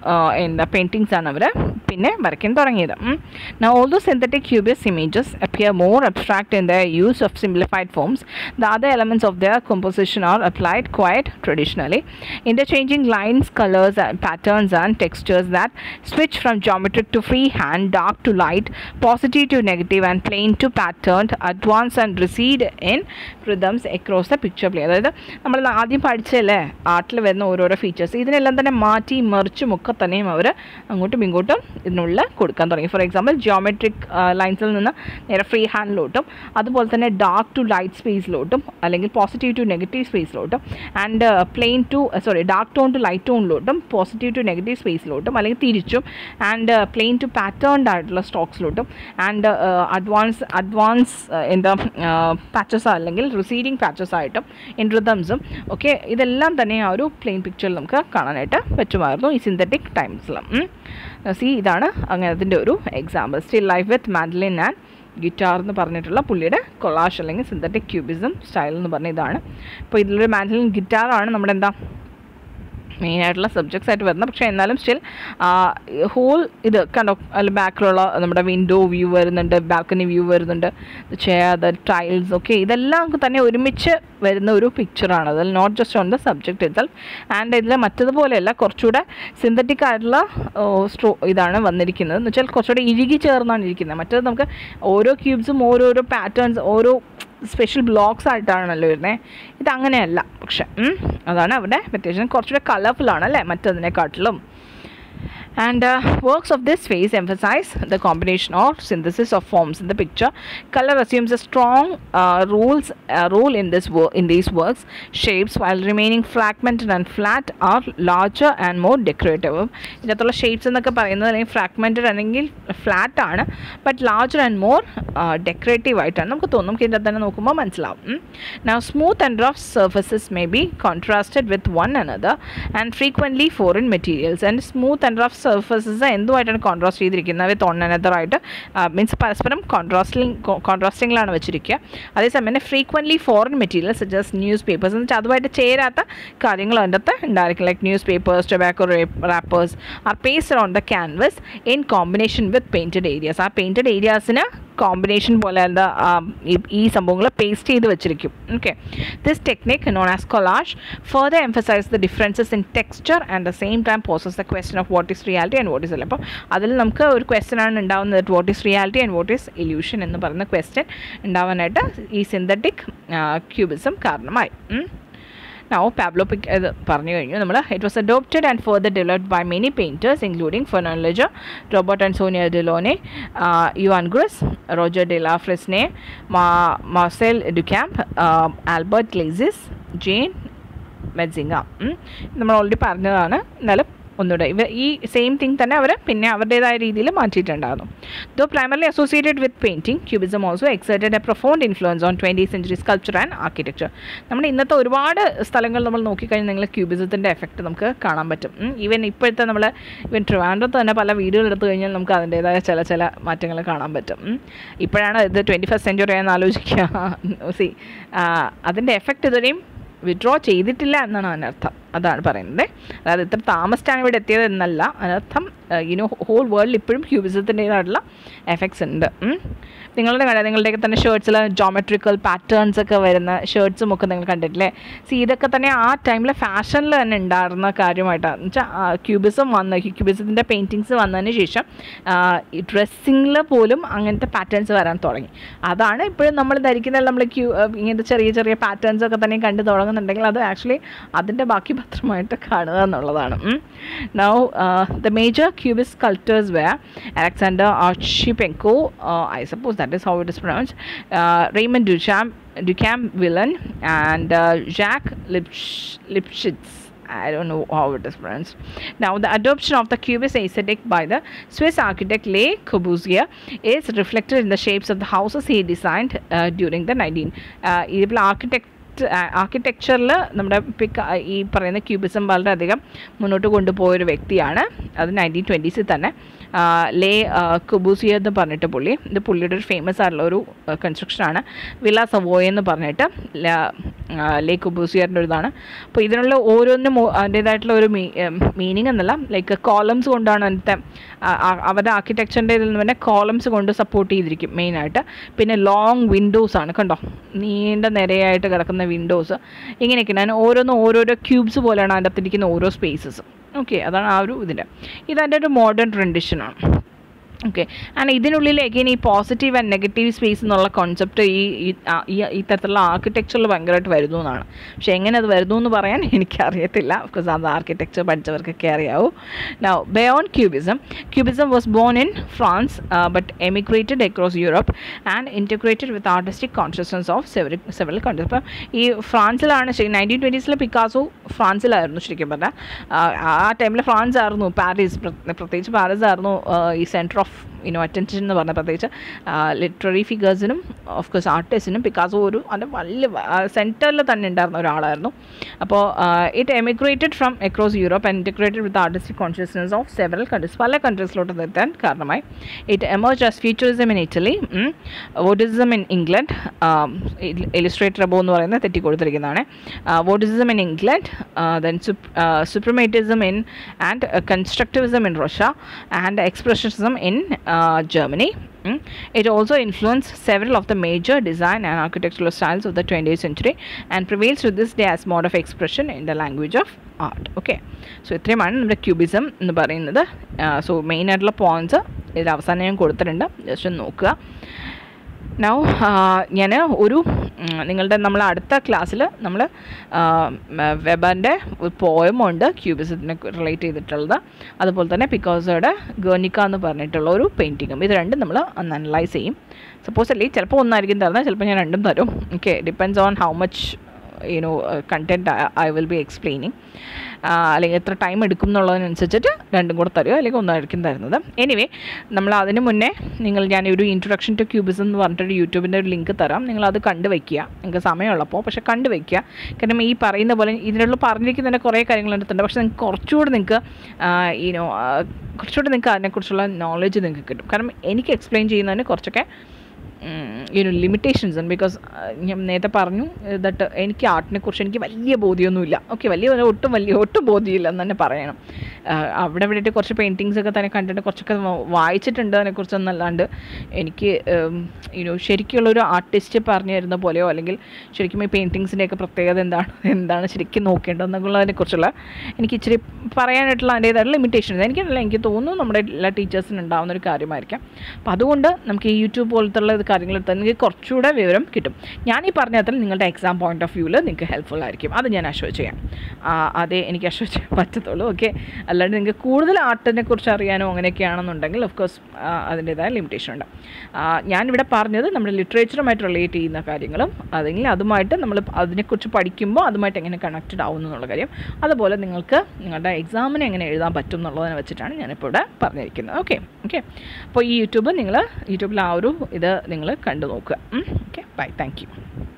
എന്താ പെയിൻറ്റിങ്സ് ആണ് അവർ പിന്നെ വരയ്ക്കാൻ തുടങ്ങിയത് Now, although synthetic cubist images appear more abstract in their use of simplified forms, the other elements of their composition are applied quite traditionally, interchanging lines, colors, and patterns and textures that switch from geometric to freehand, dark to light, positive to negative, and plain to patterned, advance and recede in rhythms across the picture plane. അതായത് നമ്മൾ ആദ്യം പഠിച്ചല്ലേ ആർട്ടിൽ വരുന്ന ഓരോരോ ഫീച്ചേഴ്സ് ഇതിനെല്ലാം തന്നെ മാറ്റി മറിച്ചും ഒക്കെ തന്നെയും അവർ അങ്ങോട്ടും ഇങ്ങോട്ടും ഇതിനുള്ളിൽ കൊടുക്കാൻ തുടങ്ങി ഫോർ എക്സാമ്പിൾ ജിയോമെട്രിക് ലൈൻസിൽ നിന്ന് നേരെ ഫ്രീ ഹാൻഡിലോട്ടും അതുപോലെ തന്നെ ഡാർക്ക് ടു ലൈറ്റ് സ്പേസിലോട്ടും അല്ലെങ്കിൽ പോസിറ്റീവ് ടു നെഗറ്റീവ് സ്പേസിലോട്ടും and plain to sorry dark tone to light ടോണിലോട്ടും പോസിറ്റീവ് ടു നെഗറ്റീവ് സ്പേസിലോട്ടും അല്ലെങ്കിൽ തിരിച്ചും ആൻഡ് പ്ലെയിൻ ടു പാറ്റേൺഡ് ആയിട്ടുള്ള സ്റ്റോക്സിലോട്ടും ആൻഡ് അഡ്വാൻസ് അഡ്വാൻസ് എന്താ പാച്ചസ് അല്ലെങ്കിൽ റിസീഡിങ് പാച്ചസ് ആയിട്ടും ഇൻ റിതംസും ഒക്കെ ഇതെല്ലാം തന്നെ ആ ഒരു പ്ലെയിൻ പിക്ചറിൽ നമുക്ക് കാണാനായിട്ട് പറ്റുമായിരുന്നു ഈ സിന്തറ്റിക് ടൈംസിലും സി ഇതാണ് അങ്ങനെ അതിൻ്റെ ഒരു example still life with mandolin and guitar എന്ന് പറഞ്ഞിട്ടുള്ള പുള്ളിയുടെ കൊളാഷ് അല്ലെങ്കിൽ സിന്തറ്റിക് ക്യൂബിസം സ്റ്റൈൽ എന്ന് പറഞ്ഞ ഇതാണ് ഇപ്പോൾ ഇതിലൊരു മാൻഡലിൻ ഗിറ്റാറാണ് നമ്മുടെ എന്താ മെയിനായിട്ടുള്ള സബ്ജക്ട്സ് ആയിട്ട് വരുന്നത് പക്ഷേ എന്നാലും സ്റ്റിൽ ഹോൾ ഇത് കണ്ടോ അതിൽ ബാക്കിലുള്ള നമ്മുടെ വിൻഡോ വ്യൂ വരുന്നുണ്ട് ബാൽക്കണി വ്യൂ വരുന്നുണ്ട് ചെയർ ദ ടൈൽസ് ഒക്കെ ഇതെല്ലാം തന്നെ ഒരുമിച്ച് വരുന്ന ഒരു പിക്ചറാണ് അതിൽ not just on the subject itself and ഇതിൽ മറ്റതുപോലെയല്ല കുറച്ചുകൂടെ സിന്തറ്റിക് ആയിട്ടുള്ള സ്ട്രോ ഇതാണ് വന്നിരിക്കുന്നത് എന്ന് വെച്ചാൽ കുറച്ചുകൂടെ ഇഴുകി ചേർന്നാണ് ഇരിക്കുന്നത് മറ്റേത് നമുക്ക് ഓരോ ക്യൂബ്സും ഓരോരോ പാറ്റേൺസ് ഓരോ സ്പെഷ്യൽ ബ്ലോക്സ് ആയിട്ടാണല്ലോ വരുന്നത് ഇത് അങ്ങനെയല്ല പക്ഷെ ഉം, അതാണ് അവിടെ വ്യത്യാസം കുറച്ചുകൂടെ കളർഫുള്ളാണ് അല്ലേ മറ്റതിനെക്കാട്ടിലും And uh, works of this phase emphasize the combination or synthesis of forms in the picture. Color assumes a strong uh, rules uh, role in this wo- in these works. Shapes, while remaining fragmented and flat, are larger and more decorative. ഇതിനകത്തുള്ള ഷേപ്സ് എന്നൊക്കെ പറയുന്നത് അല്ലെങ്കിൽ ഫ്രാഗ്മെൻറ്റഡ് അല്ലെങ്കിൽ ഫ്ലാറ്റ് ആണ് but larger and more decorative ആയിട്ടാണ് നമുക്ക് തോന്നും നമുക്ക് ഇതിൻ്റെ തന്നെ നോക്കുമ്പോൾ മനസ്സിലാവും Now, smooth and rough surfaces may be contrasted with one another and frequently foreign materials. And smooth and rough surfaces എന്തുമായിട്ടാണ് കോൺട്രാസ്റ്റ് ചെയ്തിരിക്കുന്നത് വിത്ത് ഓൺ അനദർ ആയിട്ട് മീൻസ് പരസ്പരം കോൺട്രാസ്റ്റിംഗ് കോൺട്രാസ്റ്റിംഗിലാണ് വെച്ചിരിക്കുക അതേസമയം തന്നെ frequently foreign materials suggest newspapers എന്ന് വെച്ചാൽ അതുമായിട്ട് ചേരാത്ത കാര്യങ്ങൾ അതിൻ്റെ അകത്ത് ഉണ്ടായിരിക്കും like newspapers tobacco wrappers are pasted on the canvas in combination with painted areas ആ പെയിൻറ്റഡ് ഏരിയാസിന് കോമ്പിനേഷൻ പോലെ എന്താ ആ, ഈ- ഈ സംഭവങ്ങൾ പേസ്റ്റ് ചെയ്ത് വെച്ചിരിക്കും okay this technique known as collage further emphasise the differences in texture and the same time poses the question of what is reality and what is അല്ല അപ്പം അതിൽ നമുക്ക് ഒരു ക്വസ്റ്റൻ ആണ് ഉണ്ടാവുന്നത് what is reality and what is illusion എന്ന് പറയുന്ന ക്വസ്റ്റ്യൻ ഉണ്ടാവാനായിട്ട് ഈ സിന്തറ്റിക് ക്യൂബിസം കാരണമായി ഉം. Now, Pablo Pic- ഇത് പറഞ്ഞു കഴിഞ്ഞു നമ്മൾ it was adopted and further developed by many painters including Fernand Leger Robert and Sonia Delaunay Juan Gris Roger de la Fresnaye Marcel Duchamp Albert Gleizes Jean Metzinger നമ്മൾ ഓൾറെഡി പറഞ്ഞതാണ് എന്നാലും ഒന്നുകൂടെ ഇവ ഈ സെയിം തിങ് തന്നെ അവർ പിന്നെ അവരുടേതായ രീതിയിൽ മാറ്റിയിട്ടുണ്ടായിരുന്നു though primarily associated with painting cubism also excited a profound influence on twenty century sculpture and architecture നമ്മുടെ ഇന്നത്തെ ഒരുപാട് സ്ഥലങ്ങൾ നമ്മൾ നോക്കിക്കഴിഞ്ഞാൽ നിങ്ങൾ ക്യൂബിസത്തിൻ്റെ എഫക്റ്റ് നമുക്ക് കാണാൻ പറ്റും ഈവൻ ഇപ്പോഴത്തെ നമ്മൾ ഈവൻ ട്രിവാൻഡ്രത്ത് തന്നെ പല വീടുകൾ എടുത്തു കഴിഞ്ഞാൽ നമുക്ക് അതിൻ്റേതായ ചില ചില മാറ്റങ്ങൾ കാണാൻ പറ്റും ഉം. ഇപ്പോഴാണ് ഇത് ട്വൻറ്റി ഫസ്റ്റ് സെഞ്ചുറി ആണെന്ന് ആലോചിക്കുക സി അതിൻ്റെ എഫക്റ്റ് ഇതുവരെയും വിഡ്രോ ചെയ്തിട്ടില്ല എന്നാണ് അതിനർത്ഥം അതാണ് പറയുന്നത് അതായത് ഇത്ര താമസിച്ചാണ് ഇവിടെ എത്തിയത് എന്നല്ല അതിനർത്ഥം യുനോ ഹോൾ വേൾഡിൽ ഇപ്പോഴും ക്യൂബിസത്തിൻ്റെതായിട്ടുള്ള എഫക്ട്സ് ഉണ്ട് ഉം. നിങ്ങളുടെ കണ്ട നിങ്ങളുടെയൊക്കെ തന്നെ ഷർട്ട്സിൽ ജോമെട്രിക്കൽ പാറ്റേൺസ് ഒക്കെ വരുന്ന ഷർട്ട്സും ഒക്കെ നിങ്ങൾ കണ്ടിട്ടില്ലേ സി ഇതൊക്കെ തന്നെ ആ ടൈമിൽ ഫാഷനിൽ തന്നെ ഉണ്ടായിരുന്ന കാര്യമായിട്ടാണ് എന്ന് വെച്ചാൽ ക്യൂബിസം വന്ന ക്യൂബിസത്തിൻ്റെ പെയിൻറ്റിങ്സ് വന്നതിന് ശേഷം ഈ ഡ്രസ്സിങ്ങിൽ പോലും അങ്ങനത്തെ പാറ്റേൺസ് വരാൻ തുടങ്ങി അതാണ് ഇപ്പോഴും നമ്മൾ ധരിക്കുന്ന നമ്മൾ ക്യൂ ഇങ്ങനത്തെ ചെറിയ ചെറിയ പാറ്റേൺസ് ഒക്കെ തന്നെ കണ്ടു തുടങ്ങുന്നുണ്ടെങ്കിൽ അത് ആക്ച്വലി അതിൻ്റെ ബാക്കി പത്രമായിട്ട് കാണുക എന്നുള്ളതാണ് now the major cubist sculptors were Alexander Archipenko I suppose that is how it is pronounced Raymond Duchamp Duchamp Villon and Jacques Lipchitz Lipchitz I don't know how it is pronounced. Now, the adoption of the Cubist aesthetic by the Swiss architect Le Corbusier is reflected in the shapes of the houses he designed uh, during the 19. Uh, ഇതിൽ ആർക്കിടെക്ട് ആർക്കിടെക്ചറിൽ നമ്മുടെ പിക്ക് ഈ പറയുന്ന ക്യൂബിസം വളരെയധികം മുന്നോട്ട് കൊണ്ടുപോയൊരു വ്യക്തിയാണ് അത് നയൻറ്റീൻ ട്വൻറ്റീസിൽ തന്നെ ലേ കുബൂസിയ എന്ന് പറഞ്ഞിട്ട് പുള്ളി ഇത് പുള്ളിയുടെ ഒരു ഫേമസ് ആയിട്ടുള്ള ഒരു കൺസ്ട്രക്ഷനാണ് വില സവോയ എന്ന് പറഞ്ഞിട്ട് ല- ആ, ലേ കുബൂസിയറിൻ്റെ ഒരു ഇതാണ് അപ്പോൾ ഇതിനുള്ള ഓരോന്നിനും ഓ- അതിൻ്റേതായിട്ടുള്ള ഒരു മീനിങ് എന്നല്ല ലൈക്ക് കോളംസ് കൊണ്ടാണ് അതിൻ്റെ ആ- ആ- അവരുടെ ആർക്കിടെക്ചറിൻ്റെ ഇതിൽ നിന്ന് തന്നെ കോളംസ് കൊണ്ട് സപ്പോർട്ട് ചെയ്തിരിക്കും മെയിനായിട്ട് പിന്നെ ലോങ് വിൻഡോസ് ആണ് കണ്ടോ നീണ്ട നിരയായിട്ട് കിടക്കുന്ന വിൻഡോസ് ഇങ്ങനെയൊക്കെയാണ് അതിന് ഓരോന്നും ഓരോരോ ക്യൂബ്സ് പോലെയാണ് അതിൻ്റെ അകത്തിരിക്കുന്ന ഓരോ സ്പേസസ് ഓക്കെ അതാണ് ആ ഒരു ഇതിൻ്റെ ഇതതിൻ്റെ ഒരു മോഡേൺ ട്രഡീഷനാണ് ഓക്കെ ആൻഡ് ഇതിനുള്ളിലേക്ക് ഇനി പോസിറ്റീവ് ആൻഡ് നെഗറ്റീവ് സ്പേസ് എന്നുള്ള കോൺസെപ്റ്റ് ഈ ഈ- ആ- ഈ ഈ തരത്തിലുള്ള ആർക്കിടെക്ചറിൽ ഭയങ്കരമായിട്ട് വരുന്നു എന്നാണ് പക്ഷേ എങ്ങനെ അത് വരുന്നു എന്ന് പറയാൻ എനിക്കറിയത്തില്ല ബിക്കോസ് അത് ആർക്കിടെക്ചർ പഠിച്ചവർക്കൊക്കെ അറിയാവൂ now beyond cubism cubism was born in France but emigrated across Europe and integrated with artistic consciousness of several several countries അപ്പം ഈ ഫ്രാൻസിലാണ് ശരി നയൻറ്റീൻ ട്വൻറ്റീസിലെ പിക്കാസോ ഫ്രാൻസിലായിരുന്നു ശരിക്കും പറഞ്ഞാൽ ആ ടൈമിൽ ഫ്രാൻസ് ആയിരുന്നു പാരീസ് പ്ര- പ്രത്യേകിച്ച് പാരീസ് ആയിരുന്നു ആ, ഈ സെൻറ്റർ ഓഫ് യുനോ അറ്റൻഷൻ എന്ന് പറഞ്ഞ പ്രത്യേകിച്ച് ലിറ്റററി ഫിഗേഴ്സിനും ഓഫ് കോഴ്സ് ആർട്ടിസ്റ്റിനും പിക്കാസോ ഒരു അതിൻ്റെ വലിയ സെൻറ്ററിൽ തന്നെ ഉണ്ടായിരുന്ന ഒരാളായിരുന്നു അപ്പോൾ it emigrated from across Europe and integrated with artistic consciousness of several countries പല കൺട്രീസിലോട്ട് എത്താൻ കാരണമായി it emerge as futurism in Italy vorticism in England illustrator above എന്ന് പറയുന്നത് തെറ്റി കൊടുത്തിരിക്കുന്നതാണ് vorticism in England then suprematism in and constructivism in Russia and expressionism in Germany. Mm. It also influenced several of the major design and architectural styles of the 20th century and prevails to this day as mode of expression in the language of art. Okay. So ഇത്രയുമാണ് നമ്മുടെ ക്യൂബിസം എന്ന് പറയുന്നത് സോ മെയിൻ ആയിട്ടുള്ള പോയിന്റ്സ് ഇതിൽ അവസാനം ഞാൻ കൊടുത്തിട്ടുണ്ട് ജസ്റ്റ് ഒന്ന് നോക്കുക നൗ ഞാൻ ഒരു ഉം, നിങ്ങളുടെ നമ്മൾ അടുത്ത ക്ലാസ്സിൽ നമ്മൾ വെബറിൻ്റെ ഒരു പോയമുണ്ട് ക്യൂബിസത്തിനെ റിലേറ്റ് ചെയ്തിട്ടുള്ളത് അതുപോലെ തന്നെ പിക്കോസയുടെ ഗേർണിക്ക എന്ന് പറഞ്ഞിട്ടുള്ള ഒരു പെയിൻറ്റിങ്ങും ഇത് രണ്ടും നമ്മൾ അന്ന് അനലൈസ് ചെയ്യും സപ്പോസ് അല്ലേ ചിലപ്പോൾ ഒന്നായിരിക്കും തരുന്നത് ചിലപ്പോൾ ഞാൻ രണ്ടും തരും okay depends on how much you know content I will be explaining അല്ലെങ്കിൽ എത്ര ടൈം എടുക്കും എന്നുള്ളതിനനുസരിച്ചിട്ട് രണ്ടും കൂടെ തരുക അല്ലെങ്കിൽ ഒന്നായിരിക്കും തരുന്നത് എനിവേ നമ്മൾ അതിന് മുന്നേ നിങ്ങൾ ഞാൻ ഒരു ഇൻട്രൊഡക്ഷൻ ടു ക്യൂബിസം എന്ന് പറഞ്ഞിട്ടൊരു യൂട്യൂബിൻ്റെ ഒരു ലിങ്ക് തരാം നിങ്ങൾ അത് കണ്ടു വയ്ക്കുക നിങ്ങൾക്ക് സമയമുള്ളപ്പോൾ പക്ഷേ കണ്ടു വയ്ക്കുക കാരണം ഈ പറയുന്ന പോലെ ഇതിനുള്ള പറഞ്ഞിരിക്കുന്നതിൻ്റെ കുറേ കാര്യങ്ങൾ എടുത്തിട്ടുണ്ട് പക്ഷേ നിങ്ങൾക്ക് കുറച്ചുകൂടി നിങ്ങൾക്ക് ഈനോ കുറച്ചുകൂടി നിങ്ങൾക്ക് അതിനെക്കുറിച്ചുള്ള നോളജ് നിങ്ങൾക്ക് കിട്ടും കാരണം എനിക്ക് എക്സ്പ്ലെയിൻ ചെയ്യുന്നതിന് കുറച്ചൊക്കെ യുനോ ലിമിറ്റേഷൻസ് ഉണ്ട് ബിക്കോസ് ഞാൻ നേരത്തെ പറഞ്ഞു ദട്ട് എനിക്ക് ആർട്ടിനെ കുറിച്ച് എനിക്ക് വലിയ ബോധ്യമൊന്നുമില്ല ഓക്കെ വലിയ പോലെ ഒട്ടും വലിയ ഒട്ടും ബോധ്യമില്ല എന്ന് തന്നെ പറയണം ആ, അവിടെ ഇവിടെയായിട്ട് കുറച്ച് പെയിൻറ്റിങ്സ് ഒക്കെ തന്നെ കണ്ടിട്ട് കുറച്ചൊക്കെ വ- വായിച്ചിട്ടുണ്ട് അതിനെക്കുറിച്ചൊന്നല്ലാണ്ട് എനിക്ക് യുനോ ശരിക്കുള്ള ഒരു ആർട്ടിസ്റ്റ് പറഞ്ഞു തരുന്ന പോലെയോ അല്ലെങ്കിൽ ശരിക്കും ഈ പെയിൻറ്റിങ്സിൻ്റെയൊക്കെ പ്രത്യേകത എന്താണ് എന്താണ് ശരിക്കും നോക്കേണ്ടതെന്നുള്ളതിനെ കുറിച്ചുള്ള എനിക്ക് ഇച്ചിരി പറയാനായിട്ടുള്ള അതിൻ്റേതായിട്ടുള്ള ലിമിറ്റേഷൻസ് എനിക്കല്ല എനിക്ക് തോന്നുന്നു നമ്മുടെ എല്ലാ ടീച്ചേഴ്സിനും ഉണ്ടാകുന്ന ഒരു കാര്യമായിരിക്കാം അപ്പോൾ അതുകൊണ്ട് നമുക്ക് ഈ യൂട്യൂബ് പോലത്തുള്ള ഇത് കാര്യങ്ങൾ എടുത്താൽ നിങ്ങൾക്ക് കുറച്ചുകൂടെ വിവരം കിട്ടും ഞാൻ ഈ പറഞ്ഞ അത്ര നിങ്ങളുടെ എക്സാം പോയിന്റ് ഓഫ് വ്യൂവിൽ നിങ്ങൾക്ക് ഹെൽപ്ഫുൾ ആയിരിക്കും അത് ഞാൻ അഷ്വർ ചെയ്യാം ആ, അതേ എനിക്ക് അഷ്വർ ചെയ്യാൻ പറ്റത്തുള്ളൂ ഓക്കെ അല്ലാണ്ട് നിങ്ങൾക്ക് കൂടുതൽ ആർട്ടിനെ കുറിച്ച് അറിയാനോ അങ്ങനെയൊക്കെയാണെന്നുണ്ടെങ്കിൽ ഓഫ് കോഴ്സ് അതിൻ്റേതായ ലിമിറ്റേഷൻ ഉണ്ട് ആ, ഞാനിവിടെ പറഞ്ഞത് നമ്മുടെ ലിറ്ററേച്ചറുമായിട്ട് റിലേറ്റ് ചെയ്യുന്ന കാര്യങ്ങളും അല്ലെങ്കിൽ അതുമായിട്ട് നമ്മൾ അതിനെക്കുറിച്ച് പഠിക്കുമ്പോൾ അതുമായിട്ട് എങ്ങനെ കണക്റ്റഡ് ആവുന്നു എന്നുള്ള കാര്യം അതുപോലെ നിങ്ങൾക്ക് നിങ്ങളുടെ എക്സാമിന് എങ്ങനെ എഴുതാൻ പറ്റും എന്നുള്ളതിനെ വെച്ചിട്ടാണ് ഞാനിപ്പോൾ ഇവിടെ പറഞ്ഞിരിക്കുന്നത് ഓക്കെ ഓക്കെ അപ്പോൾ ഈ യൂട്യൂബ് നിങ്ങൾ യൂട്യൂബിൽ ആ ഒരു ഇത് നിങ്ങൾ കണ്ടു നോക്കുക ഓക്കെ ബൈ താങ്ക് യു